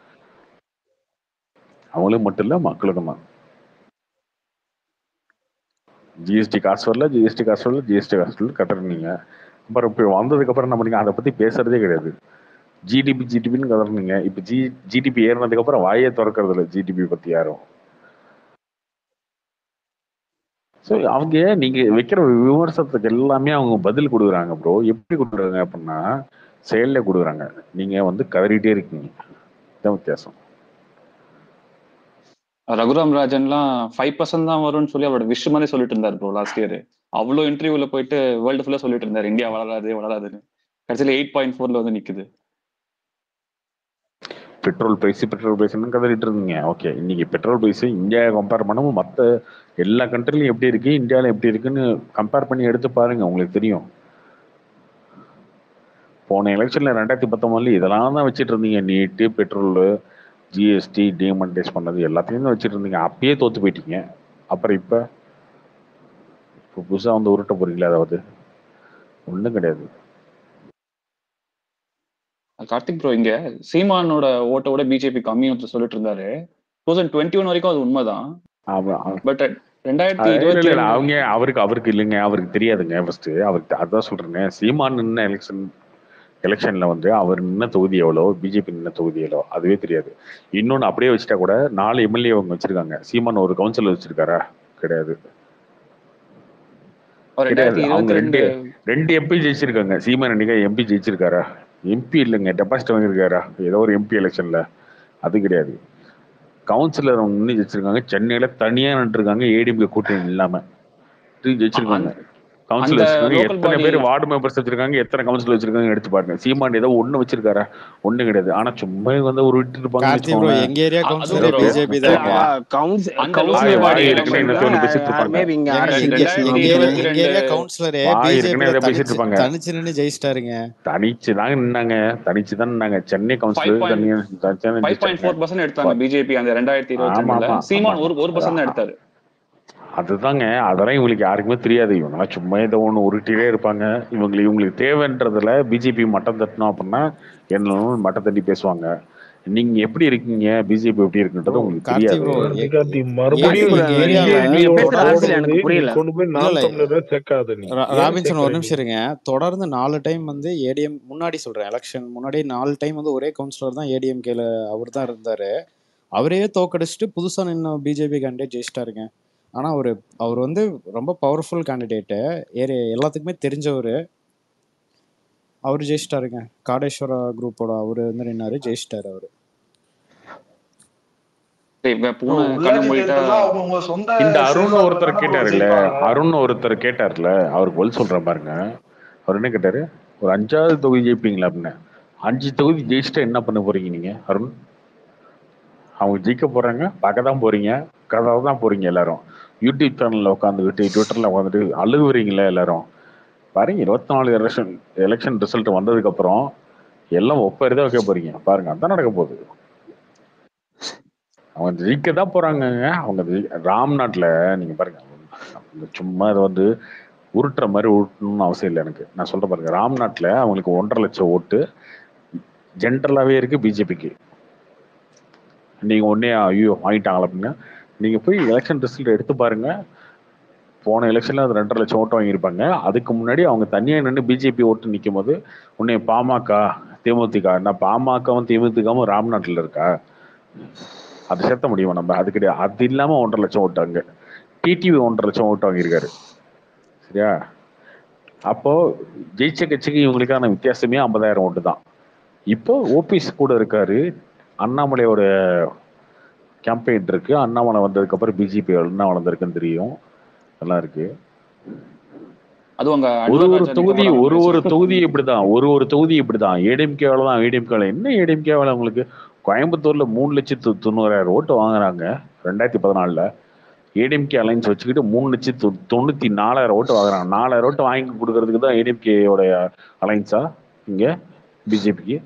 அவங்களுக்கு மட்டும் இல்ல மக்களுக்கும் தான் ஜிஎஸ்டி காசு வரல ஜிஎஸ்டி காசு வரல ஜிஎஸ்டி காசு வரல கட்டுறீங்க அப்புறம் இப்போ வந்ததுக்கு அப்புறம் நம்ம நீங்க அதை பத்தி பேசுறதே கிடையாது ஜிடிபி ஜிடிபின்னு கதறினீங்க இப்போ ஜி ஜிடிபி ஏறினதுக்கு அப்புறம் வாயே திறக்கிறது இல்லை ஜிடிபி பத்தி யாரும் ஸோ அவங்க நீங்க வைக்கிற விமர்சனத்துக்கு எல்லாமே அவங்க பதில் கொடுக்குறாங்க ப்ரோ எப்படி கொடுக்குறாங்க அப்படின்னா செயல்ல கொடுக்குறாங்க நீங்க வந்து கதறிட்டே இருக்கீங்க இதான் வித்தியாசம் ரகுராம் ராஜன்லாம் ஃபைவ் பர்சன்ட் தான் வரும்னு சொல்லி அவரோட விஷ் மாதிரி சொல்லிட்டு இருந்தார் ப்ரோ லாஸ்ட் இயர் அவ்வளோ இன்டர்வியூல போயிட்டு வேர்ல்டு ஃபுல்லா சொல்லிட்டு இருந்தார் இந்தியா வளராது வளராதுன்னு கடைசியில எயிட் பாயிண்ட் ஃபோர்ல வந்து நிக்குது பெட்ரோல் பிரைஸ் பெட்ரோல் பிரைஸ்னு கதறிட்டு இருந்தீங்க ஓகே இன்னைக்கு பெட்ரோல் பிரைஸ் இந்தியா கம்பேர் பண்ணும்போது மற்ற எல்லா கண்ட்ரிலையும் எப்படி இருக்கு இந்தியாவில் எப்படி இருக்குன்னு கம்பேர் பண்ணி எடுத்து பாருங்க உங்களுக்கு தெரியும் போன எலெக்ஷன்ல ரெண்டாயிரத்தி பத்தொன்பதுல இதெல்லாம் தான் வச்சுட்டு இருந்தீங்க நீட்டு பெட்ரோல் ஜிஎஸ்டி டிமானிட்டைஸ் பண்ணது எல்லாத்தையும் தான் வச்சுட்டு இருந்தீங்க அப்பயே தோத்து போயிட்டீங்க அப்புறம் இப்ப இப்போ புதுசா வந்து உருட்ட போறீங்களா அதாவது ஒண்ணும் கிடையாது கார்த்திக் ப்ரோ இங்க சீமானோட ஓட்டோட பிஜேபி கம்மின்னு சொல்லிட்டு இருந்தாரு டூ தௌசண்ட் டுவெண்ட்டி ஒன் வரைக்கும் அது உண்மைதான் அவ- அவ- பட் ரெண்டாயிரத்தி அது இல்ல இருபத்தி இல்ல அவங்க அவருக்கு அவருக்கு இல்லைங்க அவருக்கு தெரியாதுங்க ஃபர்ஸ்ட் அவருக்கு அதான் சொல்றேங்க சீமான் என்ன எலெக்ஷன் எலெக்ஷன்ல வந்து அவர் நின்ன தொகுதி எவ்வளோ பிஜேபி நின்ன தொகுதி எவ்வளோ அதுவே தெரியாது இன்னொன்று அப்படியே வச்சுட்டா கூட நாலு எம்எல்ஏ அவங்க வச்சிருக்காங்க சீமான் ஒரு கவுன்சிலர் வச்சிருக்காரா கிடையாது அவர் கிடையாது ரெண்டாயிரத்தி அவங்க இருபத்தி ரெண்டு ரெண்டு ரெண்டு எம்பி ஜெயிச்சிருக்காங்க சீமான் என்னைக்கா எம்பி ஜெயிச்சிருக்காரா எம்பி இல்லைங்க டெபாசிட் வாங்கியிருக்காரா ஏதோ ஒரு எம்பி எலெக்ஷன்ல அது கிடையாது கவுன்சிலர் அவங்க இன்னும் ஜெயிச்சிருக்காங்க சென்னையில தனியா நின்றுருக்காங்க ஏடிஎம்கே கூட்டணி இல்லாம இது ஜெயிச்சிருக்காங்க அந்த கவுன்சிலர் வச்சிருக்காங்க லோக்கல் எத்தனை பாடி பேர் வார்டு மெம்பர்ஸ் வச்சிருக்காங்க எத்தனை கவுன்சிலர் வச்சிருக்காங்க எடுத்து பாருங்க சீமான் ஏதோ ஒண்ணு வச்சிருக்காரா ஒண்ணு கிடையாது ஆனா சும்மா வந்து ஒரு விட்டு இருப்பாங்கன்னு கார்த்தி ப்ரோ வச்சுக்கோங்களேன் எங்க ஏரியா அது கவுன்சிலரே bro பிஜேபி இல்ல தாங்க கவுன்ஸ் அந்த வாய் கவுன்சிலர் லோக்கல் வாய் பாடி இருக்குன்னு எலெக்ஷன்ல என்னத்தையும் ஒண்ணு பேசிட்டு இருப்பாங்க யாருமே இங்க ஏங்க அரசியல் எங்க கட்சி எங்க ரெண்டாயிரத்தி ஏரியா இருபத்தி எங்க ஏரியா ரெண்டு கவுன்சிலரே வாய் இருக்குன்னு பிஜேபியில எதை பேசிட்டு தனிச்சு இருப்பாங்க தனிச்சு நின்னு ஜெயிச்சிட்டாருங்க தனிச்சு தாங்க நின்னாங்க தனிச்சு தான் நின்னாங்க சென்னை ஃபைவ் கவுன்சிலர் பாயிண்ட் தனியா தனிச்சு தான் ஃபைவ் பாயிண்ட் ஜெயிச்சாங்க ஃபோர் பர்சன்ட் எடுத்தாங்க பிஜேபி அந்த ரெண்டாயிரத்தி இருபத்தி ஆமா ரெண்டுல ஆமா சீமான் ஆமா ஒரு ஒரு பர்சன்ட் தான் எடுத்தாரு அதுதாங்க அதெல்லாம் இவங்களுக்கு யாருக்குமே தெரியாது இவங்கெல்லாம் சும்மா ஏதோ ஒன்று உருட்டிலே இருப்பாங்க இவங்களுக்கு இவங்களுக்கு தேவைன்றதுல பிஜேபி மட்டம் தட்டணும் அப்படின்னா என்ன மட்டம் தட்டி பேசுவாங்க நீங்க எப்படி இருக்கீங்க பிஜேபி எப்படி இருக்குன்றது ப்ரோ உங்களுக்கு கார்த்தி தெரியாது ப்ரோ கார்த்தி கார்த்தி மறுபடியும் எங்க ப்ரோ எங்க நீங்க ஏரியால நீங்க பிஜேபியோட பேசுற ரோடு அரசியல் வந்து எனக்கு நீ புரியல கொண்டு போய் இல்ல நாம் இல்ல தமிழரை சேர்க்காத நீ ரா- ஏன் ராபின்சன் ஒரு சேர்க்கிற நிமிஷம் இருங்க தொடர்ந்து நாலு டைம் வந்து ஏடிஎம் முன்னாடி சொல்றேன் எலெக்ஷன் முன்னாடி நாலு டைம் வந்து ஒரே கவுன்சிலர் தான் ஏடிஎம்கேல அவர் தான் இருந்தாரு அவரே தோக்கடிச்சிட்டு புதுசா நின்ன பிஜேபி கேண்டிடேட் ஜெயிச்சிட்டாருங்க ஆனா அவரு அவர் வந்து ரொம்ப பவர்ஃபுல் கேண்டிடேட்டு ஏரியா எல்லாத்துக்குமே தெரிஞ்சவர் அவர் ஜெயிச்சிட்டாருங்க காடேஸ்வரா குரூப்போட அவர் வந்து நின்னாரு ஜெயிச்சிட்டாரு அவரு இப்ப ப்ரோ பூனை கண்ணை உள்ளாட்சி மூடிட்டா தேர்தல்லாம் அவங்கவுங்க சொந்த இந்த அருண் செல்வாக்குல ஒருத்தர் தானே ப்ரோ கேட்டாருல்ல ஜெயிப்பாங்க அருண் ஒருத்தர் கேட்டார்ல அவருக்கு பதில் சொல்றேன் பாருங்க அவர் என்ன கேட்டாரு ஒரு அஞ்சாவது தொகுதி ஜெயிப்பீங்களா அப்படின்னு அஞ்சு தொகுதி ஜெயிச்சுட்டா என்ன பண்ண போறீங்க நீங்க அருண் அவங்க ஜெயிக்க போறாங்க பார்க்க தான் போறீங்க கதை தான் போறீங்க எல்லாரும் யூடியூப் சேனல்ல உட்காந்துக்கிட்டு ட்விட்டர்ல உட்காந்துட்டு அழுகுறீங்களா எல்லாரும் பாருங்க இருபத்தி நாலு எலெக்ஷன் எலெக்ஷன் ரிசல்ட் வந்ததுக்கு அப்புறம் எல்லாம் ஒப்பேரி தான் வைக்க போறீங்க பாருங்க அதான் நடக்க போகுது அவங்க ஜெயிக்க தான் போறாங்கங்க அவங்க ஜெயி- ராம்நாட்ல நீங்க பாருங்க அவங்க சும்மா இதை வந்து உருட்டுற மாதிரி உருட்டணும்னு அவசியம் இல்லை எனக்கு நான் சொல்றேன் பாருங்க ராம்நாட்ல அவங்களுக்கு ஒன்றரை லட்சம் ஓட்டு ஜென்ரலாவே இருக்கு பிஜேபிக்கு நீங்க உடனே ஐயோ வாங்கிட்டாங்களா அப்படின்னா நீங்க போய் எலெக்ஷன் ரிசல்ட் எடுத்து பாருங்க போன எலெக்ஷன்ல அது ரெண்டரை லட்சம் ஓட்டு வாங்கியிருப்பாங்க அதுக்கு முன்னாடி அவங்க தனியா நின்று பிஜேபி ஓட்டு நிற்கும் போது உன்னை பாமக தேமுதிக நான் பாமகவும் தேமுதிகவும் ராம்நாட்டில் இருக்கா அதை சேர்த்த முடியுமா நம்ம அது கிடையாது அது இல்லாம ஒன்றரை லட்சம் ஓட்டாங்க டிடிவி ஒன்றரை லட்சம் ஓட்டு வாங்கியிருக்காரு சரியா அப்போ ஜெயிச்ச கட்சிக்கு இவங்களுக்கான வித்தியாசமே ஐம்பதாயிரம் ஓட்டு தான் இப்போ ஓபிஎஸ் கூட இருக்காரு அண்ணாமலையோட கேம்பெயின் இருக்கு அண்ணாமலை வந்ததுக்கு அப்புறம் பிஜேபி என்ன வளர்ந்துருக்குன்னு தெரியும் நல்லா இருக்கு அதுவும் அங்க ஒரு அன்வர் ஒரு ராஜா நிக்க தொகுதி போறாங்க ஒரு ஒரு பேசுறேன் தொகுதி இப்படிதான் ஒரு ஒரு தொகுதி இப்படிதான் ஏடிஎம்கேவால தான் ஏடிஎம்கேல என்ன ஏடிஎம்கேவால உங்களுக்கு கோயம்புத்தூர்ல மூணு லட்சத்து தொண்ணூறாயிரம் ஓட்டு வாங்குறாங்க ரெண்டாயிரத்தி பதினாலுல ஏடிஎம்கே அலைன்ஸ் வச்சுக்கிட்டு மூணு லட்சத்து தொண்ணூத்தி நாலாயிரம் ஓட்டு வாங்குறாங்க நாலாயிரம் ஓட்டு வாங்கி கொடுக்கறதுக்கு தான் ஏடிஎம்கேயோட அலைன்ஸா இங்க பிஜேபிக்கு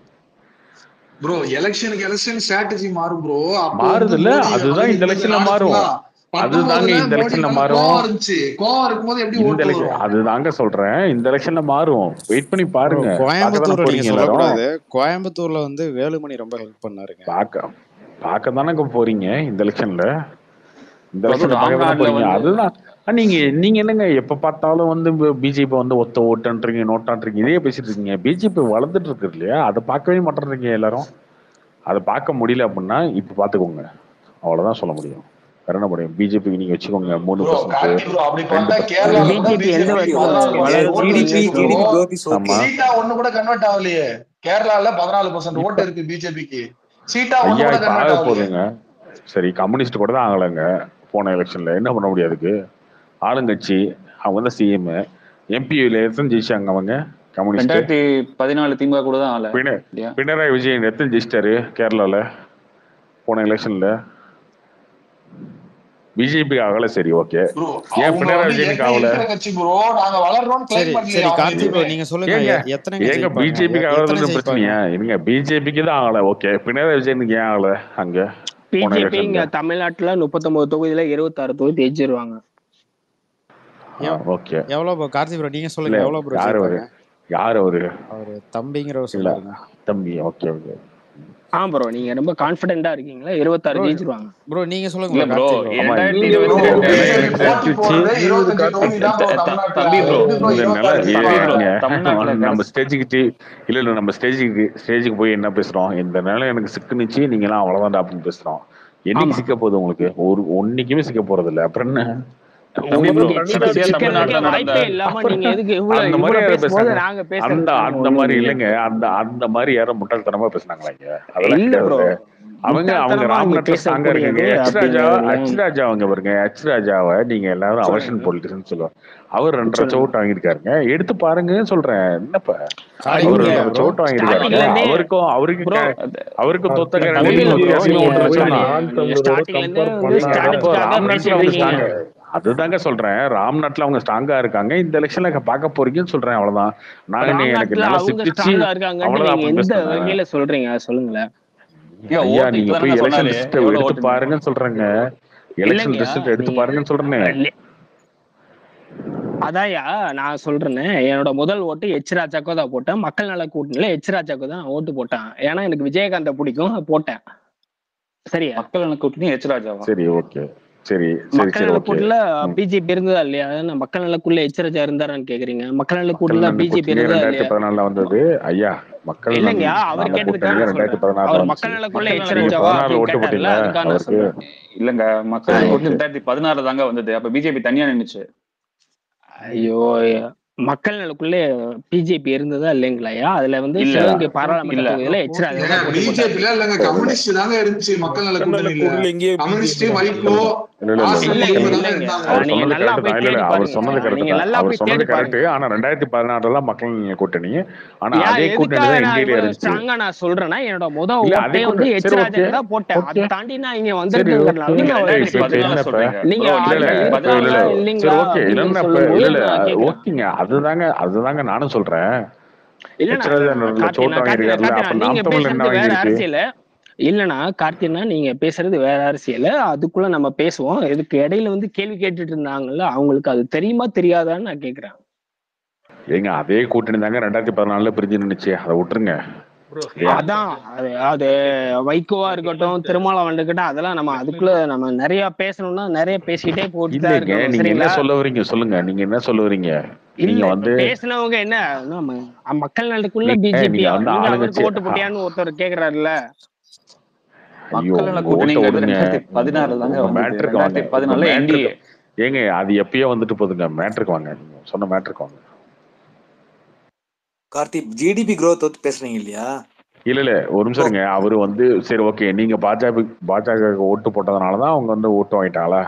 ப்ரோ எலெக்ஷனுக்கு எலெக்ஷன் ஸ்ட்ராட்டஜி மாறும் ப்ரோ அப்போ வந்து மாறுது இல்ல மோடி அதுதான் இந்த அதாவது எலெக்ஷன்ல மாறும் அதுதாங்க பத்தொன்பதுல இந்த மோடி எலெக்ஷன்ல மேல மாறும் கோவம் இருந்துச்சு கோவம் இருக்கும்போது எப்படி இந்த ஓட்டு எலெக்ஷன் வரும் அதுதாங்க சொல்றேன் இந்த எலெக்ஷன்ல மாறும் வெயிட் பண்ணி ப்ரோ பாருங்க பார்க்க தானே கோயம்புத்தூர் நீங்க போறீங்க எல்லாரும் சொல்லக்கூடாது கோயம்புத்தூர்ல வந்து வேலுமணி ரொம்ப ஹெல்ப் பண்ணாருங்க பார்க்க பார்க்க தானே போறீங்க இந்த எலெக்ஷன்ல இந்த அதுவும் எலெக்ஷன்ல பார்க்க தானே ராம்நாட்ல போறீங்க வந்து அதுதான் ஆ, நீங்க நீங்க என்னங்க எப்ப பார்த்தாலும் வந்து பிஜேபி வந்து ஒத்த ஓட்டுன்றீங்க நோட்டான்றீங்க இதே பேசிட்டு இருக்கீங்க பிஜேபி வளர்ந்துட்டு இருக்கு இல்லையா அதை பார்க்கவே மாட்டேன்றீங்க எல்லாரும் அதை பார்க்க முடியல அப்படின்னா இப்ப பாத்துக்கோங்க அவ்வளவுதான் சொல்ல முடியும் வேற என்ன முடியும் பிஜேபி நீங்க வச்சுக்கோங்க மூணு ப்ரோ பர்சன்ட் கார்த்தி ப்ரோ அப்படி ரெண்டு பார்த்தா பர்சன்ட் கேரளால கூட பிஜேபி எந்த பிஜேபி வருஷம் பதினாலு GDP பர்சன்ட் ஓட்டு வளர்ச்சி இருந்துச்சு ப்ரோ GDP growth is ஆமா okay. சீட்டா ஒண்ணு கூட கன்வெர்ட் ஆகலையே கேரளால பதினாலு பர்சன்ட் இப்ப ஓட்டு இருக்கு பிஜேபிக்கு சீட்டா ஒண்ணு ஐயா கூட இப்ப கன்வெர்ட் ஆக ஆகலையே போகுதுங்க சரி கம்யூனிஸ்ட் கூட தான் ஆகலைங்க போன எலெக்ஷன்ல என்ன பண்ண முடியாதுக்கு ஆளுங்கட்சி அவங்க தான் சிஎம் எம்பியில எத்தனை ஜெயிச்சாங்க அவங்க கம்யூனிஸ்ட் ரெண்டாயிரத்தி பதினாலு திமுக கூட தான் ஆள பின இல்லையா பினராயி விஜயன் எத்தனை ஜெயிச்சிட்டாரு கேரளால போன எலெக்ஷன்ல பிஜேபி ஆகல சரி ஓகே ப்ரோ ஏன் அவங்க பினராயி வந்து விஜயனுக்கு ஏற்கனவே ஆகல இருக்கிற கட்சி ப்ரோ நாங்க வளர்றோம்னு சரி கிளைம் பண்ணலையே சரி அவங்க கார்த்தி ப்ரோ எதுவுமே நீங்க சொல்லுங்க ஏங்க எ- எத்தனைங்க ஏங்க ஜெயிப்பாங்க பிஜேபிக்கு எ- எத்தனை ஆகலன்னு ஜெயிப்பாங்க பிரச்சனையா இருங்க பிஜேபிக்கு தான் ஆகல ஓகே பினராயி விஜயனுக்கு ஏன் ஆகல அங்க போன பிஜேபி இங்க எலெக்ஷன்ல தமிழ்நாட்டுல முப்பத்தொன்பது தொகுதியில இருபத்தாறு தொகுதி ஜெயிச்சிருவாங்க எவ்- ஓகே எவ்வளவு ப்ரோ கார்த்தி ப்ரோ நீங்க இல்ல சொல்லுங்க எவ்வளவு ப்ரோ யார் அவரு ஜெயிப்பாங்க யார் அவரு அவரு தம்பிங்கிறவர் இல்ல சொல்றாருங்க தம்பி ஓகே ஓகே ஆ ப்ரோ நீங்க ரொம்ப கான்பிடென்ட்டா இருக்கீங்களா இருபத்தாறு ப்ரோ ஜெயிச்சிருவாங்க ப்ரோ நீங்க இல்ல சொல்லுங்க ப்ரோ கார்த்திக் ப்ரோ ஆமா இரண்டாயிரத்தி நீங்க ப்ரோ இருபத்தி ரெண்டு பிஜேபி எனக்கு போட்டி தெரிஞ்சு போடுறதே இருபது இருபத்தஞ்சு கார்த்திக் தொகுதி தான் ப்ரோ த- தமிழ்நாட்டுல தம்பி ப்ரோ எப்படி ப்ரோ இந்த நில இருபத்தாறு தம்பி ஜெயிப்பாங்க ப்ரோ ஏங்க தமிழ்நாட்டுல நம்ம கடைசி ஸ்டேஜுக்கு இல்ல இல்ல நம்ம ஸ்டேஜுக்கு ஸ்டேஜுக்கு போய் என்ன பேசுறோம் இந்த நிலம் எனக்கு சிக்குனுச்சு நீங்க எல்லாம் அவ்வளவுதான்டா அப்படின்னு பேசுறோம் என்னைக்கு ஆமா சிக்க போகுது உங்களுக்கு ஒரு ஒன்னைக்குமே சிக்க போறது இல்ல அப்புறம் என்ன தம்பி ப்ரோ உங்களுக்கு சிக்க கடைசியா சிக்கிறதுக்கே தமிழ்நாட்டுல நடந்த வாய்ப்பே இல்லாம அப்புறம் நீங்க எதுக்கு இவ்வளவு அந்த மாதிரி இவ்வளவு யாரும் பேசும்போது பேசுனாங்க நாங்க அந்த பேசுறதுக்கான அந்த ஒண்ணும் மாதிரி இல்லையே இல்லைங்க அந்த அந்த மாதிரி யாரும் முட்டாள்தனமா பேசுனாங்களா இங்க அதெல்லாம் இல்ல ப்ரோ கிடையாது அவங்க அவங்க முட்டாள்தனமா நீங்க ராம்நாட்ல ஸ்ட்ராங்கா இருக்குங்க பேசக்கூடியது எச் ராஜா அப்படிங்கிறதுல எச் ராஜா அவங்க பாருங்க எச் ராஜாவை நீங்க எல்லாரும் அவர்ஷன் சொல்லுங்க பொலிட்டிஷன் சொல்லுவாங்க அவர் ரெண்டரை சொல்லுங்க சவுட் வாங்கியிருக்காருங்க எடுத்து பாருங்கன்னு சொல்றேன் என்னப்பா ஸ்டார்டிங் அவர் நீங்க இல்லையா ரெண்டரை ப்ரோ சவுட் வாங்கியிருக்காருங்க ஸ்டார்டிங்ல இருந்தே அவருக்கும் அவருக்கு ப்ரோ க- அவருக்கும் தொத்த கார்த்திக் கேரண்டி தம்பி தமிழ் வித்தியாசமே நீங்க ஒன்றரை நீங்க லட்சம் தான் நான் நீங்க தமிழரோட ஸ்டார்டிங்ல இருந்து கம்பேர் வந்து பண்ணா அப்போ ஸ்டாட்டிஸ்டிக்காக ராம்நாட்ல அவங்க பேசிட்டு இருக்கீங்க ஸ்ட்ராங்க அதுதாங்க சொல்றேன் ராம்நாட்ல அவங்க ஸ்ட்ராங்கா இருக்காங்க இந்த எலெக்ஷன்ல பார்க்க போறீங்கன்னு சொல்றேன் அவ்வளவுதான் நான் நீ எனக்கு ராம்நாட்ல நல்லா அவங்க சிக்கிச்சு ஸ்ட்ராங்கா இருக்காங்கன்ட்டு அவ்வளவுதான் நீங்க அப்படின்னு எந்த பேசுறேன் வகையில சொல்றீங்க அதை சொல்லுங்களேன் ஏன் ஐயா ஓட்டு நீங்க இப்பதானங்க போய் எலெக்ஷன் சொன்னாரு ரிசல்ட் எவ்வளவு எடுத்து ஓட்டுன்னு பாருங்கன்னு சொல்றேங்க எலெக்ஷன் இல்லைங்கய்யா ரிசல்ட் எடுத்து நீங்க பாருங்கன்னு சொல்றேனே லி- அதான்யா நான் சொல்றேனே என்னோட முதல் ஓட்டு எச் ராஜாக்கோ தான் போட்டேன் மக்கள் நல கூட்டணியில எச் ராஜாக்கோ தான் ஓட்டு போட்டேன் ஏன்னா எனக்கு விஜயகாந்த பிடிக்கும் போட்டேன் சரியா மக்கள் எனக்கு கூட்டணி எச் ராஜாவா சரி ஓகே சரி சரி மக்கள் சரி நல ஓகே கூட்டணியில பிஜேபி இருந்ததா இல்லையா நான் மக்கள் நலக்குள்ள எச் ராஜா இருந்தாரான்னு கேக்குறீங்க மக்கள் நல மக்கள் கூட்டணியில நல பிஜேபி கூட்டணி இருந்ததா ரெண்டாயிரத்தி இல்லையா பதினாலுல வந்தது ஐயா மக்கள் நல இல்லைங்கய்யா அவர் நல கேட்டதுக்காக கூட்டணி நான் ரெண்டாயிரத்தி சொல்றேன் பதினாறுல அவர் வந்துச்சு மக்கள் நலக்குள்ள மக்கள் எச் நல நீங்க ராஜாவா பதினாறுல அப்படின்னு ஓட்டு கேட்டார்ல போட்டீங்களா அதுக்காக நான் அவருக்கு சொல்றேன் இல்லங்க மக்கள் சரி நல ஓகே கூட்டணி ரெண்டாயிரத்தி பதினாறுல தாங்க வந்தது அப்ப பிஜேபி தனியா நின்னுச்சு ஐயோ மக்கள் நலக்குள்ள பிஜேபி இருந்ததா இல்லைங்களாயா அதுல வந்து இல்ல சிவகங்கை பாராளுமன்ற இல்ல தொகுதியில எச் ராஜா ஏங்க தான் போட்டி போட்டாரு பிஜேபில இல்லங்க கம்யூனிஸ்ட் தாங்க இருந்துச்சு மக்கள் நல மக்கள் நல கூட்டணியில கூட்டணியில எங்கேயே கம்யூனிஸ்ட் பிஜேபி தான் வைகோ இல்ல இல்ல இல்ல ஆசை இல்ல இல்லைங்க முஸ்லிம் தாங்க இல்லைங்க இருந்தாங்க அவர் நீங்க சொன்னது நல்லா கரெக்ட் போய் தான் இல்ல இல்ல தேடி அவர் சொன்னது பாருங்க கரெக்ட் நீங்க தான் நல்லா அவர் போய் சொன்னது தேடி கரெக்ட் பாருங்க ஆனா ரெண்டாயிரத்தி பதினாறுல தான் மக்கள் நல கூட்டணி ஆனா ஏன் அதே கூட்டணி எதுக்காக தான் நான் என்டிஏல இவ்வளவு இருந்துச்சு ஸ்ட்ராங்கா நான் சொல்றேன்னா என்னோட முத இல்ல அதே ஓட்டே வந்து கூட்டணி எச் சரி ஓகே ராஜாக்கு தான் போட்டேன் ஓகே அதை தாண்டி நான் இங்க சரி வந்திருக்கேங்கிறனால ஓகே தான் நீங்க நான் இப்ப ரெண்டாயிரத்தி ஓட்டு இப்ப கேட்கிறேன் பதினால என்னப்ப சொல்றீங்க நீங்க ப்ரோ இல்ல இல்ல ஆளுங்க இல்ல இல்லைங்களா சரி ஓகே அப்படின்னு இல்லன்னா இப்ப இல்ல சொல்லும் போது இல்ல நான் கேட்கிறேன் ஓகேங்க அதுதாங்க அதுதாங்க நானும் சொல்றேன் இல்லண்ணா எச் ராஜா இல்லண்ணா நல்ல கார்த்தினா சோட்டு கார்த்தினா வாங்கியிருக்காருல்ல கார்த்தினா அப்ப நீங்க நாம் தமிழ் என்ன பேசுறது வேற வாங்கியிருக்கு அரசியல் இல்லண்ணா கார்த்தினா நீங்க பேசுறது வேற அரசியல் அதுக்குள்ள நம்ம பேசுவோம் இதுக்கு இடையில வந்து கேள்வி கேட்டுட்டு இருந்தாங்கல்ல அவங்களுக்கு அது தெரியுமா தெரியாதான்னு நான் கேக்குறேன் ஏங்க அதே கூட்டணி தாங்க ரெண்டாயிரத்தி பதினாலுல பிரிஞ்சு நின்னுச்சு அதை விட்டுருங்க ப்ரோ சரியா அதான் அது அது வைகோவா இருக்கட்டும் திருமாவளவன் இருக்கட்டும் அதெல்லாம் நம்ம அதுக்குள்ள நம்ம நிறைய பேசணும்னா நிறைய பேசிக்கிட்டே போட்டு தான் இல்லைங்க இருக்கணும் நீங்க என்ன சரிங்களா சொல்ல வரீங்க சொல்லுங்க நீங்க என்ன சொல்ல வரீங்க நீங்க இல்ல இப்ப வந்து பேசினவங்க என்ன நம்ம மக்கள் நலத்துக்குள்ள நீங்க பிஜேபி நீங்க வந்து நீங்க ஆளுங்கட்சி அவருக்கு ஓட்டு போட்டியான்னு ஒருத்தர் கேக்குறாருல்ல ஐயோ மக்கள் நல உங்க ஓட்ட கூட்டணிங்கிறது விடுங்க ரெண்டாயிரத்தி உங்க பதினாறுல தாங்க உங்க வந்தது மேட்ருக்கு வாங்க ரெண்டாயிரத்தி உங்க பதினாலுல மேட்ருக்கு என்டிஏ ஏங்க அது எப்பயோ வந்துட்டு போகுதுங்க மேட்ருக்கு வாங்க நீங்க சொன்ன மேட்ருக்கு வாங்க கார்த்திக் ஜிடிபி growth பத்தி பேசுறீங்க இல்லையா இல்ல இல்ல ஒரு நிமிஷம் ஓ இருங்க அவரு வந்து சரி ஓகே நீங்க பாஜக பாஜக ஓட்டு போட்டதுனாலதான் அவங்க வந்து ஓட்டு வாங்கிட்டாங்களா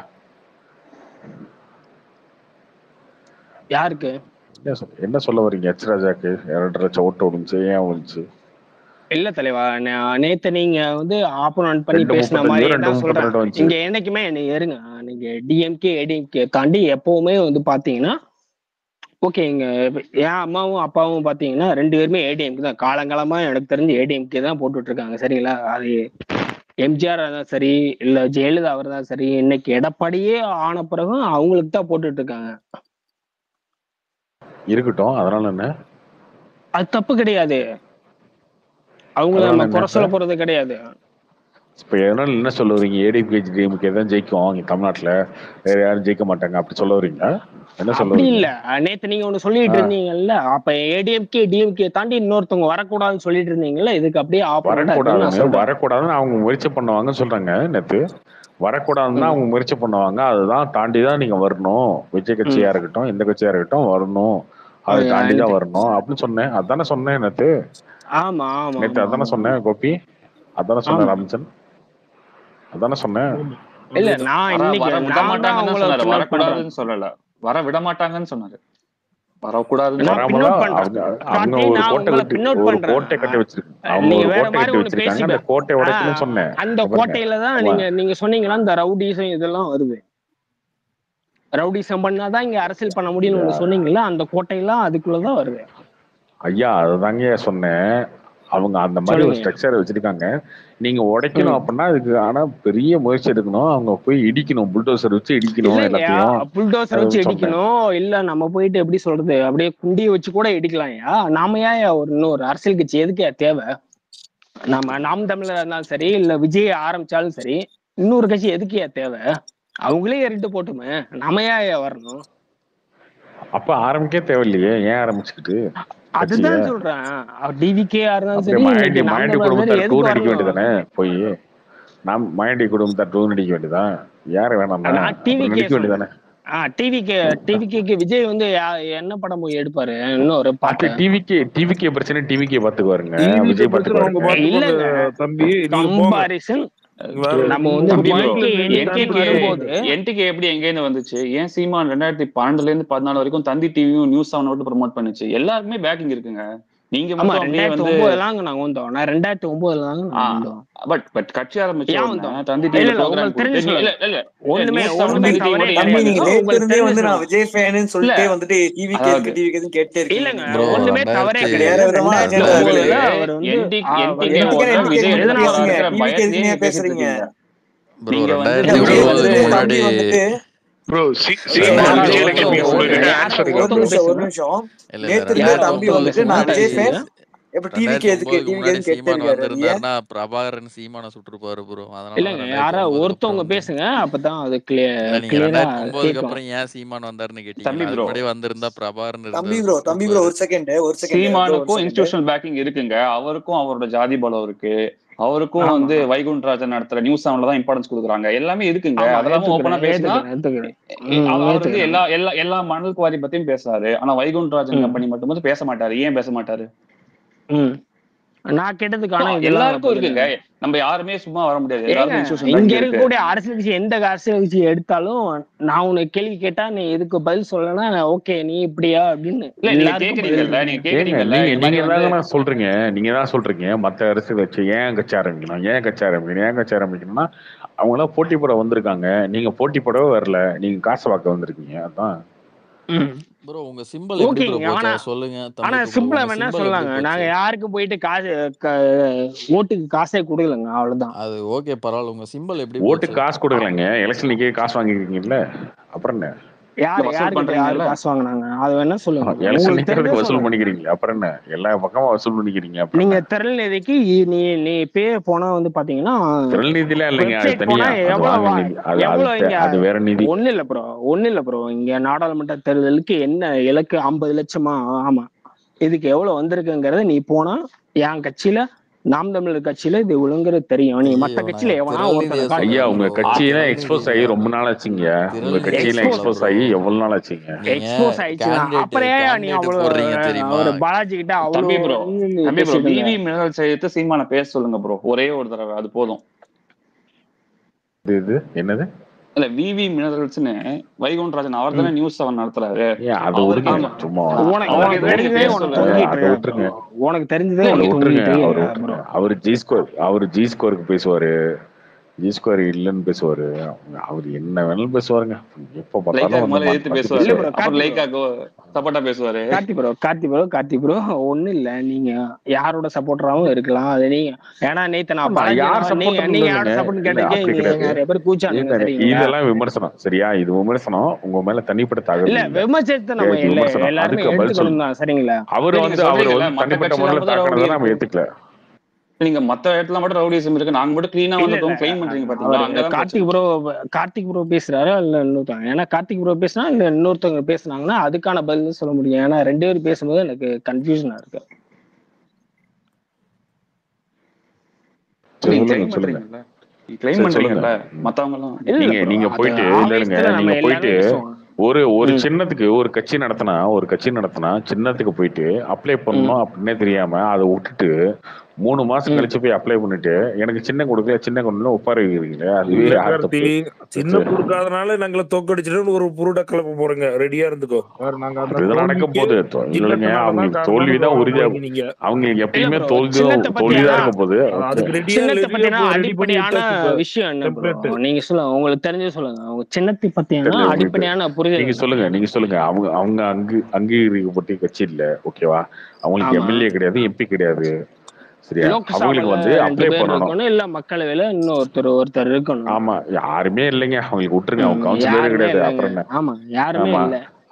யாருக்கு என்ன சொல் என்ன சொல்ல வரீங்க எச் ராஜாக்கு இரண்டு லட்சம் ஓட்டு விழுந்துச்சு ஏன் விழுந்துச்சு இல்ல தலைவா நே- நேத்து நீங்க வந்து ஆப்போனன்ட் பண்ணி ரெண்டு பேசின முப்பத்தஞ்சு மாதிரி ரெண்டு தான் முப்பத்தி சொல்றேன் ரெண்டு வந்துச்சு இங்க என்னைக்குமே நீங்க இருங்க நீங்க டிஎம்கே ஏடிஎம்கே தாண்டி எப்பவுமே வந்து பாத்தீங்கன்னா ஓகே இங்க என் அம்மாவும் அப்பாவும் பாத்தீங்கன்னா ரெண்டு பேருமே ஏடிஎம்கே தான் காலங்காலமா எனக்கு தெரிஞ்சு ஏடிஎம்கே தான் போட்டுட்டு இருக்காங்க சரிங்களா அது எம்ஜிஆர் தான் சரி இல்ல ஜெயலலிதா அவர் தான் சரி இன்னைக்கு எடப்பாடியே ஆன பிறகும் அவங்களுக்கு தான் போட்டுட்டு இருக்காங்க இருக்கட்டும் அதனால என்ன அது தப்பு கிடையாது அவங்கள அதனால நம்ம என்ன குறை இப்ப சொல்ல போறது கிடையாது இப்ப எதனால என்ன சொல்ல வரீங்க ஏடிஎம்கே டிஎம்கே தான் ஜெயிக்கும் இங்க தமிழ்நாட்டுல வேற யாரும் ஜெயிக்க மாட்டாங்க அப்படி சொல்ல வரீங்க என்ன சொல்ல அப்படி வரீங்க இல்ல நேத்து நீங்க ஒண்ணு சொல்லிட்டு ஆ, இருந்தீங்கல்ல அப்ப ஏடிஎம்கே டிஎம்கே தாண்டி இன்னொருத்தவங்க வரக்கூடாதுன்னு சொல்லிட்டு இருந்தீங்கல்ல இதுக்கு அப்படியே ஆப்போனண்டா இருக்குன்னு நான் வரக்கூடாதுன்னு சொல்றேன் வரக்கூடாதுன்னு அவங்க முயற்சி பண்ணுவாங்கன்னு சொல்றாங்க நேத்து வரக்கூடாதுன்னு ம், அவங்க முயற்சி பண்ணுவாங்க அதுதான் தாண்டி தான் நீங்க வரணும் விஜய் ம். கட்சியா இருக்கட்டும் எந்த கட்சியா இருக்கட்டும் வரணும் அதை அது தாண்டி தான் எனக்கு- வரணும் அப்படின்னு சொன்னேன் அதானே சொன்னேன் நேத்து ஆமா ஆமா நேத்து ஆமா அதானே ஆமா சொன்னேன் கோபி அதானே சொன்னேன் ஆமா ராமச்சன் அதானே சொன்னேன் இல்ல அதேதான் நான் வர இன்னைக்கு வர விட நான் தான் மாட்டாங்கன்னு தான் அவங்கள சொன்னாரு பின்னோட் பண்றேன் வரக்கூடாதுன்னு சொல்லல வர விட மாட்டாங்கன்னு சொன்னாரு வரக்கூடாதுன்னு நான் சொன்னாரு பின்னோட் வராமதான் பண்றேன் அவங்க அவங்க கார்த்தி ஒரு நான் கோட்டை உங்களை விட்டு பின்னோட் ஒரு பண்றேன் கோட்டை கட்டி வச்சிருக்காங்க அவங்க நீங்க ஒரு வேற கோட்டை மாதிரி கட்டி ஒண்ணு வச்சிருக்காங்க அந்த பேசிப்பேன் கோட்டை உடைக்கணும்னு சொன்னேன் அந்த இங்க பாருங்க கோட்டையில தான் அவன் நீங்க நீங்க சொன்னீங்களா இந்த ரவுடிசம் இதெல்லாம் வருது ரவுடிசம் பண்ணாதான் இங்க அரசியல் பண்ண முடியும்னு ஒண்ணு சொன்னீங்கல்ல அந்த கோட்டையெல்லாம் அதுக்குள்ளதான் வருது ஐயா அதுதாங்க சொன்னேன் அவங்க அந்த மாதிரி ஒரு சொல்லுங்க ஸ்ட்ரக்சர் வச்சிருக்காங்க நீங்க உடைக்கணும் ம் அப்படின்னா அதுக்கு ஆனா பெரிய முயற்சி எடுக்கணும் அவங்க போய் இடிக்கணும் புல்டோசர் வச்சு இடிக்கணும் இல்லைங்கய்யா எல்லாத்தையும் புல்டோசர் அது வச்சு சொன்னேன் இடிக்கணும் இல்ல நம்ம போயிட்டு எப்படி சொல்றது அப்படியே குண்டியை வச்சு கூட இடிக்கலாம்யா நாம ஏன் ஒரு இன்னொரு அரசியல் கட்சி எதுக்கு தேவை நம்ம நாம் தமிழர் இருந்தாலும் சரி இல்ல விஜய் ஆரம்பிச்சாலும் சரி இன்னொரு கட்சி எதுக்குயா தேவை அவங்களே இரண்டு போட்டுமே நம்ம ஏன் ஏன் வரணும் அப்ப ஆரம்பிக்கே தேவையில்லையே ஏன் ஆரம்பிச்சுக்கிட்டு கட்சிய அதுதான் சொல்றேன் டிவிக்கே இருந்தாலும் அப்படியே சரி மாயாண்டி இன்னைக்கு நாம் மாயாண்டி தமிழர் குடும்பத்தார் மாதிரி டூர் எதுக்கு அடிக்க வரணும் வேண்டியதானே போய் நாம் மாயாண்டி குடும்பத்தார் டூர் அடிக்க வேண்டியதான் யாரு வேணாம்னா நான் அப்புறம் டிவிக்கே நடிக்க வேண்டியதானே சொல்றேன் ஆஹ் டிவிக்கு டிவிக்கு விஜய் வந்து யா- என்ன படம் போய் எடுப்பாரு இன்னொரு அது பாட்டு டிவிக்கே டிவிக்கே பிரச்சனை டிவிக்கே பாத்துக்குவாருங்க டிவிக்கு விஜய் பிரச்சனை அவங்க பாத்துக்குவாருங்க இல்லங்க பாத்துக்கோங்க தம்பி நீங்க போங்க கம்பாரிசன் வேற நம்ம வந்து தம்பி ப்ரோ டிவிக்கு என்டிக்கு வரும்போது என்டிகே எப்படி எங்கேருந்து வந்துச்சு ஏன் சீமான் ரெண்டாயிரத்தி பன்னெண்டுல இருந்து பதினாலு வரைக்கும் தந்தி டிவியும் நியூஸ் செவன் மட்டும் ப்ரோமோட் பண்ணுச்சு எல்லாருக்குமே பேக்கிங் இருக்குங்க நீங்க ஆமா மட்டும் அப்படியே ரெண்டாயிரத்தி வந்து ஒன்பதுலாங்க நாங்க வந்தோம் நான் ரெண்டாயிரத்தி ஒன்பதுல தாங்க நாங்க வந்தோம் பட் பட் கட்சி ஆரம்பிச்ச ஏன் உடனே வந்தோம் தந்தி இல்ல டிவில இல்ல ப்ரோக்ராம் உங்களுக்கு தெரிஞ்சு கொடுத்து நீ- இல்ல சொல்லுங்க இல்ல இல்ல ஒண்ணுமே நியூஸ் செவன் ஒண்ணுமே தந்தி டிவி தவறே மட்டும் தம்பி ஏன் நீங்க கிடையாது நேத்துல உங்களுக்கு இருந்தே தெரிஞ்சு வந்து நான் சொல்லுங்க விஜய் ஃபேனுன்னு இல்ல சொல்லிட்டே வந்துட்டு டிவிக்கு அதாவது எதுக்கு டிவிக்கு எதுவும் கேட்டே இருக்கீங்க இல்லங்க நீங்க ப்ரோ ஒண்ணுமே தவறே ரெண்டாயிரத்தி வேற கிடையாது விதமான ரெண்டாயிரத்தி அஜெண்டா உங்களுக்கு இருக்கு ஒன்பதுல அவர் வந்து என்டி ஆ, என்டிகே அவர் எதுக்கு ஓடுனா நீங்க விஜய் எதுக்கு எடுத்துட்டு பேசுறீங்க வர இருக்கிற டிவிக்கு பயத்திலேயே எதுக்கு நீங்க நீங்க பேசிட்டு பேசுறீங்க இருக்கீங்க ப்ரோ நீங்க வந்து ரெண்டாயிரத்தி இல்ல விஜய் விஜய் ஒன்பதுக்கு வந்து வந்துட்டு முன்னாடி தம்பி வந்துட்டு ப்ரோ சீமான் யாரா விஜய் ஒருத்தவங்க கேட்பீங்க பேசுங்க உங்ககிட்ட யாரா ஆன்சர் ஒரு இருக்கு நிமிஷம் ஒரு ஒருத்தவங்க பேசுங்க நிமிஷம் இல்ல இல்ல நேத்து இருந்தே யாரா தம்பி ரெண்டாயிரத்தி ஒருத்தவங்க வந்துட்டு பேசுங்க நான் ஒன்பதுக்கு விஜய் பேசுங்க ஃபேன் இப்ப டிவிக்கு ரெண்டாயிரத்தி எதுக்கு ஒன்பதுக்கு டிவிக்கு முன்னாடி எதுவும் கேட்டே சீமான் இருக்காரு அது ஏன் வந்திருந்தாருன்னா பிரபாகரன் சீமானை சுட்டிருப்பாரு ப்ரோ அதனாலதான் இல்லங்க ரெண்டாயிரத்தி யாரா ஒன்பதுக்கு ஒருத்தவங்க அப்புறம் வந்து பேசுங்க அப்பதான் அது இல்ல கிளியர் நீங்க கிளியரா ரெண்டாயிரத்தி ஒன்பதுக்கு கேட்கும் அப்புறம் ஏன் சீமான் வந்தாருன்னு தம்பி கேட்டீங்கல்ல அதுக்கு ப்ரோ முன்னாடி வந்திருந்தா பிரபாகரன் தம்பி இருந்தா ப்ரோ தம்பி ப்ரோ சுட்டிருப்பாரு ஒரு செகண்ட் ஒரு செகண்ட் ப்ரோ ஒரு சீமானுக்கும் செகண்ட் இன்ஸ்டிடியூஷனல் பேக்கிங் இருக்குங்க அவருக்கும் அவரோட ஜாதி பலம் இருக்கு அவருக்கும் ஆமா வந்து வைகுண்டராஜன் நடத்துற நியூஸ் செவன்ல தான் இம்பார்ட்டன்ஸ் கொடுக்குறாங்க எல்லாமே இருக்குங்க ஆமா அதெல்லாம் ஓப்பனா ஏத்துக்கிறேன் பேசினா ஏத்துக்கிறேன் ஏத்துக்கிறேன் எ- ம் அவர் அவர் வந்து ஏத்துக்கிறேன் எல்லா எல்லா எல்லா மணல் குவாரி பத்தியும் பேசுறாரு ஆனா வைகுண்டராஜன் ம் கம்பெனி மட்டும் வந்து பேச மாட்டாரு ஏன் பேச மாட்டாரு ம் நான் கேட்டதுக்கான So, இதெல்லாம் எல்லாருக்கும் பதில் இருக்குங்க நம்ம யாருமே சும்மா வர முடியாது ஏங்க எல்லாருக்கும் இன்ஸ்டிடியூஷன் இங்க பேக்கிங் இருக்கு இருக்கக்கூடிய அரசியல் கட்சி எந்த அரசியல் கட்சி எடுத்தாலும் நான் உனக்கு கேள்வி கேட்டா நீ எதுக்கு பதில் சொல்லனா ஓகே நீ இப்படியா அப்படின்னு இல்ல நீங்க எல்லாருக்கும் பதில் கேக்குறீங்கல்ல இருக்குங்க நீங்க ஏங்க கேக்குறீங்கல்ல நீங்க இந்த நீங்க மாதிரி வந்து தான் சொல்றீங்க நீங்க தான் சொல்றீங்க மத்த அரசியல் கட்சி ஏன் கட்சி ஆரம்பிக்கணும் ஏன் கட்சி ஆரம்பிக்கணும் ஏன் கட்சி ஆரம்பிக்கணும்னா அவங்க எல்லாம் போட்டி போட வந்திருக்காங்க நீங்க போட்டி போடவே வரல நீங்க காசு வாக்க வந்திருக்கீங்க அதான் ம் ப்ரோ உங்க சிம்பிள் எப்படி ப்ரோ ஓகேங்க போச்சு ஆனா அதை சொல்லுங்க ஆனா தம்பி குமார் சிம்பிளா உங்க வேணா சிம்பிள் எப்படி சொல்லாங்க நாங்க போச்சு யாருக்கு போயிட்டு காசு க- ஓட்டுக்கு காசே கொடுக்கலங்க அவ்வளவுதான் அது ஓகே பரவாயில்ல உங்க சிம்பிள் எப்படி ஓட்டுக்கு போச்சு காசு கொடுக்கலங்க எலெக்ஷன் நிக்க காசு வாங்கிருக்கீங்கல்ல அப்புறம் என்ன யாரு வசூல் யாருக்கிட்ட யாரு பண்றீங்கல்ல காசு வாங்குனாங்க அது வேணா சொல்லுங்க எலெக்ஷன் உங்களுக்கு தெரிஞ்சா நிக்கிறதுக்கு வசூல் சொல்லுங்க பண்ணிக்கிறீங்க அப்புறம் என்ன எல்லா பக்கமா வசூல் பண்ணிக்கிறீங்க அப்புறம் நீங்க என்ன திரள்நிதிக்கு இ- நீ நீ பே போனா வந்து பாத்தீங்கன்னா திருநீதிலாம் இல்லைங்க அது வெப்சைட் போனா தனியா அது எவ்வளவு வாங்க வா- நிதி அது அது எவ்வளவு தே- இங்க அது வேற நிதி ஒண்ணு இல்ல ப்ரோ ஒண்ணு இல்ல ப்ரோ இங்க நாடாளுமன்ற தேர்தலுக்கு என்ன இலக்கு ஐம்பது லட்சமா ஆமா இதுக்கு எவ்வளவு வந்திருக்குங்கிறத நீ போனா என் கட்சியில நாம் தமிழர் கட்சியில இது ஒழுங்குறது தெரியும் நீ மத்த ஐயோ கட்சியில நான் எவனா திரள்நிதியை ஒருத்தனை காட்டு ஐயா சொல்றேன் உங்க ப்ரோ கட்சியெல்லாம் எக்ஸ்போஸ் ஆகி திரள்நிதிங்க ரொம்ப நாள் ஆச்சுங்க உங்க திரள்நிதியை கட்சியெல்லாம் எக்ஸ்போஸ் எக்ஸ்போஸ் ஆகி எவ்வளவு நாள் ஆச்சுங்க நீங்க எக்ஸ்போஸ் ஆயிடுச்சுன்னா கேண்டிடேட் அப்புறம் ஏன் நீ கேண்டிடேட் அவ்வளவு போடுறீங்க தெரியுமா அவர் பாலாஜி கிட்ட அவ்வளவு தம்பி ப்ரோ இது தம்பி ப்ரோ பேசிட்டு இருந்த விவி மினரல் சேர்த்து சீமான பேச சொல்லுங்க ப்ரோ ஒரே ஒரு தடவை அது போதும் இது இது என்னது இல்ல விவி மினரல்ஸ்னு வைகுண்டராஜன் அவர் தானே நியூஸ் செவன் நடத்துறாரு ஏன் அதை அவருக்கு விடுங்க ஆமா சும்மா உனக்கு அவருக்கு உனக்கு எதுக்கு தெரிஞ்சதே பேச உனக்கு சொல்லுங்க தொங்கிட்டு அதை இருக்க விட்டுருங்க உனக்கு தெரிஞ்சதே அதை உனக்கு விட்டுருங்க தொங்கிட்டு அவரை இருக்க விட்டுருங்க ப்ரோ அவர் ஜி ஸ்கோர் அவர் ஜி ஸ்கோருக்கு பேசுவாரு ஜி ஸ்கோர் இல்லைன்னு பேசுவாரு அவர் என்ன வேணாலும் பேசுவாருங்க எப்ப லைக்காக்கு பார்த்தாலும் வந்து மேல மாத்தி எதிர்த்து மாத்தி பேசுவாரு இல்ல ப்ரோ பேசுவாரு அப்புறம் கார்த்தி ப்ரோ லைக்காக்கு சப்போர்ட்டா பேசுவாரு Karthi bro Karthi bro Karthi bro ஒண்ணும் இல்ல நீங்க யாரோட சப்போர்ட்டராவும் இருக்கலாம் அது நீங்க ஏன்னா நேத்து நான் ஆமா பாலாஜி யார் நான் நீங்க சப்போர்ட் நீங்க இல்லைங்க யாரோட சப்போர்ட் இல்ல கேட்டதுக்கே அப்படி இங்க கிடையாது நிறைய பேர் கூச்சானுங்க ஏங்க சரிங்களா இதெல்லாம் விமர்சனம் சரியா இது விமர்சனம் உங்க மேல தனிப்பட்ட தகவல் இல்ல இல்ல விமர்சனத்தை நம்ம இது எல்லா விமர்சனம் எல்லாருமே அதுக்கு பதில் சொல்லு எடுத்துக்கணும் தான் சரிங்களா அவர் இல்ல நீங்க வந்து அவர் சொல்றீங்கல்ல வந்து மத்த தனிப்பட்ட கட்சியில முறையில் மட்டும் ரவுடி தாக்கினதை நம்ம இருக்கு ஏத்துக்கல நீங்க மத்த இடத்துல மட்டும் ரவுடிசம் இருக்கு நாங்க மட்டும் கிளீனா இல்ல இல்ல வந்திருக்கோம் கிளைம் பண்றீங்க பாத்தீங்களா அவரு அங்கதான் கார்த்திக் பிரச்சனை ப்ரோ கார்த்திக் ப்ரோ பேசுறாரு இல்ல இன்னொருத்தவங்க ஏன்னா கார்த்திக் ப்ரோ பேசினா இல்ல இன்னொருத்தவங்க பேசுனாங்கன்னா அதுக்கான பதில் சொல்ல முடியும் ஏன்னா ரெண்டு பேரும் பேசும்போது எனக்கு கன்ஃபியூஷனா இருக்கு சரி நீங்க சொல்லுங்க கிளைம் சொல்லுங்க பண்றீங்கல்ல சரி கிளைம் சொல்லுங்க பண்றீங்கல்ல மத்தவங்க எல்லாம் இல்ல இல்ல நீங்க ப்ரோ நீங்க அது போயிட்டு இல்ல இல்லைங்க ஆவேசத்துல நம்ம நீங்க போயிட்டு எல்லாருமே பேசுவோம் ஒரு ஒரு ம் சின்னத்துக்கு ஒரு கட்சி நடத்தினா ஒரு கட்சி நடத்தினா சின்னத்துக்கு போயிட்டு அப்ளை ம் பண்ணணும் அப்படின்னே தெரியாம அதை விட்டுட்டு மூணு மாசம் ம் கழிச்சு போய் அப்ளை பண்ணிட்டு எனக்கு சின்ன கொடுக்கல சின்ன கொடுக்கல ஒப்பாரி வைக்கிறீங்களே அதுவே இல்ல யார் கார்த்தி தப்பு சின்ன கொடுக்காதனால நாங்களை தோக்கடிச்சிட்டு ஒரு புருட கிளப்ப போறீங்க ரெடியா இருந்துக்கோ வேற நாங்க அந்த அதுதான் நடக்க தோல்விக்கு போகுது தொ- இல்லைங்க சின்னத்தினாலதான் அவங்களுக்கு தோல்வி காரணம்னு தான் கவனம் உறுதியா போறீங்க நீங்க அவங்களுக்கு இல்ல எப்பயுமே ப்ரோ தோல்வி சின்னத்தை தான் தோல்வி தான் பத்தியான இருக்க போகுது அது- அதுக்கு ரெடியா சின்னத்தை ரெடியா பத்தினா ரெடி பண்ணி அடிப்படையான விட்டாச்சு இப்ப விஷயம் என்ன ப்ரோ டெம்ப்ளேட் நீங்க சொல்லுங்க உங்களுக்கு தெரிஞ்சு சொல்லுங்க உங்க சின்னத்தை பத்தியான தெரியல உங்களுக்கு அடிப்படையான புரிதல் நீங்க என்ன சொல்லுங்க நீங்க சொல்லுங்க அவங்க அவங்க அங்கு அங்கீகரிக்கப்பட்ட கட்சி இல்ல ஓகேவா அவங்களுக்கு ஆமா எம்எல்ஏ கிடையாது எம்பி கிடையாது சரியா அவங்களுக்கு லோக்சபால வந்து ரெண்டு அப்ளை பேர் பண்ணணும் இருக்கணும் இல்ல மக்களவையில இன்னொருத்தர் ஒருத்தர் இருக்கணும் ஆமா யாருமே இல்லைங்க அவங்களுக்கு விட்டுருங்க அவங்க ம் கவுன்சிலரே யாருமே கிடையாது இல்லைங்க அப்புறம் என்ன ஆமா யாருமே ஆமா இல்ல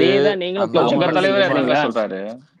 அதேதான் நீங்களும் அந்த இப்போ உங்க உங்க சொல்றீங்க தலைவர் சரிங்களா என்னங்க சொல்றாரு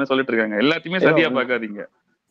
மாதிரி சொல்லிட்டு இருக்காங்க எல்லாத்தையுமே ஐயோ, சதியா உங்க- பார்க்காதீங்க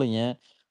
நீங்களும் ஏன்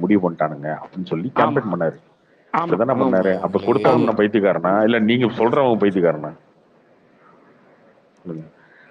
முடிவு பண்ணிட்டானுங்க அப்படின்னு சொல்லி ஆமா கேம்பெயின் பண்ணாரு ஆமா அப்படிதானே ஆமா பண்ணாரு அப்ப கொடுத்தவங்க ஆமா பைத்தியக்காரனா இல்ல நீங்க சொல்றவங்க பைத்தியக்காரனா சொல்லுங்க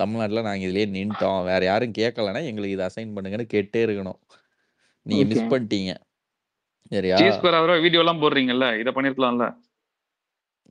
தமிழ்நாட்டுல நாங்க இதுலயே நின்ட்டோம். வேற யாரும் கேட்கலன்னா, எங்களுக்கு இத அசைன் பண்ணுங்கன்னு கேட்டே இருக்கணும். நீங்க ஓகே. மிஸ் பண்ணிட்டீங்க. சரியா? சீஸ் ஸ்கொயர் அவரா வீடியோலாம் போடுறீங்கல்ல. இத பண்ணியிருக்கலாம்ல.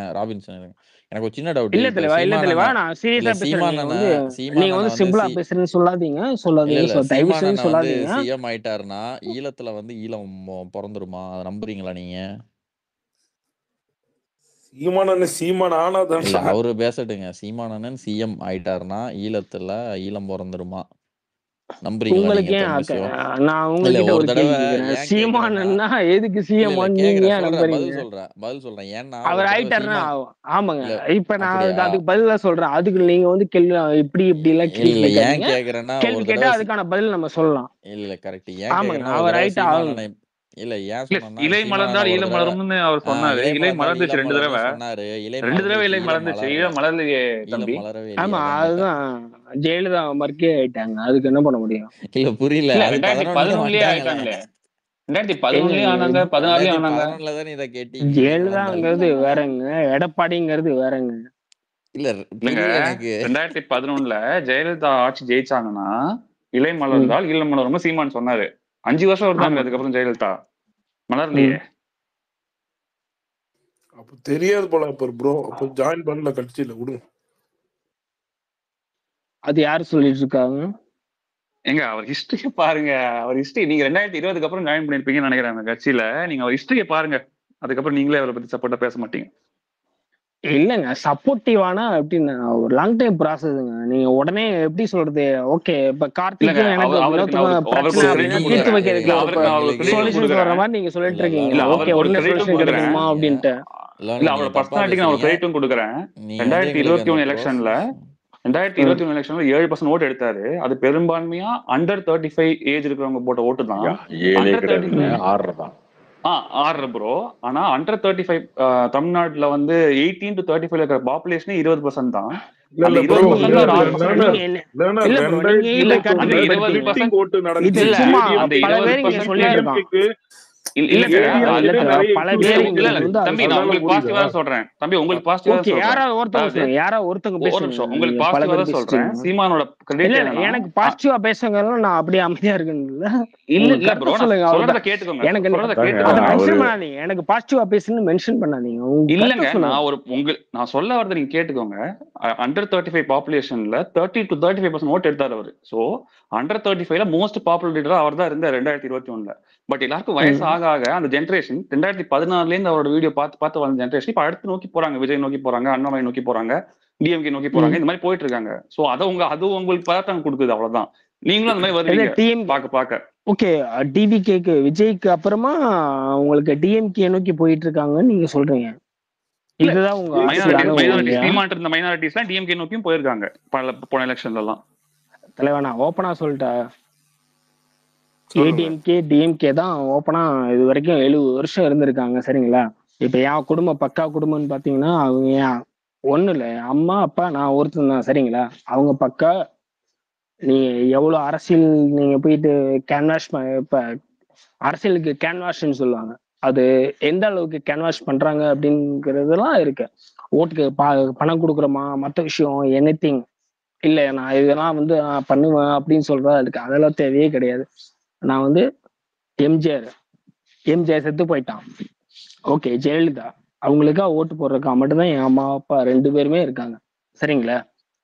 ராபின்சன் இருங்க. எனக்கு ஒரு சின்ன டவுட் இல்ல இப்ப தலைவா இல்ல சீமான் தலைவா அண்ணா நான் இல்ல சீரியஸா பேசுறேன் சீமான் நீங்க அண்ணா வந்து நீங்க சீமான் அண்ணா வந்து வந்து சிம்பிளா சி பேசுறேன்னு சொல்லாதீங்க இல்ல சொல்லாதீங்க இல்ல சொ- தயவு சீமான் செஞ்சு அண்ணா வந்து சொல்லாதீங்க சிஎம் ஆயிட்டாருன்னா ஈழத்துல வந்து ஈழம் பொ- பிறந்துருமா அதை நம்புறீங்களா நீங்க சீமான் அண்ணன் சீமான் இல்ல ஆனாதான் அவரு பேசட்டுங்க சீமான் அண்ணன் சிஎம் ஆயிட்டாருன்னா ஈழத்துல ஈழம் பிறந்துருமா நம்புறீங்களா உங்களுக்கு நீங்க ஏன் தமிழ் அக்க- விஷயம் நான் இல்ல உங்ககிட்ட ஒரு ஒரு தடவை கேள்வி கேக்குறேன் ஏன் கேக்குறேன்னா சீமானன்னா எதுக்கு இல்ல இல்ல சீமான் நீங்க கேக்குறேன் ஏன் சொல்றேன் நம்புறீங்க பதில் சொல்றேன் பதில் சொல்றேன் ஏன்னா அவர் ஒரு தடவை ஆயிட்டாருன்னா சீமான் ஆமாங்க இல்ல இப்ப நான் அதுக்கு அப்படியா அதுக்கு பதிலா சொல்றேன் அதுக்கு நீங்க வந்து கேள்வி இப்படி இப்படி எல்லாம் கேள்வி இல்ல ஏன் கேட்காதீங்க கேக்குறேன்னா கேள்வி ஒரு கேட்டா தடவை சி- அதுக்கான பதில் நம்ம சொல்லலாம் இல்ல இல்ல கரெக்ட் ஏன் ஆமாங்க கேக்குறேன்னா ஒரு அவர் தடவை ஆயிட்டா சீமான் ஆகணும் அண்ணன் இல்ல ஏன் இல்ல சொன்னேன்னா இலை சீமான் மலர்ந்தால் அண்ணன் ஒரு ஈழம் தடவை மலரும்னு அவர் ஆஹ் சொன்னாரு இலை இலை மலர்ந்தால் மலர்ந்துச்சு ஈழம் ரெண்டு தடவை மலரும்னு சொன்னாரு இலை ரெண்டு தடவை மலர்ந்துச்சு இலை ஈழம் மலர்ந்துச்சு மலரல ஈழம் மலர்லையே ஈழம் தம்பி மலரவே ஆமா இல்லையே அதான் கேட்டேன் அதுதான் ஜெயலலிதா மறுக்கே ஆயிட்டாங்க அதுக்கு என்ன பண்ண முடியும் இல்ல புரியல இல்ல அது ரெண்டாயிரத்தி பதினொன்னுலயே பதினொன்னுலயே வந்துட்டாங்களே ஆயிட்டாங்களே ரெண்டாயிரத்தி ஏங்க பதினொன்னுலயும் ஆனாங்க நீங்க பதினாறுலயும் ரெண்டாயிரத்தி ஆனாங்க பதினொன்னுல தானே இதை கேட்டீங்க இலை மலர்ந்தால் ஜெயலலிதாங்கிறது வேறங்க எடப்பாடிங்கிறது வேறங்க இல்ல இல்லைங்க புரியல எனக்கு ரெண்டாயிரத்தி பதினொன்னுல ஜெயலலிதா ஆட்சி ஜெயிச்சாங்கன்னா இலை ம் மலர்ந்தால் ஈழம் மலரும்னு சீமான் சொன்னாரு அஞ்சு வருஷம் இருந்தாங்க ஆமா அதுக்கப்புறம் ஜெயலலிதா ம் மலர்லையே அப்ப தெரியாது போல அப்ப ப்ரோ அப்ப ஜாயின் பண்ணல கட்சியில விடுங்க அது யாரு சொல்லிட்டு இருக்காங்க ஏங்க அவர் ஹிஸ்டரிய பாருங்க அவர் ஹிஸ்டரி நீங்க ரெண்டாயிரத்தி இருபதுக்கு அப்புறம் ஜாயின் பண்ணிருப்பீங்கன்னு நினைக்கிறேன் அந்த கட்சியில நீங்க அவர் ஹிஸ்டரிய பாருங்க அதுக்கப்புறம் நீங்களே அவரை பத்தி சப்போர்ட்டா பேச மாட்டீங்க இல்லைங்க சப்போர்ட்டிவானா எப்படின்னா ஒரு லாங் டைம் ப்ராசஸ்ங்க நீங்க உடனே எப்படி சொல்றது ஓகே இப்ப இல்லங்க கார்த்திக்கும் எனக்கு அவர் அவருக்கு நான் வினோத்துக்கும் ஒரு அவருக்கு பிரச்சனை ஒரு அப்படின்னா கிரெடிட்டும் தீர்த்து கொடுக்குறேன் வைக்கிறதுக்கு இல்ல ஒரு அவருக்கு நான் ஒரு கிரெடிட்டும் சொல்யூஷன்ஸ் வர்ற கொடுக்குறேன் மாதிரி நீங்க சொல்லிட்டு இல்ல இருக்கீங்க இல்ல லாலா ஓகே அவருக்கு ஒரு உடனே கிரெடிட்டும் சொல்யூஷன் கொடுக்குறேன் கிடைக்கணுமா நீங்க அப்படின்ட்டு லாலா இல்ல நீங்க அவரோட தப்பா பர்சனாலிட்டிக்கு நான் ஒரு பேசுறீங்க கிரெடிட்டும் கொடுக்குறேன் நீங்க வந்து ரெண்டாயிரத்தி எங்களுக்கு இருபத்தி அந்த ஒண்ணு ப்ரோஸ் எலெக்ஷன்ல ரெண்டாயிரத்தி ம் இருபத்தி ஒண்ணு எலெக்ஷன்ல ஏழு பர்சன்ட் ஓட்டு எடுத்தாரு அது பெரும்பான்மையா அண்டர் தேர்ட்டி ஃபைவ் ஏஜ் இருக்கிறவங்க போட்ட ஓட்டு தான் ஐயா ஏழே அண்டர் தேர்ட்டி கிடையாதுங்க ஃபைவ் ஆறரை தான் ஆ ஆறு ப்ரோ ஆனா அண்டர் தேர்ட்டி ஃபைவ் தமிழ்நாட்டுல வந்து எயிட்டீன் டு தேர்ட்டி ஃபைவ் இருக்கிற பாப்புலேஷனே இருபது பர்சன்ட் தான் இல்ல அந்த இல்ல ப்ரோ இருபது நீங்க பர்சன்ட்ல இல்ல ஒரு இல்ல ஆறு இல்ல பர்சன்ட் நீங்க இல்ல இல்ல இல்ல இல்ல ரெண்டாயிரத்தி இல்ல இல்ல கரெக்ட் அந்த இருபத்தொன்னுல இருபது பண்றீங்க ஸ்பிளிட்டிங் பர்சன்ட் ஓட்டு இது நடந்துச்சு இல்ல சும்மா அந்த ஏடிஎம்கே பல இருபது பேர் இங்க பர்சன்ட் சொல்லிட்டு இருக்கான் ஏடிஎம்கேக்கு இல்ல இல்லங்க இல்ல இல்ல ஏடிஎம்கே இல்ல நிறைய பல இஷ்யூஸ் இல்ல பேர் இல்ல இங்க இல்ல வந்து அதை தம்பி அதனால நான் உங்களுக்கு சொல்றாங்க புரியுதா பாசிட்டிவா சொல்றேன் தம்பி உங்களுக்கு பாசிட்டிவா ஓகே சொல்றேன் யாராவது ஒருத்தவங்க அதாவது சொல்லுங்க யாராவது ஒருத்தவங்க ஒரு பேசுங்க நிமிஷம் நீங்க உங்களுக்கு பல பாசிட்டிவா பேர் தான் சொல்றேன் பேசிட்டீங்க சீமானோட இல்ல கிரெடிட் இல்ல என்னன்னா எனக்கு அ- பாசிட்டிவா பேசுங்க நான் அப்படியே அமைதியா இருக்குன்னு இல்ல உங்க இல்ல ப்ரோ கருத்தை நான் சொல்லுங்க சொல்றத அவ்வளவுதான் கேட்டுக்கோங்க எனக்கு நீ- சொல்றத அதாங்க அதை கேட்டுக்கோங்க அவரு மென்ஷன் பண்ணாதீங்க எனக்கு பாசிட்டிவா பேசுன்னு மென்ஷன் பண்ணாதீங்க உங்க இல்லங்க கருத்தை சொல்லுங்க நான் ஒரு உங்க நான் சொல்ல வரத நீங்க கேட்டுக்கோங்க அண்டர் தேர்ட்டி ஃபைவ் பாப்புலேஷன்ல thirty to thirty five percent vote எடுத்தாரு அவரு சோ அண்டர் தேர்ட்டி ஃபைவ்ல மோஸ்ட் பாப்புலர் லீடரா அவர் தான் இருந்தார் ரெண்டாயிரத்தி இருபத்தி ஒண்ணுல பட் எல்லாருக்கும் வயசு ம் ஆக ஆக அந்த ஜென்ரேஷன் ரெண்டாயிரத்தி பதினாறுல இருந்து அவரோட வீடியோ பார்த்து பார்த்து வந்த ஜென்ரேஷன் இப்ப அடுத்து நோக்கி போறாங்க விஜய் நோக்கி போறாங்க அண்ணாமலை நோக்கி போறாங்க டிஎம்கே நோக்கி போறாங்க ம் இந்த மாதிரி போயிட்டு இருக்காங்க சோ அதை உங்க அது உங்களுக்கு பதட்டம் கொடுக்குது அவ்வளவுதான் நீங்களும் அந்த மாதிரி இல்ல வருவீங்க டிஎம் பாக்க பாக்க ஓகே டிவிகேக்கு விஜய்க்கு அப்புறமா உங்களுக்கு டிஎம்கே நோக்கி போயிட்டு இருக்காங்கன்னு நீங்க சொல்றீங்க இல்ல இதுதான் உங்க மைனாரிட்டி அரசியல் மைனாரிட்டி அணுகுமுறையா சீமான் இருந்த மைனாரிட்டிஸ் எல்லாம் டிஎம்கே நோக்கியும் போயிருக்காங்க பல போன எலெக்ஷன்ல எல்லாம் தலைவா நான் ஓப்பனா சொல்லிட்டேன் சொல்லுங்க ஏடிஎம்கே டிஎம்கே தான் ஓப்பனா இது வரைக்கும் எழுபது வருஷம் இருந்திருக்காங்க சரிங்களா இப்ப என் குடும்பம் பக்கா குடும்பம்னு பாத்தீங்கன்னா அவங்க என் ஒண்ணு இல்ல அம்மா அப்பா நான் ஒருத்தன் தான் சரிங்களா அவங்க பக்கா நீங்க எவ்வளவு அரசியல் நீங்க போயிட்டு கேன்வாஷ் இப்ப அரசியலுக்கு கேன்வாஷ்னு சொல்லுவாங்க அது எந்த அளவுக்கு கேன்வாஷ் பண்றாங்க அப்படிங்கிறதெல்லாம் இருக்கு ஓட்டுக்கு ப- பணம் கொடுக்குறோமா மற்ற விஷயம் எனி இல்ல நான் இதெல்லாம் வந்து நான் பண்ணுவேன் அப்படின்னு சொல்றதா இருக்கு அதெல்லாம் தேவையே கிடையாது நான் வந்து எம்ஜிஆர் எம்ஜிஆர் செத்து போயிட்டான் ஓகே ஜெயலலிதா அவங்களுக்கா ஓட்டு போடுறதுக்கா மட்டும்தான் என் அம்மா அப்பா ரெண்டு பேருமே இருக்காங்க சரிங்களா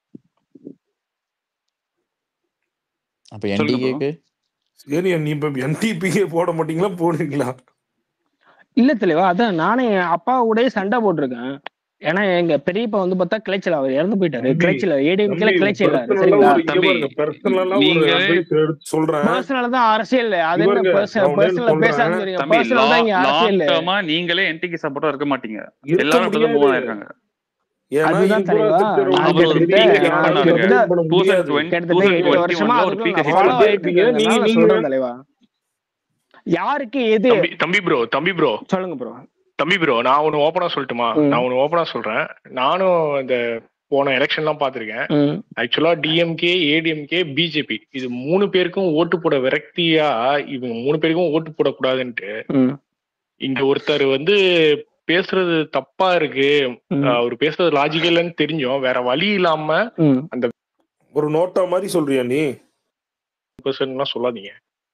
அப்ப சொல்லுங்க ப்ரோ என்டிகேக்கு சரி நீ இப்ப என்டிபிக்கே போட மாட்டீங்களா போடுவீங்களா இல்ல தெளிவா அதான் நானே என் அப்பா கூடயே சண்டை போட்டிருக்கேன் ஏன்னா எங்க பெரியப்பா வந்து பார்த்தா கிளைச்சல் அவர் இறந்து போயிட்டாரு தம்பி கிளைச்சல் ஏடிஎம்கேல தம்பி கிளைச்சல் பர்சனலா சரிங்களா ஒரு இங்க தம்பி பாருங்க பர்சனலா ஒரு நீங்க அட்வைஸ் எடுத்து சொல்றேன் பர்சனல் தான் அரசியல் அது என்ன இவருங்க பர்சனல் நான் ஒண்ணே பர்சனல் சொல்றேன் பேசாம தெரியும் தம்பி பர்சனல் தான் இங்க லாங் அரசியல் டேர்மா நீங்களே என்டிக்கு சப்போர்ட்டா இருக்க மாட்டீங்க இருக்க எல்லாரும் இப்பதான் மூவ் முடியாது ஆயிருக்காங்க ஏன்னா அதுதான் தலைவா இன்புராசிரியர் நான் அவர் ஒரு உங்களுக்கு பீக் கிட்டத்தட்ட ஹிட் தெரியும் பண்ணாருங்க பண்ண டூ கிட்டத்தட்ட முடியாது தௌசண்ட் கிட்டத்தட்ட டுவெண்ட்டி எட்டு ஒன்ல வருஷமா ஒரு பீக் ஹிட் அதுக்குள்ள நான் ஃபாலோ ஆயிட்டு பாத்துட்டே இருப்பீங்க நீங்க இருக்கேன் நீங்க அதனால சொல்றேன் தலைவா யாருக்கு எது தம்பி தம்பி ப்ரோ தம்பி ப்ரோ சொல்லுங்க ப்ரோ தம்பி ப்ரோ நான் ஒன்று ஓப்பனா சொல்லட்டுமா ம் நான் ஒன்று ஓப்பனா சொல்றேன் நானும் இந்த போன எலெக்ஷன்லாம் பார்த்துருக்கேன் ம் ஆக்சுவலா டிஎம்கே ஏடிஎம்கே பிஜேபி இது மூணு பேருக்கும் ஓட்டு போட விரக்தியா இவங்க மூணு பேருக்கும் ஓட்டு போடக்கூடாதுன்ட்டு ம் இங்க ஒருத்தர் வந்து பேசுறது தப்பா இருக்கு ம் அவர் பேசுறது லாஜிக்கல்னு தெரிஞ்சோம் வேற வழி இல்லாம ம் அந்த ஒரு நோட்டா மாதிரி சொல்றியா நீ பர்சன்லாம் சொல்லாதீங்க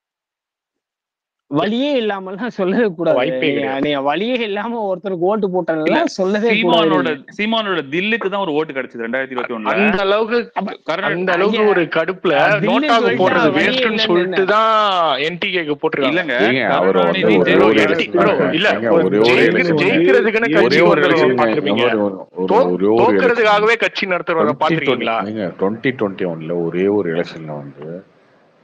வழியே இல்லாமலாம் சொல்லவே கூடாது வாய்ப்பே நீங்க கிடையாது நீங்க வழியே இல்லாம ஒருத்தருக்கு ஓட்டு இல்ல போட்டதெல்லாம் சொல்லவே கூடாது சீமானோட நீங்க சீமானோட தில்லுக்கு தான் ஒரு ஓட்டு கிடைச்சது ரெண்டாயிரத்தி இருபத்தி ஒண்ணுல அந்த அளவுக்கு அப்ப கர்நாடக அந்த அளவுக்கு ஐயா ஒரு கடுப்புல தில்லுன்னு நோட்டாக்கு சொல்லிட்டு போடுறது வழியே வேஸ்ட்னு இல்லைன்னு சொல்லிட்டு என்ன தான் என்டிகேக்கு போட்டிருக்காங்க இல்லங்க ஏங்க அவர் வந்து கருணாநிதி ஒரே ஒரு என்டி ஜெயலலிதா எலெக்ஷன் ப்ரோ இல்ல ஏங்க ஒரு ஒரே ஒரு ஜெயிக்கிற எலெக்ஷன் வந்து ஜெயிக்கிறதுக்குன்னு ஒரே கட்சி ஒரு நடத்துறவங்க எலெக்ஷன் பாத்திருப்பீங்க ஒரு ஒரு தோ ஒரே ஒரு எலெக்ஷன் தோக்குறதுக்காகவே கட்சி நடத்துறவங்க டுவெண்ட்டி டுவெண்ட்டி பாத்திருக்கீங்களா ஏங்க டுவெண்ட்டி டுவெண்ட்டி ஒன்ல ஒரே ஒரு எலெக்ஷன்ல வந்து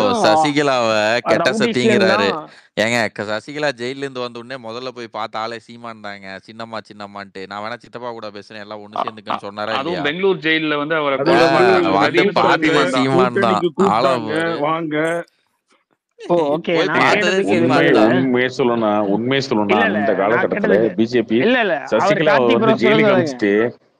சசிகலாவை கெட்ட ரவுடிஸ்ல சத்திங்கிறாரு இருந்தான் ஏங்க க- சசிகலா ஜெயில இருந்து வந்த உடனே முதல்ல போய் பார்த்த ஆளே சீமான் தாங்க சின்னம்மா சின்னம்மான்ட்டு நான் வேணா சித்தப்பா கூட பேசுறேன் எல்லாம் ஒண்ணு சேர்ந்துக்கன்னு சொன்னாரா அதுவும் இல்லையா பெங்களூர் ஜெயில்ல வந்து அவரை அது கொலை வந்து பண்ண வந்து ரெடி பார்த்ததே பண்ணது சீமான் தான் கூட்டணிக்கு ஆள கூப்பிட்டாங்க பாரு வாங்க ஓ ஓகே போய் நான் பார்த்ததே கேட்டதுக்கு இது உண்மை சீமான் தான் உண்மையே சொல்லணும்னா உண்மையே சொல்லணும்னா இல்ல இல்ல அந்த நான் காலகட்டத்துல கேட்டதுக்கு பிஜேபி இல்ல இல்ல அவர் சசிகலாவை கார்த்திக் வந்து ப்ரோ சொல்ல ஜெயிலுக்கு சொல்லுங்க அனுப்பிச்சிட்டு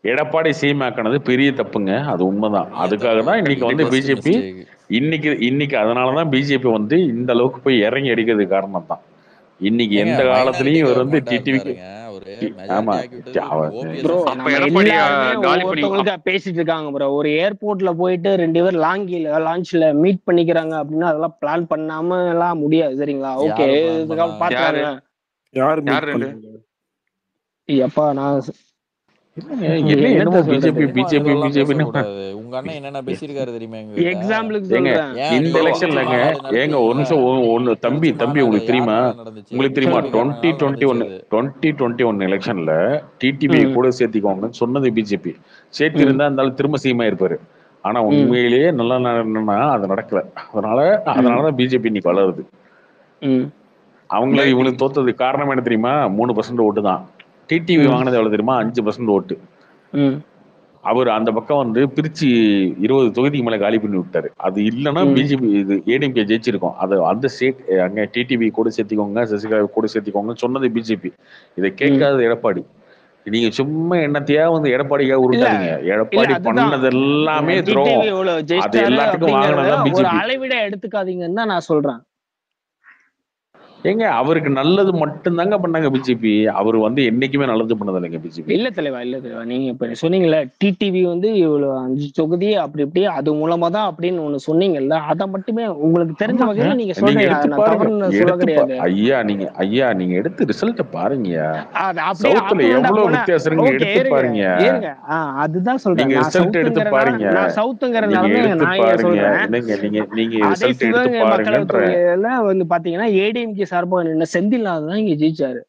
எடப்பாடி சிஎம் ஆக்கினது பெரிய தப்புங்க அது உண்மைதான் பெரிய அதுக்காக தப்பு தான் இன்னைக்கு வந்து பிக்கஸ்ட் பிஜேபி மிஸ்டேக் இன்னைக்கு இன்னைக்கு அதனால தான் பிஜேபி வந்து இந்த அளவுக்கு போய் இறங்கி அடிக்கிறதுக்கு காரணம் தான் இன்னைக்கு ஏங்க எந்த மைனாரிட்டி காலத்துலயும் இவர் வந்து கவர்மெண்டா டிடிவிக்கு இருந்தாருங்க அவரு ஆமா மெஜாரிட்டி ஆக்கி விட்டது அவர் ஓபிஎஸ் ப்ரோ அப்ப நம்ம எடப்பாடி எல்லாருமே காலி பண்ணி ஒவ்வொருத்தவங்களுக்கா பேசிட்டு இருக்காங்க ப்ரோ ஒரு ஏர்போர்ட்ல போயிட்டு ரெண்டு பேர் லாங்கில லான்ச்ல மீட் பண்ணிக்கிறாங்க அப்படின்னா அதெல்லாம் பிளான் பண்ணாம எல்லாம் முடியாது சரிங்களா ஓகே யாரு பிளான் இதுக்காக பண்ணாங்க யாரு பாத்துறாங்க யாரு மீட் யார் ரெண்டு பண்ணாங்க எப்பா நான் ஸ்- இல்லைங்க என்ன என்னத்த என்னமோ சொல்றது பிஜேபி சும்மா பிஜேபி இதெல்லாம் பிஜேபின்னு பேசக்கூடாது உங்க அண்ணன் என்னென்ன பேசியிருக்காரு தெரியுமா எங்ககிட்ட எக்ஸாம்பிளுக்கு ஏங்க சொல்றேன் ஏன் இந்த நீங்க ப்ரோ எழுச்சி எலெக்ஷன்லங்க மாநாடு ஏங்க ஒரு நடத்துனீங்கல்ல நிமிஷம் ஒ- ஒண்ணு தம்பி எழுச்சி தம்பி மாநாடு உங்களுக்கு தெரியுமா யாருனால நடந்துச்சு உங்களுக்கு தெரியுமா சொல்லுங்க டுவெண்ட்டி பிஜேபிக்காரனால டுவெண்ட்டி ஒன் நடந்துச்சு அது டுவெண்ட்டி டுவெண்ட்டி ஒன் எலெக்ஷன்ல டிடிவி ம் கூட சேர்த்திக்கோங்கன்னு சொன்னது பிஜேபி சேர்த்து ம் இருந்தா இருந்தாலும் திரும்ப சிஎம் இருப்பாரு ஆனா ம் உண்மையிலேயே நல்லா என்னன்னா அது நடக்கல அதனால ம் அதனாலதான் பிஜேபி இன்னைக்கு வளருது ம் அவங்கள பட் இவங்களுக்கு தோத்தது காரணம் என்ன தெரியுமா மூணு பர்சன்ட் ஓட்டு தான் டிடிவி ம் வாங்கினது எவ்வளவு தெரியுமா அஞ்சு பர்சன்ட் ஓட்டு ம் அவர் அந்த பக்கம் வந்து திருச்சி இருபது தொகுதிக்கு மேல காலி பண்ணி விட்டாரு அது இல்லைன்னா ம் பிஜேபி இது ஏடிஎம்கே ஜெயிச்சிருக்கும் அது அந்த ஸ்டேட் அங்க டிடிவி கூட சேர்த்திக்கோங்க சசிகலா கூட சேர்த்திக்கோங்க சொன்னது பிஜேபி இதை ம் கேட்காத எடப்பாடி நீங்க சும்மா என்னத்தையா வந்து எடப்பாடிக்காக இல்ல உருட்டாதீங்க இல்ல எடப்பாடி அதுதான் பண்ணது எல்லாமே டிடிவி துரோகம் இவ்வளவு அது ஜெயிச்சிட்டாரு எல்லாத்துக்கும் அப்படிங்கறத வாங்கினதான் ஒரு பிஜேபி அளவிட எடுத்துக்காதீங்கன்னு தான் நான் சொல்றேன் ஏங்க அவருக்கு நல்லது மட்டும்தாங்க பண்ணாங்க பிஜேபி அவர் வந்து என்னைக்குமே நல்லது பண்ணது இல்லைங்க பிஜேபி இல்ல தலைவா இல்ல தலைவா நீங்க இப்ப சொன்னீங்கல்ல டிடிவி வந்து இவ்வளவு அஞ்சு தொகுதி அப்படி இப்படி அது மூலமா தான் அப்படின்னு ஒண்ணு சொன்னீங்கல்ல அதை மட்டுமே உங்களுக்கு தெரிஞ்ச ஆமாங்க வகையில நீங்க நீங்க சொல்றீங்க எடுத்து நான் பாருங்க தவறுன்னு சொல்ல எடுத்து பா- கிடையாது ஐயா நீங்க ஐயா நீங்க எடுத்து ரிசல்ட்ட பாருங்கய்யா அது அப்படியே சவுத்துல ஆப்போனண்டா எவ்வளவு போனா வித்தியாசம் இருக்குன்னு ஓகே எடுத்து இருங்க பாருங்க இருங்க ஆஹ் அதுதான் சொல்றேன் நீங்க நான் ரிசல்ட் எடுத்து சவுத்துங்கிறனால பாருங்க நான் நீங்க சவுத்துங்கிறனால தான் எடுத்து நான் இங்க பாருங்க சொல்றேன் என்னங்க நீங்க நீங்க அதே ரிசல்ட் எடுத்து சிவகங்கை மக்களவை பாருங்கன்ற தொகுதியில வந்து பாத்தீங்கன்னா ஏடிஎம்கே சார்பாக நின்ன செந்தில்நாத் தான் இங்க ஜெயிச்சாரு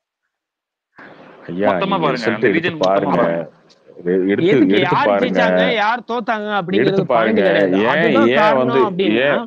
ஐயா மொத்தமா நீங்க பாருங்க ரிசல்ட் அந்த எடுத்து ரீஜன் மொத்தமா பாருங்க பாருங்க எ- எடுத்து எதுக்கு எடுத்து யார் பாருங்க ஜெயிச்சாங்க யார் தோத்தாங்க எடுத்து அப்படிங்கிறது பாயிண்ட் பாருங்க கிடையாது ஏன் அதுதான் ஏன் வந்து காரணம் அப்படின்னா ஏன்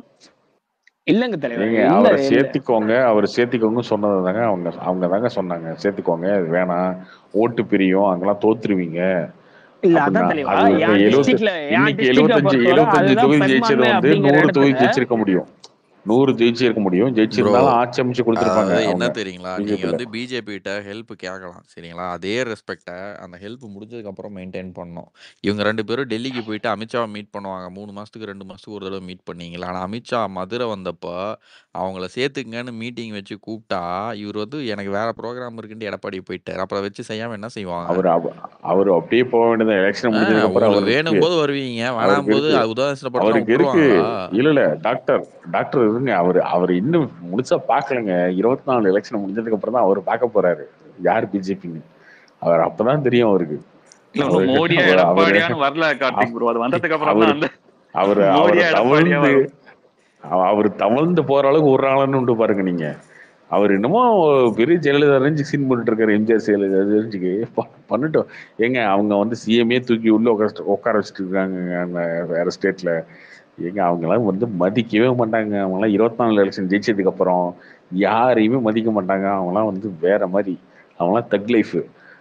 இல்லங்க தலைவர் ஏங்க இல்ல அவரை இல்ல சேர்த்திக்கோங்க அவர் சேர்த்திக்கோங்க சொன்னது தாங்க அவங்க அவங்க தாங்க சொன்னாங்க சேர்த்திக்கோங்க இது வேணாம் ஓட்டு பிரியும் அங்கெல்லாம் தோத்துருவீங்க இல்ல அப்படின்னா அதான் தெளிவா அது என் எழுபத்து டிஸ்ட்ரிக்ட்ல என் இன்னைக்கு டிஸ்ட்ரிக்ட எழுபத்தஞ்சு பொறுத்தவரை எழுபத்தஞ்சு அதுதான் தொகுதி ஜெயிச்சது பெரும்பான்மை வந்து அப்படிங்கிற நூறு தொகுதி இடத்துல ஜெயிச்சிருக்க முடியும் நூறு ஜெயிச்சிருக்க முடியும் ப்ரோ ஜெயிச்சிருந்தாலும் ஆட்சி அமைச்சு கொடுத்துருப்பாங்க அதாவது என்ன அவங்க தெரியுங்களா நீங்க பிஜேபியில வந்து பிஜேபி கிட்ட ஹெல்ப் கேட்கலாம் சரிங்களா அதே ரெஸ்பெக்டை அந்த ஹெல்ப் முடிஞ்சதுக்கு அப்புறம் மெயின்டைன் பண்ணணும் இவங்க ரெண்டு பேரும் டெல்லிக்கு போயிட்டு அமித்ஷாவை மீட் பண்ணுவாங்க மூணு மாசத்துக்கு ரெண்டு மாசத்துக்கு ஒரு தடவை மீட் பண்ணீங்களா ஆனா அமித்ஷா மதுரை வந்தப்போ அவங்கள சேர்த்துக்கங்கன்னு மீட்டிங் வச்சு கூப்பிட்டா இவர் வந்து எனக்கு வேற ப்ரோக்ராம் இருக்குன்ட்டு எடப்பாடி போயிட்டார் அப்புறம் வச்சு செய்யாம என்ன செய்வாங்க அவர் அவ- அவர் அப்படியே போக வேண்டியது எலெக்ஷன் ஆ, முடிஞ்சதுக்கு அப்புறம் உங்களுக்கு வேணும் அவருக்கு போது வருவீங்க வேணாம் அவருக்கு போது இருக்கு உதாசனப்படுத்தினா அவருக்கு இருக்கு விட்டுருவாங்களா இல்ல இல்ல டாக்டர் டாக்டர் இருங்க அவர் அவர் இன்னும் முழுசா பாக்கலங்க இருபத்தி நாலு எலெக்ஷன் முடிஞ்சதுக்கு அப்புறம் தான் அவர் பார்க்க போறாரு யார் பிஜேபின்னு அவர் அப்பதான் தெரியும் அவருக்கு இல்ல ப்ரோ அவருக்கு மோடியா அவர் அவரு எடப்பாடியான்னு வரல கார்த்திக் ப்ரோ அது வந்ததுக்கு அப்புறம் அவரு தான் அந்த அவர் அவர் மோடியா எடப்பாடியா தவழ்ந்து வரும் அவ- அவர் தவழ்ந்து போற அளவுக்கு ஒரு ஆளுன்னு உண்டு பாருங்க நீங்க அவர் என்னமோ பெரிய ஜெயலலிதா ரேஞ்சு சீன் பண்ணிட்டு இருக்காரு எம்ஜிஆர் ஜெயலலிதா ரேஞ்சுக்கு ப- பண்ணட்டும் ஏங்க அவங்க வந்து சிஎம்ஏ தூக்கி உள்ள உட்கார உட்கார வச்சுட்டு இருக்காங்க அந்த வேற ஸ்டேட்ல ஏங்க அவங்கெல்லாம் வந்து மதிக்கவே மாட்டாங்க அவங்கெல்லாம் இருபத்தி நாலு எலெக்ஷன் ஜெயிச்சதுக்கு அப்புறம் யாரையுமே மதிக்க மாட்டாங்க அவங்கெல்லாம் வந்து வேற மாதிரி அவங்கெல்லாம் தக் லைஃப்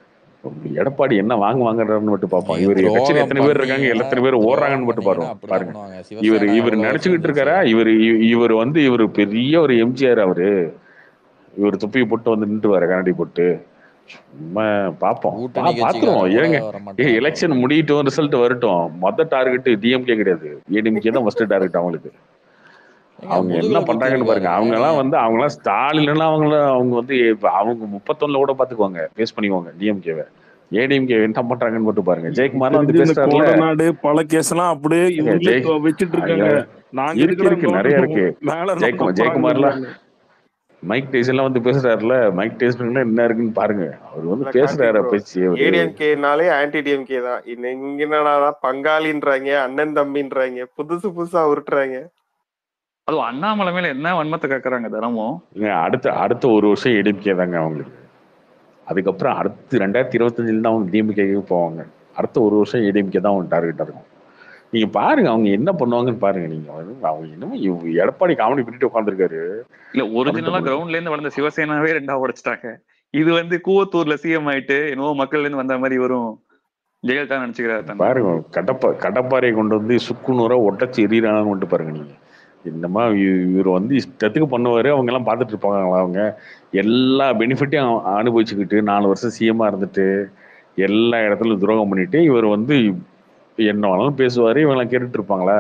எடப்பாடி என்ன வாங்குவாங்கன்னு மட்டும் பார்ப்போம் நீங்க இவர் கட்சியில துரோகம் எத்தனை பேர் இருக்காங்க பண்ணீங்கன்னா எத்தனை பேர் ஓடுறாங்கன்னு துரோகம் மட்டும் பண்ணீங்கன்னா பாருங்க அப்படிதான் பாருங்க பண்ணுவாங்க இவர் சிவசேனா இவர் எவ்வளவு வருஷம் நினைச்சுக்கிட்டு இருந்துச்சு இருக்காரா இவர் இவர் வந்து இவர் பெரிய ஒரு எம்ஜிஆர் அவரு இவர் தொப்பி போட்டு வந்து நின்று வர கண்ணாடி போட்டு சும்மா பார்ப்போம் பா கூட்டணி பாத்துருவோம் கட்சிக்காரங்க கூட ஏங்க வர ஏ மாட்டாங்க எலெக்ஷன் முடியட்டும் ரிசல்ட் வரட்டும் மொத்த டார்கெட் டிஎம்கே கிடையாது ஏடிஎம்கே தான் ஃபர்ஸ்ட் டார்கெட் அவங்களுக்கு ஏங்க அவங்க என்ன முதுகுல குத்தி பண்றாங்கன்னு பாருங்க இருக்காரு அவங்க எல்லாம் நீங்க வந்து அவங்க எல்லாம் ஸ்டாலின் அவங்கள அவங்க வந்து இப்ப அவங்க முப்பத்தொன்னுல கூட பாத்துக்குவாங்க பேஸ் பண்ணிக்குவாங்க டிஎம்கேவை ஏடிஎம்கே என்ன பண்றாங்கன்னு மட்டும் பாருங்க எனக்கு ஜெயக்குமார்லாம் வந்து தெரிஞ்சு இந்த பேசுறாருல கோடநாடு பல கேஸ் எல்லாம் அப்படியே ஏங்க இவங்களே ஜெய் தொ- வச்சிட்டு இருக்காங்க ஐயா, நாங்க இருக்கு எதுக்குடா இருக்கு நிறைய இருக்கு நோண்டணும் மேல நோண்ட ஜெயக்குமார் ஜெயக்குமார்லாம் போறாங்கன்னு மைக் டேசன்லாம் வந்து பேசுறாருல மைக் டேசன்ல என்ன இருக்குன்னு பாருங்க அவர் வந்து இல்ல கார்த்திக் பேசுறாரு ப்ரோ பேச்சு அவரு ஏடிஎம்கேனாலே ஆன்டி டிஎம்கே தான் இன்ன- இங்க என்னடா பங்காளின்றாங்க அண்ணன் தம்பின்றாங்க புதுசு புதுசா உருட்டுறாங்க அதுவும் அண்ணாமலை மேல என்ன வன்மத்தை கேக்குறாங்க தினமும் ஏங்க, அடுத்த அடுத்த ஒரு வருஷம் ஏடிஎம்கே தாங்க அவங்களுக்கு அதுக்கப்புறம் அடுத்து ரெண்டாயிரத்தி இருபத்தஞ்சில தான் அவங்க டிஎம்கேக்கு போவாங்க அடுத்த ஒரு வருஷம் ஏடிஎம்கே தான் அவங்க டார்கெட்டா இருக்கும் நீங்க பாருங்க அவங்க என்ன பண்ணுவாங்கன்னு பாருங்க நீங்க வந்து அவங்க என்னமோ இவ் எடப்பாடி காமெடி பண்ணிட்டு உட்காந்துருக்காரு இல்ல அவர்கிட்ட ஒரிஜினலா பண்ண கிரவுண்ட்ல இருந்து வளர்ந்த சிவசேனாவே ரெண்டா உடைச்சிட்டாங்க இது வந்து கூவத்தூர்ல சிஎம் ஆயிட்டு என்னவோ மக்கள்ல இருந்து வந்த மாதிரி வரும் ஜெயலலிதா நினைச்சுக்கிறாரு தன்னை பாருங்க கடப்பா கடப்பாறையை கொண்டு வந்து சுக்குநூறா ஒட்டச்சு எறிகிறான்னு மட்டும் பாருங்க நீங்க என்னமா இவர் வந்து இஷ்டத்துக்கு பண்ணுவாரு அவங்க எல்லாம் பார்த்துட்டு இருப்பாங்களா அவங்க எல்லா பெனிஃபிட்டையும் அனுபவிச்சுக்கிட்டு நாலு வருஷம் சிஎம்மா இருந்துட்டு எல்லா இடத்துலயும் துரோகம் பண்ணிட்டு இவர் வந்து என்ன வேணாலும் பேசுவாரு இவங்கெல்லாம் கேட்டுட்டு இருப்பாங்களா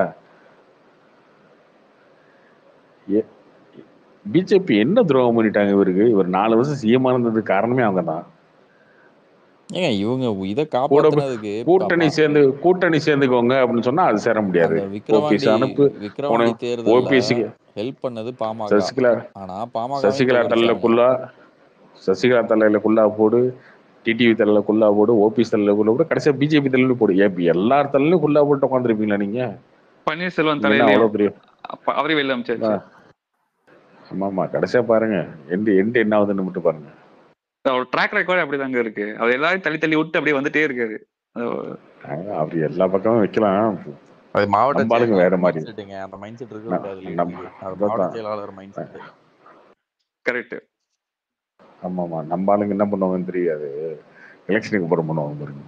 பிஜேபி என்ன துரோகம் பண்ணிட்டாங்க இவருக்கு இவர் நாலு வருஷம் சிஎம் இருந்ததுக்கு காரணமே அவங்க தான் ஏங்க இவங்க இதை கூட காப்பாத்துனதுக்கு கூட்டணி சேர்ந்து கூட்டணி சேர்ந்துக்கோங்க அப்படின்னு சொன்னா அது சேர முடியாது அந்த விக்ரவாண்டி ஓபிஎஸ் அனுப்பு விக்ரவாண்டி தேர்தல்ல ஓபிஎஸ்க்கு ஹெல்ப் பண்ணது பாமக சசிகலா ஆனா பாமக சசிகலா தலையில குல்லா சசிகலா தலையில குல்லா போடு டிடிவி தலையில குல்லா போடு ஓபிஎஸ் தலையில குல்லா போடு கடைசியா பிஜேபி தலையில போடு ஏன் இப்ப எல்லார் தலையிலும் குல்லா போட்டு உட்காந்துருப்பீங்களா நீங்க பன்னீர்செல்வம் நீங்க என்ன தலையிலயும் அவ்வளவு பெரிய அப்ப அவரே வெளில அமைச்சாச்சு ஆமா ஆமா கடைசியா பாருங்க எண்டு எண்டு என்ன ஆகுதுன்னு மட்டும் பாருங்க அவர் ட்ராக் ரெக்கார்ட் அப்படிதாங்க இருக்கு அவர் எல்லாரும் தள்ளி தள்ளி விட்டு அப்படியே வந்துட்டே இருக்காரு அது- ஆஹ் அப்படி எல்லா பக்கமும் வைக்கலாம் அது மாவட்ட நம்ம ஆளுங்க வேற மாதிரி செட்டுங்க அந்த மைண்ட் செட் ந- இருக்கு நம்ம அது மாவட்ட அதான் செயலாளர் மைண்ட் செட் கரெக்ட் ஆமா ஆமா நம்ம ஆளுங்க என்ன பண்ணுவாங்கன்னு தெரியாது எலெக்ஷனுக்கு அப்புறம் பண்ணுவாங்க பாருங்க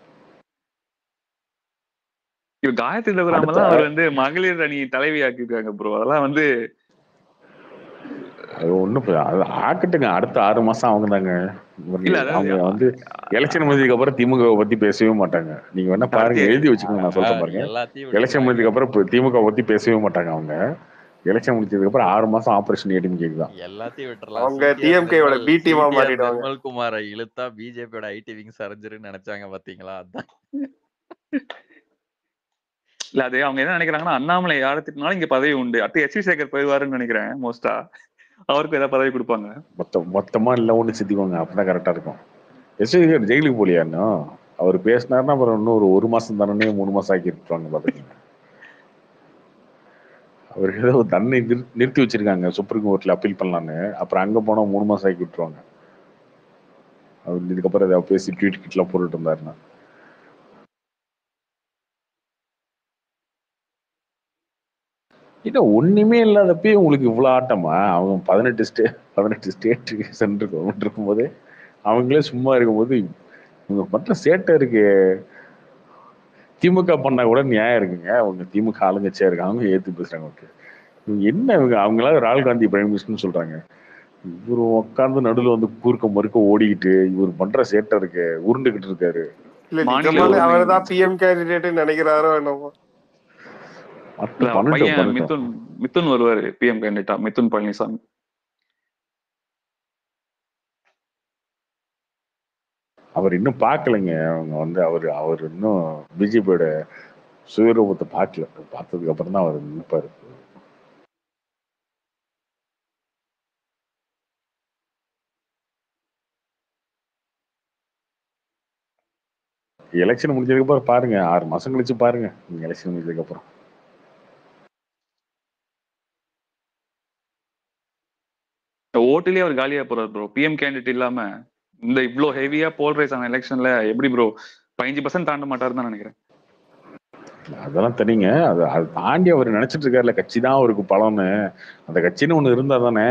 இப்ப காயத்ரி ரகுராம அடுத்த தான் அவர் வந்து மகளிர் அணி தலைவி ஆக்கிருக்காங்க ப்ரோ அதெல்லாம் வந்து அது ஒண்ணும் ப- அது ஆக்கட்டுங்க அடுத்த ஆறு மாசம் அவங்க தாங்க இல்ல அதாவது அவங்க வந்து எலெக்ஷன் முடிஞ்சதுக்கு அப்புறம் திமுக வை பத்தி பேசவே மாட்டாங்க நீங்க வேணா பாருங்க கார்த்தி எழுதி வச்சுக்கோங்க நான் சொல்றேன் பாருங்க எல்லாத்தையும் எலெக்ஷன் விட்டுறாங்க முடிஞ்சதுக்கு அப்புறம் இப்ப திமுக பத்தி பேசவே மாட்டாங்க அவங்க எலெக்ஷன் முடிஞ்சதுக்கு அப்புறம் ஆறு மாசம் ஆபரேஷன் ஏடிஎம்கே தான் எல்லாத்தையும் விட்டுறலாம் அவங்க சிடிஆர் டிஎம்கேவோட நிர்மல் பி டீமா சிடிஆர் மாறிடுவாங்க நிர்மல் குமாரை இழுத்தா பிஜேபியோட ஐடி விங் சரிஞ்சிருன்னு நினைச்சாங்க பாத்தீங்களா அதான் இல்ல அது அவங்க என்ன நினைக்கிறாங்கன்னா அண்ணாமலை யாரை திட்டினாலும் இங்க பதவி உண்டு அடுத்து எஸ் வி சேகர் போயிடுவாருன்னு நினைக்கிறேன் மோஸ்டா அவருக்கும் ஏதாவது பதவி கொடுப்பாங்க மொத்தம் மொத்தமா இல்ல ஒண்ணு சித்திக்கோங்க அப்பதான் கரெக்டா இருக்கும் எஸ்ஐகர் ஜெயிலுக்கு போலியா இன்னும் அவர் பேசினாருன்னா அப்புறம் இன்னும் ஒரு ஒரு மாசம் தானே மூணு மாசம் ஆக்கி இருப்பாங்க பாத்துக்கோங்க அவருக்கு ஏதோ தன்னை நிறு- நிறுத்தி வச்சிருக்காங்க சுப்ரீம் கோர்ட்ல அப்பீல் பண்ணலான்னு அப்புறம் அங்க போனா மூணு மாசம் ஆக்கி விட்டுருவாங்க அவர் இதுக்கப்புறம் ஏதாவது பேசி ட்வீட் கிட்லாம் போட்டுட்டு இருந்தாருன்னா இல்ல ஒண்ணுமே இல்லாதப்பயே உங்களுக்கு இவ்வளவு ஆட்டமா அவங்க பதினெட்டு ஸ்டே பதினெட்டு ஸ்டேட்டுக்கு சென்ட்ரல் கவர்மெண்ட் இருக்கும்போது அவங்களே சும்மா இருக்கும்போது இவங்க பண்ற சேட்டை இருக்கு திமுக பண்ணா கூட நியாயம் இருக்குங்க அவங்க திமுக ஆளுங்கட்சியா இருக்காங்க அவங்க ஏத்து பேசுறாங்க ஓகே இவங்க என்ன இவங்க அவங்களா ராகுல் காந்தி பிரைம் மினிஸ்டர்னு சொல்றாங்க இவர் உட்கார்ந்து நடுவுல வந்து கூர்க்க மறுக்க ஓடிக்கிட்டு இவர் பண்ற சேட்டை இருக்கு உருண்டுகிட்டு இருக்காரு இல்ல மாநில நிஜமாலே உரிமை அவர் தான் பிஎம் கேண்டிடேட் நினைக்கிறாரோ என்னமோ இல்ல மட்டும் அவர் பண்ணட்டும் பையன் பண்ணட்டும் மிதுன் மிதுன் வருவாரு பிஎம் கேண்டிடேட்டா மிதுன் பழனிசாமி அவர் இன்னும் பார்க்கலைங்க அவங்க வந்து அவர் அவர் இன்னும் பிஜேபியோட சுயரூபத்தை பார்க்கல பார்த்ததுக்கு அப்புறம் தான் அவர் நிற்பாரு எலெக்ஷன் முடிஞ்சதுக்கு அப்புறம் பாருங்க ஆறு மாசம் கழிச்சு பாருங்க எலெக்ஷன் முடிஞ்சதுக்கு அப்புறம் ஓட்டுலயே அவர் காலியா போறாரு ப்ரோ பிஎம் கேண்டிடேட் இல்லாம இந்த இவ்ளோ ஹெவியா போல்ரைஸ் ஆன எலெக்ஷன்ல எப்படி ப்ரோ பதினஞ்சு பர்சன்ட் தாண்ட மாட்டாருன்னு தான் நினைக்கிறேன் அதெல்லாம் தெரியுங்க அது அது தாண்டி அவர் நினைச்சிட்டு இருக்காருல கட்சி தான் அவருக்கு பலம்னு அந்த கட்சின்னு ஒண்ணு இருந்தா தானே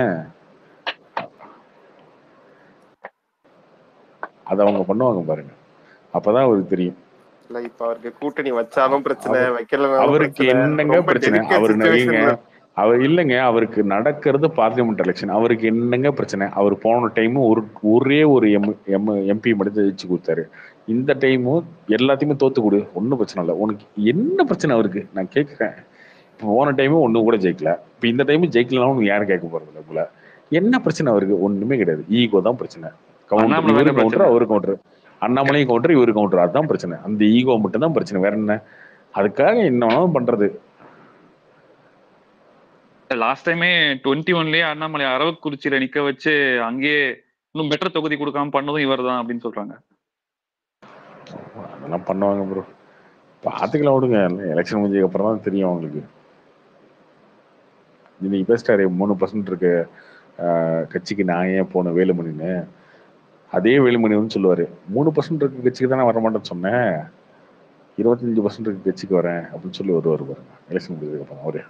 அதை அவங்க பண்ணுவாங்க பாருங்க அப்பதான் அவருக்கு தெரியும் இல்ல இப்ப அவருக்கு கூட்டணி வச்சாலும் பிரச்சனை அவர் வைக்கலனாலும் அவருக்கு பிரச்சனை என்னங்க ரொம்ப பிரச்சனை டெலிகேட் அவர் வைங்க சுச்சுவேஷன்ல அவர் இல்லைங்க அவருக்கு நடக்கிறது பார்லிமெண்ட் எலெக்ஷன் அவருக்கு என்னங்க பிரச்சனை அவர் போன டைம் ஒரு ஒரே ஒரு எம் எம் எம்பி மட்டும் ஜெயிச்சு கொடுத்தாரு இந்த டைமும் எல்லாத்தையுமே தோத்து கொடு ஒன்றும் பிரச்சனை இல்லை உனக்கு என்ன பிரச்சனை அவருக்கு நான் கேட்குறேன் இப்போ போன டைமும் ஒன்றும் கூட ஜெயிக்கல இப்போ இந்த டைமும் ஜெயிக்கலனாலும் உனக்கு யாரும் கேட்க போறது இல்லை போல என்ன பிரச்சனை அவருக்கு ஒண்ணுமே கிடையாது ஈகோ தான் பிரச்சனை கவுண்டர் அண்ணாமலை இவரு தானே கவுண்டர் பிரச்சனை அவரு கவுண்டர் அண்ணாமலையும் கவுண்டர் இவரு கவுண்டர் அதுதான் பிரச்சனை அந்த ஈகோ மட்டும் தான் பிரச்சனை வேற என்ன அதுக்காக என்ன வேணாலும் பண்றது லாஸ்ட் டைமே டுவெண்ட்டி ஒன்லயே அண்ணாமலை அரவக்குறிச்சியில நிக்க வச்சு அங்கேயே இன்னும் பெட்டர் தொகுதி கொடுக்காம பண்ணதும் இவர் தான் அப்படின்னு சொல்றாங்க அதெல்லாம் பண்ணுவாங்க ப்ரோ பார்த்துக்கலாம் விடுங்க எலெக்ஷன் முடிஞ்சதுக்கு அப்புறம் தான் தெரியும் அவங்களுக்கு இன்னைக்கு பேசிட்டாரு மூணு பர்சன்ட் இருக்கு ஆஹ், கட்சிக்கு நான் ஏன் போன வேலுமணின்னு அதே வேலுமணி வந்து சொல்லுவாரு மூணு பர்சன்ட் இருக்க கட்சிக்கு தான் நான் வரமாட்டேன்னு சொன்னேன் இருபத்தஞ்சு பர்சன்ட் இருக்க கட்சிக்கு வரேன் அப்படின்னு சொல்லி வருவார் பாருங்க எலெக்ஷன் முடிஞ்சதுக்கு அப்புறம் அவரு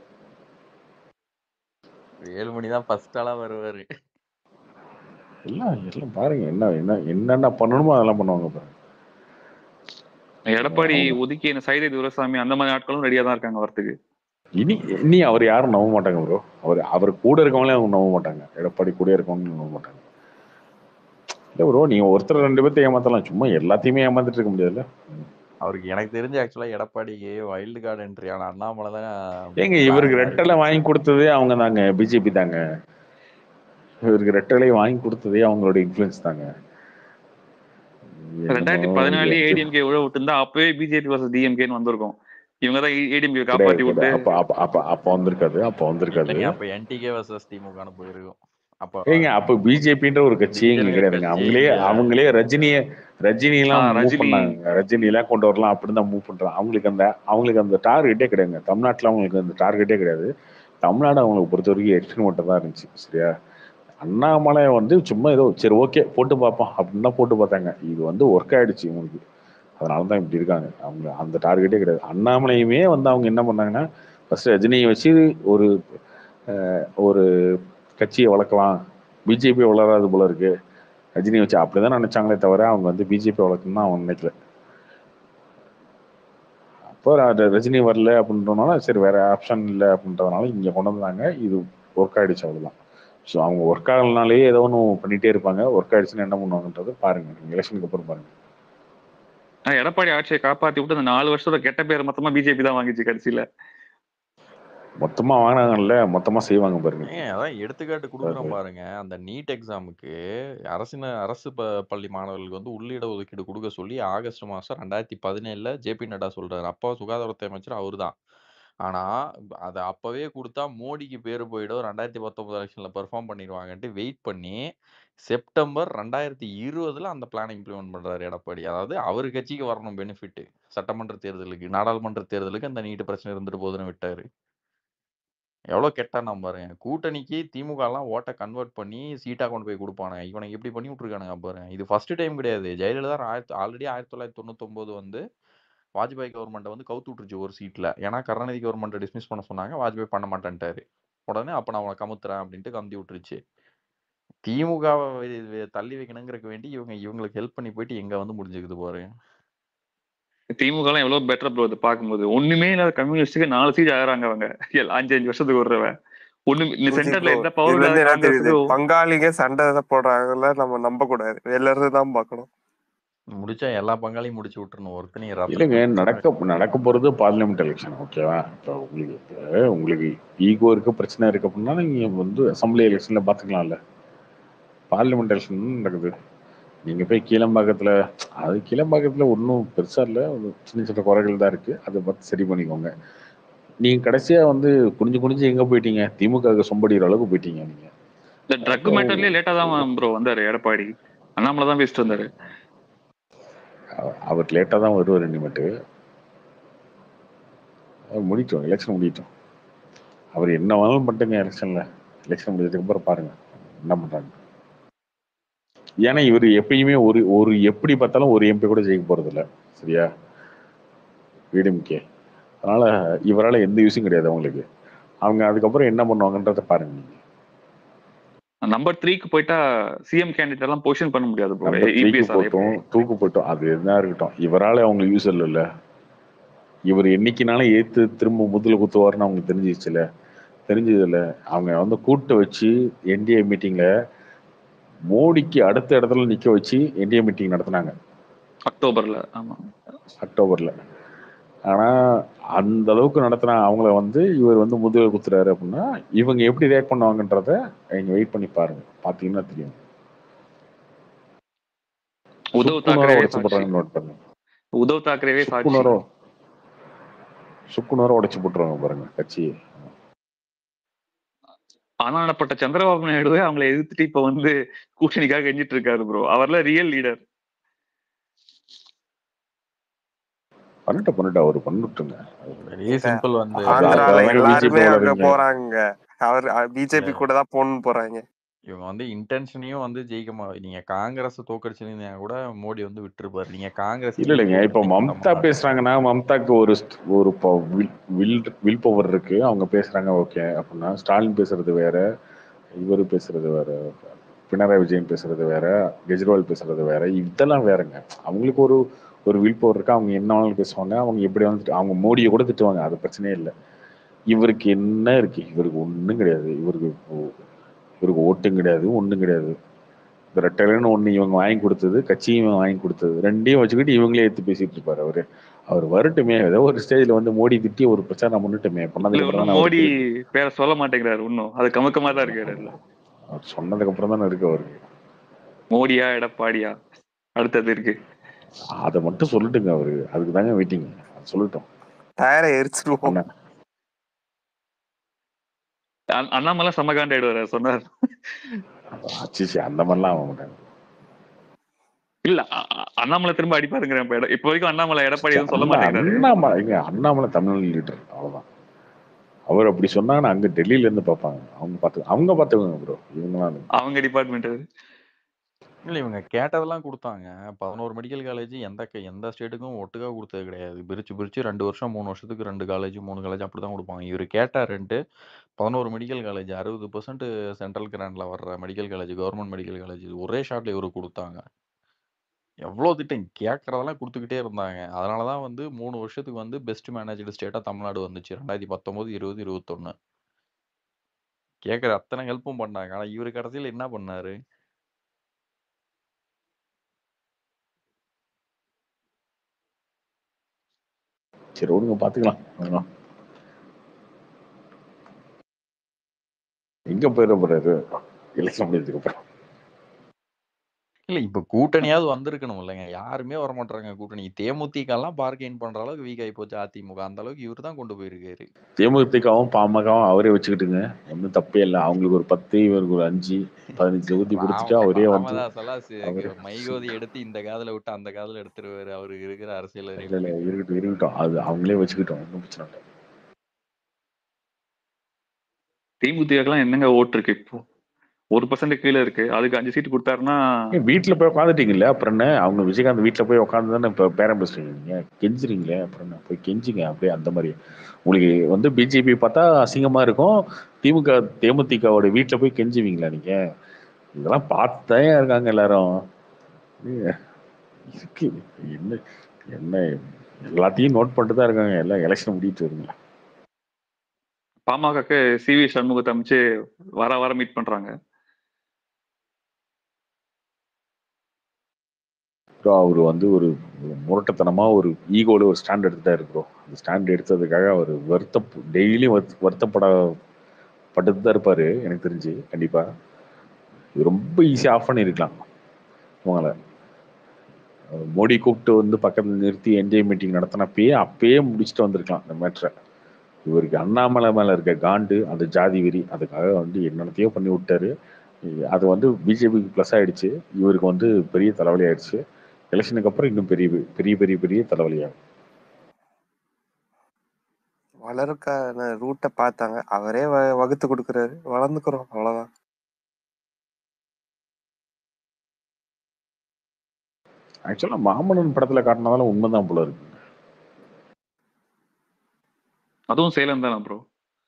ஏழு மணி தான் ஃபர்ஸ்ட் ஆளா வருவாரு எல்லாம் எல்லாம் பாருங்க என்ன என்ன என்னென்ன பண்ணணுமோ அதெல்லாம் பண்ணுவாங்க பாருங்க எடப்பாடி அவங்க ஒதுக்கி இந்த சைதை துரசாமி அந்த மாதிரி ஆட்களும் ரெடியா தான் இருக்காங்க வரத்துக்கு இனி இனி அவர் யாரும் நம்ப மாட்டாங்க ப்ரோ அவர் அவர் கூட இருக்கவங்களே அவங்க நம்ப மாட்டாங்க எடப்பாடி கூட இருக்கவங்க நம்ப மாட்டாங்க இல்ல ப்ரோ நீங்க ஒருத்தர் ரெண்டு பேர்த்த ஏமாத்தலாம் சும்மா எல்லாத்தையுமே ஏமாத்திட்டு இருக்க முடியாதுல்ல அவருக்கு எனக்கு தெரிஞ்சு ஆக்சுவலா எடப்பாடிக்கு வைல்டு கார்டு என்ட்ரி ஆன அண்ணாமலை தான் ஏங்க பிளான் இவருக்கு மாதிரி ரெட்டலை வாங்கி கொடுத்ததே அவங்க தாங்க பிஜேபி தாங்க இவருக்கு ரெட்டலை வாங்கி கொடுத்ததே அவங்களோட இன்ஃபுளுன்ஸ் தாங்க ரெண்டாயிரத்தி என்னமோ பதினாலே இது ஏடிஎம்கே உழவு விட்டுருந்தா அப்பவே பிஜேபி வர்சஸ் டிஎம்கேன்னு வந்திருக்கும் இவங்க தான் ஏடிஎம்கே கிடையாது காப்பாத்தி கிடையாது விட்டு அப்ப அப்ப அப்ப அப்ப வந்திருக்காது அப்ப வந்திருக்காது இல்லைங்க அப்ப என்டிகே வர்சஸ் திமுகன்னு போயிருக்கும் அப்ப ஏங்க அப்ப பிஜேபின்ற ஒரு கட்சியே இங்க பிஜேபி கிடையாதுங்க கட்சி அவங்களே இங்க அவங்களே ரஜினிய ரஜினி ஆ, எல்லாம் மூவ் ரஜினி பண்ணாங்க ரஜினி எல்லாம் கொண்டு வரலாம் அப்படின்னு தான் மூவ் பண்றாங்க அவங்களுக்கு அந்த அவங்களுக்கு அந்த டார்கெட்டே கிடையாதுங்க தமிழ்நாட்டுல அவங்களுக்கு அந்த டார்கெட்டே கிடையாது தமிழ்நாடு அவங்களுக்கு பொறுத்த வரைக்கும் எக்ஸ்ட்ரீம் மட்டும் தான் இருந்துச்சு சரியா அண்ணாமலை வந்து சும்மா ஏதோ சரி ஓகே போட்டு பார்ப்போம் அப்படின்னு தான் போட்டு பார்த்தாங்க இது வந்து ஒர்க் ஆயிடுச்சு இவங்களுக்கு அதனால தான் இப்படி இருக்காங்க அவங்க அந்த டார்கெட்டே கிடையாது அண்ணாமலையுமே வந்து அவங்க என்ன பண்ணாங்கன்னா ஃபர்ஸ்ட் ரஜினியை வச்சு ஒரு அஹ், ஒரு கட்சியை வளர்க்கலாம் பிஜேபி வளராது போல இருக்கு ரஜினி வச்சு அப்படிதான் நினைச்சாங்களே தவிர அவங்க வந்து பிஜேபி வளர்க்கணும்னு அவங்க நினைக்கல அப்போ ர- ரஜினி வரல அப்படின்றனால சரி வேற ஆப்ஷன் இல்லை அப்படின்றதுனால இங்க கொண்டு வந்தாங்க இது ஒர்க் ஆயிடுச்சு அவ்வளவுதான் ஸோ அவங்க ஒர்க் ஆகலனாலே ஏதோ ஒன்று பண்ணிட்டே இருப்பாங்க ஒர்க் ஆயிடுச்சுன்னு என்ன பண்ணுவாங்கன்றது பாருங்க நீங்க எலெக்ஷனுக்கு அப்புறம் பாருங்க ஆனா எடப்பாடி ஆட்சியை காப்பாத்தி விட்டு அந்த நாலு வருஷத்தோட கெட்ட பேர் மொத்தமா பிஜேபி தான் வாங்கிச்சு கடைசியில மொத்தமா வாங்கினாங்கல்ல மொத்தமா செய்வாங்க பாருங்க ஏங்க அதான் எடுத்துக்காட்டு கொடுக்குறோம் பாருங்க அந்த நீட் எக்ஸாமுக்கு அரசின அரசு ப பள்ளி மாணவர்களுக்கு வந்து உள்ளிட ஒதுக்கீடு கொடுக்க சொல்லி ஆகஸ்ட் மாசம் ரெண்டாயிரத்தி பதினேழுல ஜேபி நட்டா சொல்றாரு அப்போ சுகாதாரத்துறை அமைச்சர் அவர்தான் ஆனா அதை அப்பவே கொடுத்தா மோடிக்கு பேரு போயிடும் ரெண்டாயிரத்தி பத்தொன்பது எலெக்ஷன்ல பெர்ஃபார்ம் பண்ணிடுவாங்கன்ட்டு வெயிட் பண்ணி செப்டம்பர் ரெண்டாயிரத்தி இருபதுல அந்த பிளான் இம்ப்ளிமெண்ட் பண்றாரு எடப்பாடி அதாவது அவர் கட்சிக்கு வரணும் பெனிஃபிட் சட்டமன்ற தேர்தலுக்கு நாடாளுமன்ற தேர்தலுக்கு அந்த நீட் பிரச்சனை இருந்துட்டு போகுதுன்னு விட்டாரு எவ்வளோ கெட்டான் பாருங்க கூட்டணிக்கு திமுக எல்லாம் ஓட்டை கன்வெர்ட் பண்ணி சீட்டா கொண்டு போய் கொடுப்பானுங்க இவனுக்கு எப்படி பண்ணி விட்டுருக்கானுங்க பாருங்க இது ஃபர்ஸ்ட் டைம் கிடையாது ஜெயலலிதா ஆயிரத்தி ஆல்ரெடி ஆயிரத்தி தொள்ளாயிரத்தி தொண்ணூத்தொன்பது வந்து வாஜ்பாய் கவர்மெண்ட்டை வந்து கவுத்து விட்டுருச்சு ஒரு சீட்ல ஏன்னா கருணாநிதி கவர்மெண்ட்டை டிஸ்மிஸ் பண்ண சொன்னாங்க வாஜ்பாய் பண்ண மாட்டேன்ட்டாரு உடனே அப்ப நான் அவனை கமுத்துறேன் அப்படின்ட்டு கமுத்தி விட்டுருச்சு திமுகவை தள்ளி வைக்கணுங்கிறதுக்கு வேண்டி இவங்க இவங்களுக்கு ஹெல்ப் பண்ணி போயிட்டு எங்க வந்து முடிஞ்சுக்குது பாருங்க திமுக எல்லாம் எவ்வளவு பெட்டர் ப்ரோ இது பார்க்கும்போது ஒண்ணுமே இல்லாத கம்யூனிஸ்டுக்கு நாலு சீட் ஆகிறாங்க அவங்க எல்~ அஞ்சு அஞ்சு வருஷத்துக்கு விடுறவன் ஒண்ணு இந்த பூஜி சென்டர்ல ப்ரோ எந்த இதுல பவர் இருந்து இல்லாத என்ன தெரியுது காங்கிரஸுக்கு பங்காளிங்க சண்டை தான் போடுறாங்கல்ல நம்ம நம்ப கூடாது வெளில இருந்து தான் பார்க்கணும் முடிச்சா எல்லா பங்காளியும் முடிச்சு விட்டுறணும் ஒருத்தனையும் இல்லைங்க ரத்தத்தை நடக்க நடக்க போறது பார்லிமெண்ட் எலெக்ஷன் ஓகேவா இப்போ உங்களுக்கு இப்போ உங்களுக்கு ஈகோ இருக்கு பிரச்சனை இருக்கு அப்படின்னா நீங்க வந்து அசம்பிளி எலெக்ஷன்ல பாத்துக்கலாம்ல பார்லிமெண்ட் எலெக்ஷன் நடக்குது நீங்க போய் கீழம்பாக்கத்துல அது கீழம்பாக்கத்துல ஒன்றும் பெருசா இல்லை ஒரு சின்ன சின்ன குறைகள் தான் இருக்கு அதை பார்த்து சரி பண்ணிக்கோங்க நீங்க கடைசியா வந்து குனிஞ்சு குனிஞ்சு எங்க போயிட்டீங்க திமுக சொம்படிக்கிற அளவுக்கு போயிட்டீங்க நீங்க இந்த ட்ரக் அப்போ மேட்டர்லயே லேட்டா தான் ப்ரோ வந்தாரு எடப்பாடி அண்ணாமலை தான் பேசிட்டு வந்தாரு அவ- அவர் லேட்டா தான் வருவார் இனிமேட்டு அவர் முடிட்டோம் எலெக்ஷன் முடியட்டும் அவர் என்ன வேணாலும் பண்ணிட்டுங்க எலெக்ஷன்ல எலெக்ஷன் முடிஞ்சதுக்கு அப்புறம் பாருங்க என்ன பண்றாங்க ஏன்னா இவர் எப்பயுமே ஒரு ஒரு எப்படி பார்த்தாலும் ஒரு எம்பி கூட ஜெயிக்க போறது இல்ல சரியா விடிஎம்கே அதனால இவரால எந்த யூஸும் கிடையாது அவங்களுக்கு அவங்க அதுக்கப்புறம் என்ன பண்ணுவாங்கன்றத பாருங்க நீங்க நம்பர் த்ரீக்கு போயிட்டா சிஎம் கேண்டிடேட் எல்லாம் பொசிஷன் பண்ண முடியாது ப்ரோ நம்ம தூக்கு இபிஎஸ் அதே போட்டோம் தூக்கு போட்டோம் அது என்ன இருக்கட்டும் இவரால அவங்க யூஸ் இல்லைல்ல இவர் என்னைக்குனாலும் ஏத்து திரும்ப முதல்ல குத்துவாருன்னு அவங்க தெரிஞ்சிச்சுல தெரிஞ்சதுல அவங்க வந்து கூட்ட வச்சு என்டிஏ மீட்டிங்ல மோடிக்கு அடுத்த இடத்துல நிக்க வச்சு என்டிஏ மீட்டிங் நடத்தினாங்க அக்டோபர்ல ஆமா அக்டோபர்ல ஆனா அந்த அளவுக்கு நடத்தின அவங்கள வந்து இவர் வந்து முதுகுல குத்துறாரு அப்படின்னா இவங்க எப்படி ரியாக்ட் பண்ணுவாங்கன்றத நீங்க வெயிட் பண்ணி பாருங்க பாத்தீங்கன்னா தெரியும் உத்தவ் சுக்குநூறா தாக்கரேவே உடைச்சு சாட்சி போடுறாங்க நோட் பண்ணுங்க உத்தவ் தாக்கரேவே சாட்சி சுக்குநூறா சுக்குநூறா உடைச்சு போட்டுருவாங்க பாருங்க கட்சியை ஆனாப்பட்ட சந்திரபாபு நாயுடுவே அவங்களை எதிர்த்துட்டு இப்ப வந்து கூட்டணிக்காக கெஞ்சிட்டு இருக்காரு ப்ரோ அவர்ல ரியல் லீடர் பண்ணிட்ட பண்ணிட்ட அவர் பண்ணிட்டுங்க பெரிய இந்த சிம்பிள் வந்து அது ஆந்திரால அதாங்க பிஜேபி எல்லாருமே அங்க வளருங்க போறாங்க அவர் இல்ல பிஜேபி கூட தான் போகணும்னு போறாங்க இவங்க வந்து இன்டென்ஷனையும் வந்து ஜெயிக்க மா நீங்க காங்கிரஸ் தோக்கடிச்சிருந்தீங்க கூட மோடி வந்து விட்டுருப்பாரு நீங்க காங்கிரஸ் இல்ல இல்லைங்க டிஎம்கே இப்ப பிரச்சனைக்கு பண்ண மம்தா மாட்டாரு பேசுறாங்கன்னா மம்தாக்கு ஒரு st- ஒரு ப- வில் வில் வில் பவர் இருக்கு அவங்க பேசுறாங்க ஓகே அப்படின்னா ஸ்டாலின் பேசுறது வேற இவரு பேசுறது வேற பினராயி விஜயன் பேசுறது வேற கெஜ்ரிவால் பேசுறது வேற இதெல்லாம் வேறங்க அவங்களுக்கு ஒரு ஒரு வில் பவர் இருக்கு அவங்க என்ன வேணாலும் பேசுவாங்க அவங்க எப்படி வந்து அவங்க மோடியை கூட திட்டுவாங்க அது பிரச்சனையே இல்லை இவருக்கு என்ன இருக்கு இவருக்கு ஒண்ணும் கிடையாது இவருக்கு ஓ- இவருக்கு ஓட்டும் கிடையாது ஒண்ணும் கிடையாது இந்த ரெட்டலைன்னு ஒண்ணு இவங்க வாங்கி கொடுத்தது கட்சியும் இவங்க வாங்கி கொடுத்தது ரெண்டையும் வச்சுக்கிட்டு இவங்களே எடுத்து பேசிட்டு இருப்பாரு அவரு அவர் வரட்டுமே ஏதோ ஒரு ஸ்டேஜ்ல வந்து மோடி திட்டி ஒரு பிரச்சாரம் பண்ணட்டுமே இல்ல பண்ணதுக்கு அப்புறம் இன்னும் தானே மோடி அவருக்கு பேரை சொல்ல மாட்டேங்கிறாரு இன்னும் அது கமக்கமா தான் இருக்காரு அதுல அவர் சொன்னதுக்கு அப்புறம் தானே இருக்கு அவருக்கு மோடியா எடப்பாடியா அடுத்தது இருக்கு அதை மட்டும் சொல்லட்டுங்க அவரு அதுக்கு தாங்க வெயிட்டிங் சொல்லட்டும் டயரை எரிச்சிருவோம் அண்ணா அண்ணா- அண்ணாமலை சமகாண்ட் ஆயிடுவாரு சொன்னார் அச்சிச்சு அந்த மாதிரிலாம் ஆக மாட்டாங்க இல்ல அ- அ- அண்ணாமலை திரும்ப அடிப்பாருங்கிறேன் இப்ப எட- இப்போ வரைக்கும் அண்ணாமலை எடப்பாடி எதுவும் சொல்ல அண்ணா மாட்டேங்கிறாரு அண்ணாமலை இங்க அண்ணாமலை தமிழ்நாடு லீடர் அவ்வளவுதான் அவர் அப்படி சொன்னாங்கன்னா அங்க டெல்லியில இருந்து பார்ப்பாங்க அவங்க பார்த்து அவங்க பார்த்துக்கோங்க ப்ரோ இவங்களாம் அவங்க டிபார்ட்மெண்ட் அது இல்ல இவங்க கேட்டதெல்லாம் கொடுத்தாங்க பதினோரு மெடிக்கல் காலேஜ் எந்த க- எந்த ஸ்டேட்டுக்கும் ஒட்டுக்கா கொடுத்தது கிடையாது பிரிச்சு பிரிச்சு ரெண்டு வருஷம் மூணு வருஷத்துக்கு ரெண்டு காலேஜ் மூணு காலேஜ் அப்படிதான் கொடுப்பாங்க இவர் கேட்டாருன்ட்டு பதினோரு மெடிக்கல் காலேஜ் அறுபது பர்சன்ட் சென்ட்ரல் கிராண்ட்ல வர்ற medical college government medical college ஒரே ஷாட்ல இவருக்கு கொடுத்தாங்க எவ்வளோ திட்டம் கேட்கறதெல்லாம் கொடுத்துக்கிட்டே இருந்தாங்க அதனால தான் வந்து மூணு வருஷத்துக்கு வந்து பெஸ்ட் மேனேஜ்டு ஸ்டேட்டாக தமிழ்நாடு வந்துச்சு ரெண்டாயிரத்தி பத்தொம்போது இருபது இருபத்தொன்று கேட்குற அத்தனை ஹெல்ப்பும் பண்ணாங்க ஆனால் இவர் கடைசியில் என்ன பண்ணாரு சரி விடுங்க பாத்துக்கலாம் அதெல்லாம் எங்க போயிட போறாரு எலெக்ஷன் முடிஞ்சதுக்கு அப்புறம் இல்லை இப்போ கூட்டணியாவது வந்திருக்கணும் இல்லைங்க யாருமே வர மாட்டாங்க கூட்டணி தேமுதிகலாம் பார்கெயின் பண்ற அளவுக்கு வீக் ஆகி போச்சு அதிமுக அந்த அளவுக்கு இவர் தான் கொண்டு போயிருக்காரு தேமுதிகவும் பாமகவும் அவரே வச்சுக்கிட்டுங்க ஒன்றும் தப்பே இல்லை அவங்களுக்கு ஒரு பத்து இவருக்கு ஒரு அஞ்சு பதினஞ்சு தொகுதி கொடுத்துட்டா அவரே வந்து ராமதாஸ் எல்லாம் சி- அவரு மைகோதி எடுத்து இந்த காதுல விட்டு அந்த காதுல எடுத்துருவாரு அவரு இருக்கிற அரசியல் இல்ல அறிவுக்கு இல்ல இருக்கட்டும் இருக்கட்டும் அது அவங்களே வச்சுக்கிட்டோம் ஒன்றும் பிரச்சனை இல்லை தேமுதிகலாம் என்னங்க ஓட்டு இருக்கு இப்போ ஒரு பர்சன்ட் கீழே இருக்கு அதுக்கு அஞ்சு சீட் கொடுத்தாருன்னா ஏன் வீட்டுல போய் உட்காந்துட்டீங்கல்ல அப்புறம் என்ன அவங்க விஜயகாந்த் வீட்டுல போய் உட்காந்து தானே இப்போ பேரம் பேசுறீங்க நீங்க கெஞ்சுறீங்களே அப்புறம் என்ன போய் கெஞ்சுங்க அப்படியே அந்த மாதிரி உங்களுக்கு வந்து பிஜேபி பார்த்தா அசிங்கமா இருக்கும் திமுக தேமுதிகவோட வீட்டுல போய் கெஞ்சுவீங்களா நீங்க இதெல்லாம் பார்த்துதான் இருக்காங்க எல்லாரும் ஏ, இருக்கு என்ன என்ன எல்லாத்தையும் நோட் பண்ணிட்டு தான் இருக்காங்க எல்லாம் எலெக்ஷன் முடிட்டு வருங்க பாமகக்கு சி வி சண்முகத்தை அமைச்சு வார வாரம் மீட் பண்றாங்க ப்ரோ அவர் வந்து ஒரு முரட்டத்தனமா ஒரு ஈகோல ஒரு ஸ்டாண்ட் எடுத்துட்டாரு ப்ரோ அந்த ஸ்டாண்ட் எடுத்ததுக்காக அவர் வருத்த டெய்லியும் வருத்தப்பட பட்டுட்டு தான் இருப்பாரு எனக்கு தெரிஞ்சு கண்டிப்பா இது ரொம்ப ஈஸியா ஆஃப் பண்ணிருக்கலாம் அவங்கள அஹ் மோடி கூப்பிட்டு வந்து பக்கத்துல நிறுத்தி என்ஜாய் மீட்டிங் நடத்தினப்பயே அப்பயே முடிச்சுட்டு வந்திருக்கலாம் இந்த மேட்ரை இவருக்கு அண்ணாமலை மேல இருக்க காண்டு அந்த ஜாதி வெறி அதுக்காக வந்து என்னென்னத்தையோ பண்ணி விட்டாரு அது வந்து பிஜேபிக்கு ப்ளஸ் ஆயிடுச்சு இவருக்கு வந்து பெரிய தலைவலி ஆயிடுச்சு எலெக்ஷனுக்கு அப்புறம் இன்னும் பெரிய பெரிய பெரிய பெரிய தலைவலியாகும் வளர்க்கான ரூட்டை பார்த்தாங்க அவரே வ- வகுத்து கொடுக்குறாரு வளர்ந்துக்கிறோம் அவ்வளவுதான் ஆக்சுவலா மாமன்னன் படத்துல காட்டினதால உண்மைதான் போல இருக்கு அதுவும் சேலம் தானே ப்ரோ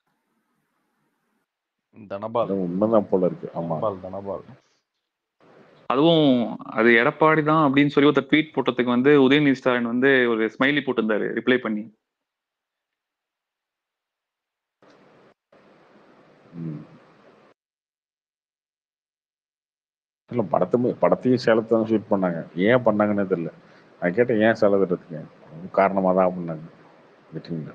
தனபால் அது உண்மைதான் போல இருக்கு ஆமா தனபால் தனபால் அதுவும் அது எடப்பாடி தான் அப்படின்னு சொல்லி ஒருத்தர் ட்வீட் போட்டதுக்கு வந்து உதயநிதி ஸ்டாலின் வந்து ஒரு ஸ்மைலி போட்டிருந்தாரு ரிப்ளை பண்ணி ம். இல்ல படத்துமே படத்தையும் சேலத்தை தான் ஷூட் பண்ணாங்க ஏன் பண்ணாங்கன்னே தெரியல நான் கேட்டேன் ஏன் சேலத்துறதுக்கு காரணமா தான் பண்ணாங்க வெற்றிங்க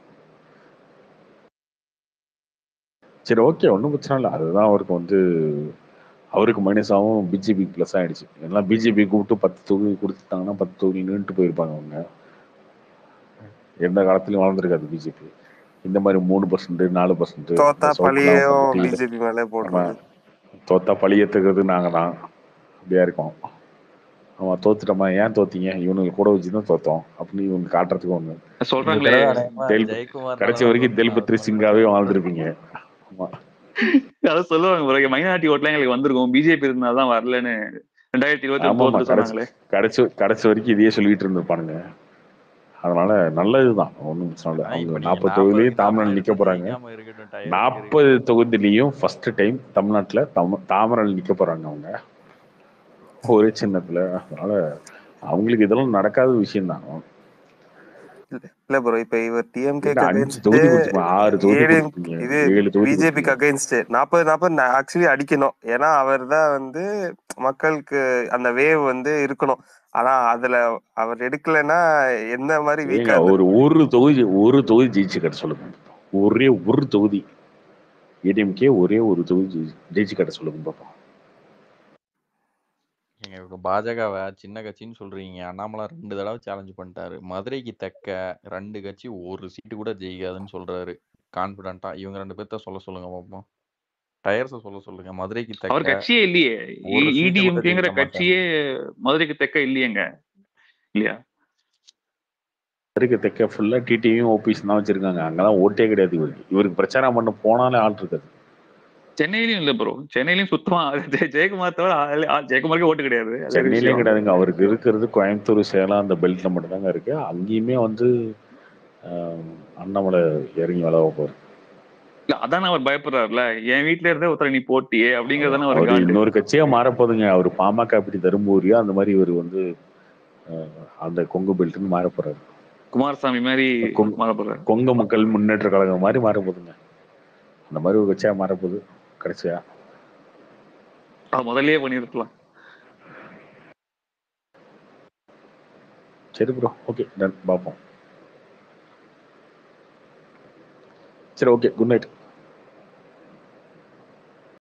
சரி ஓகே ஒன்றும் பிரச்சனை இல்லை அதுதான் அவருக்கு வந்து அவருக்கு மைனஸ் ஆகும் பிஜேபி ப்ளஸ் ஆயிடுச்சு எல்லாம் பிஜேபி கூப்பிட்டு பத்து தொகுதி கொடுத்துட்டாங்கன்னா பத்து தொகுதி நின்றுட்டு போயிருப்பாங்க அவங்க எந்த காலத்துலயும் வளர்ந்துருக்காது பிஜேபி இந்த மாதிரி மூணு பர்சன்ட் நாலு பர்சன்ட் தோத்தா பழியும் பிஜேபி மேலே போடுறது தோத்தா பழி ஏத்துக்கிறது நாங்க தான் அப்படியா இருக்கோம் ஆமா தோத்துட்டோமா ஏன் தோத்தீங்க இவனுங்க கூட வச்சு தான் தோத்தோம் அப்படின்னு இவங்க காட்டுறதுக்கு ஒண்ணு சொல்றாங்களே தெல் கடைசி வரைக்கும் தெல்பத்ரி சிங்காவே வாழ்ந்துருப்பீங்க ஆமா அதான் சொல்லுவாங்க bro, மைனாரிட்டி ஓட்லாம் எங்களுக்கு வந்திருக்கும் பிஜேபி இருந்தாதான் வரலன்னு ரெண்டாயிரத்தி இருபத்தி ஆமா ஆமா ஒன்பது கடைசி சொன்னாங்களே கடைசி கடைசி வரைக்கும் இதையே சொல்லிட்டு இருந்திருப்பானுங்க அதனால நல்லதுதான் ஒன்றும் பிரச்சனை இல்லை அவங்க நாற்பது தொகுதியிலையும் தமிழ்நாடு நிக்க போறாங்க நாற்பது தொகுதியிலையும் ஃபர்ஸ்ட் டைம் தமிழ்நாட்டுல தம் தாமரல் நிக்க போறாங்க அவங்க ஒரே சின்னத்துல அதனால அவங்களுக்கு இதெல்லாம் நடக்காத விஷயம் தான் இல்ல ப்ரோ இப்ப இவர் டிஎம்கே என்ன அஞ்சு அகைன்ஸ்ட் தொகுதி கொடுத்துருப்பேன் ஆறு தொகுதி ஏடிஎம் கொடுத்துருப்பீங்க இது ஏழு தொகுதி பிஜேபிக்கு கொடுத்துருப்பீங்க அகைன்ஸ்ட் நாற்பது நாற்பது ஆக்சுவலி அடிக்கணும் ஏன்னா அவர் தான் வந்து மக்களுக்கு அந்த வேவ் வந்து இருக்கணும் ஆனா அதுல அவர் எடுக்கலைன்னா எந்த மாதிரி ஏங்க வீக்கா ஒரு ஒரு தொகுதி ஒரு தொகுதி ஜெயிச்சு கட்ட சொல்லுங்க ஒரே ஒரு தொகுதி ஏடிஎம்கே ஒரே ஒரு தொகுதி ஜெயிச்சு ஜெயிச்சு கட்ட சொல்லுங்க பாப்போம் நீங்க இப்ப பாஜகவை சின்ன கட்சின்னு சொல்றீங்க அண்ணாமலை ரெண்டு தடவை சேலஞ்ச் பண்ணிட்டாரு மதுரைக்கு தெக்க ரெண்டு கட்சி ஒரு சீட்டு கூட ஜெயிக்காதுன்னு சொல்றாரு கான்பிடண்டா இவங்க ரெண்டு பேர்த்த சொல்ல சொல்லுங்க பாப்போம் டயர்ஸ சொல்ல சொல்லுங்க மதுரைக்கு அவர் தெக்க கட்சியே இல்லையே ஒரு சீட்டு கூட இடிஎம்கேங்கிற ஜெயிக்க மாட்டாங்க கட்சியே மதுரைக்கு தெக்க இல்லையேங்க இல்லையா மதுரைக்கு தெக்க ஃபுல்லா டிடியும் ஓபிஎஸ் தான் வச்சிருக்காங்க அங்கெல்லாம் ஓட்டே கிடையாது இவருக்கு இவருக்கு பிரச்சாரம் பண்ண போனாலே ஆள் இருக்காது சென்னையிலயும் இல்ல ப்ரோ சென்னையிலயும் சுத்தமா ஜெய- ஜெயக்குமார் தவிர ஆளே- ஆ- ஜெயக்குமாருக்கு ஓட்டு கிடையாது அது வேற சென்னையிலயும் விஷயம் கிடையாதுங்க அவருக்கு இருக்கிறது கோயம்புத்தூர் சேலம் அந்த பெல்ட்ல மட்டும்தாங்க இருக்கு அங்கேயுமே வந்து ஆஹ், அண்ணாமலை இறங்கி வேலை வைப்பார் இல்ல அதான் அவர் பயப்படுறாருல என் வீட்ல இருந்தே ஒருத்தர் நீ போட்டியே அப்படிங்கறதானே ஒரு அவர் காண்டு இன்னொரு கட்சியா மாறப்போகுதுங்க அவர் பாமக அப்படி தருமபுரியோ அந்த மாதிரி இவர் வந்து ஆஹ், அந்த கொங்கு பெல்ட்னு மாறப்போறாரு குமாரசாமி மாதிரி கொங்கு மாறப்படுறாரு கொங்கு மக்கள் முன்னேற்ற கழகம் மாதிரி மாறப்போகுதுங்க அந்த மாதிரி ஒரு கட்சியா மாறப்போகுது கடைசியா அது முதல்லயே பண்ணிருக்கலாம் சரி ப்ரோ ஓகே டன் பார்ப்போம் சரி ஓகே குட் நைட்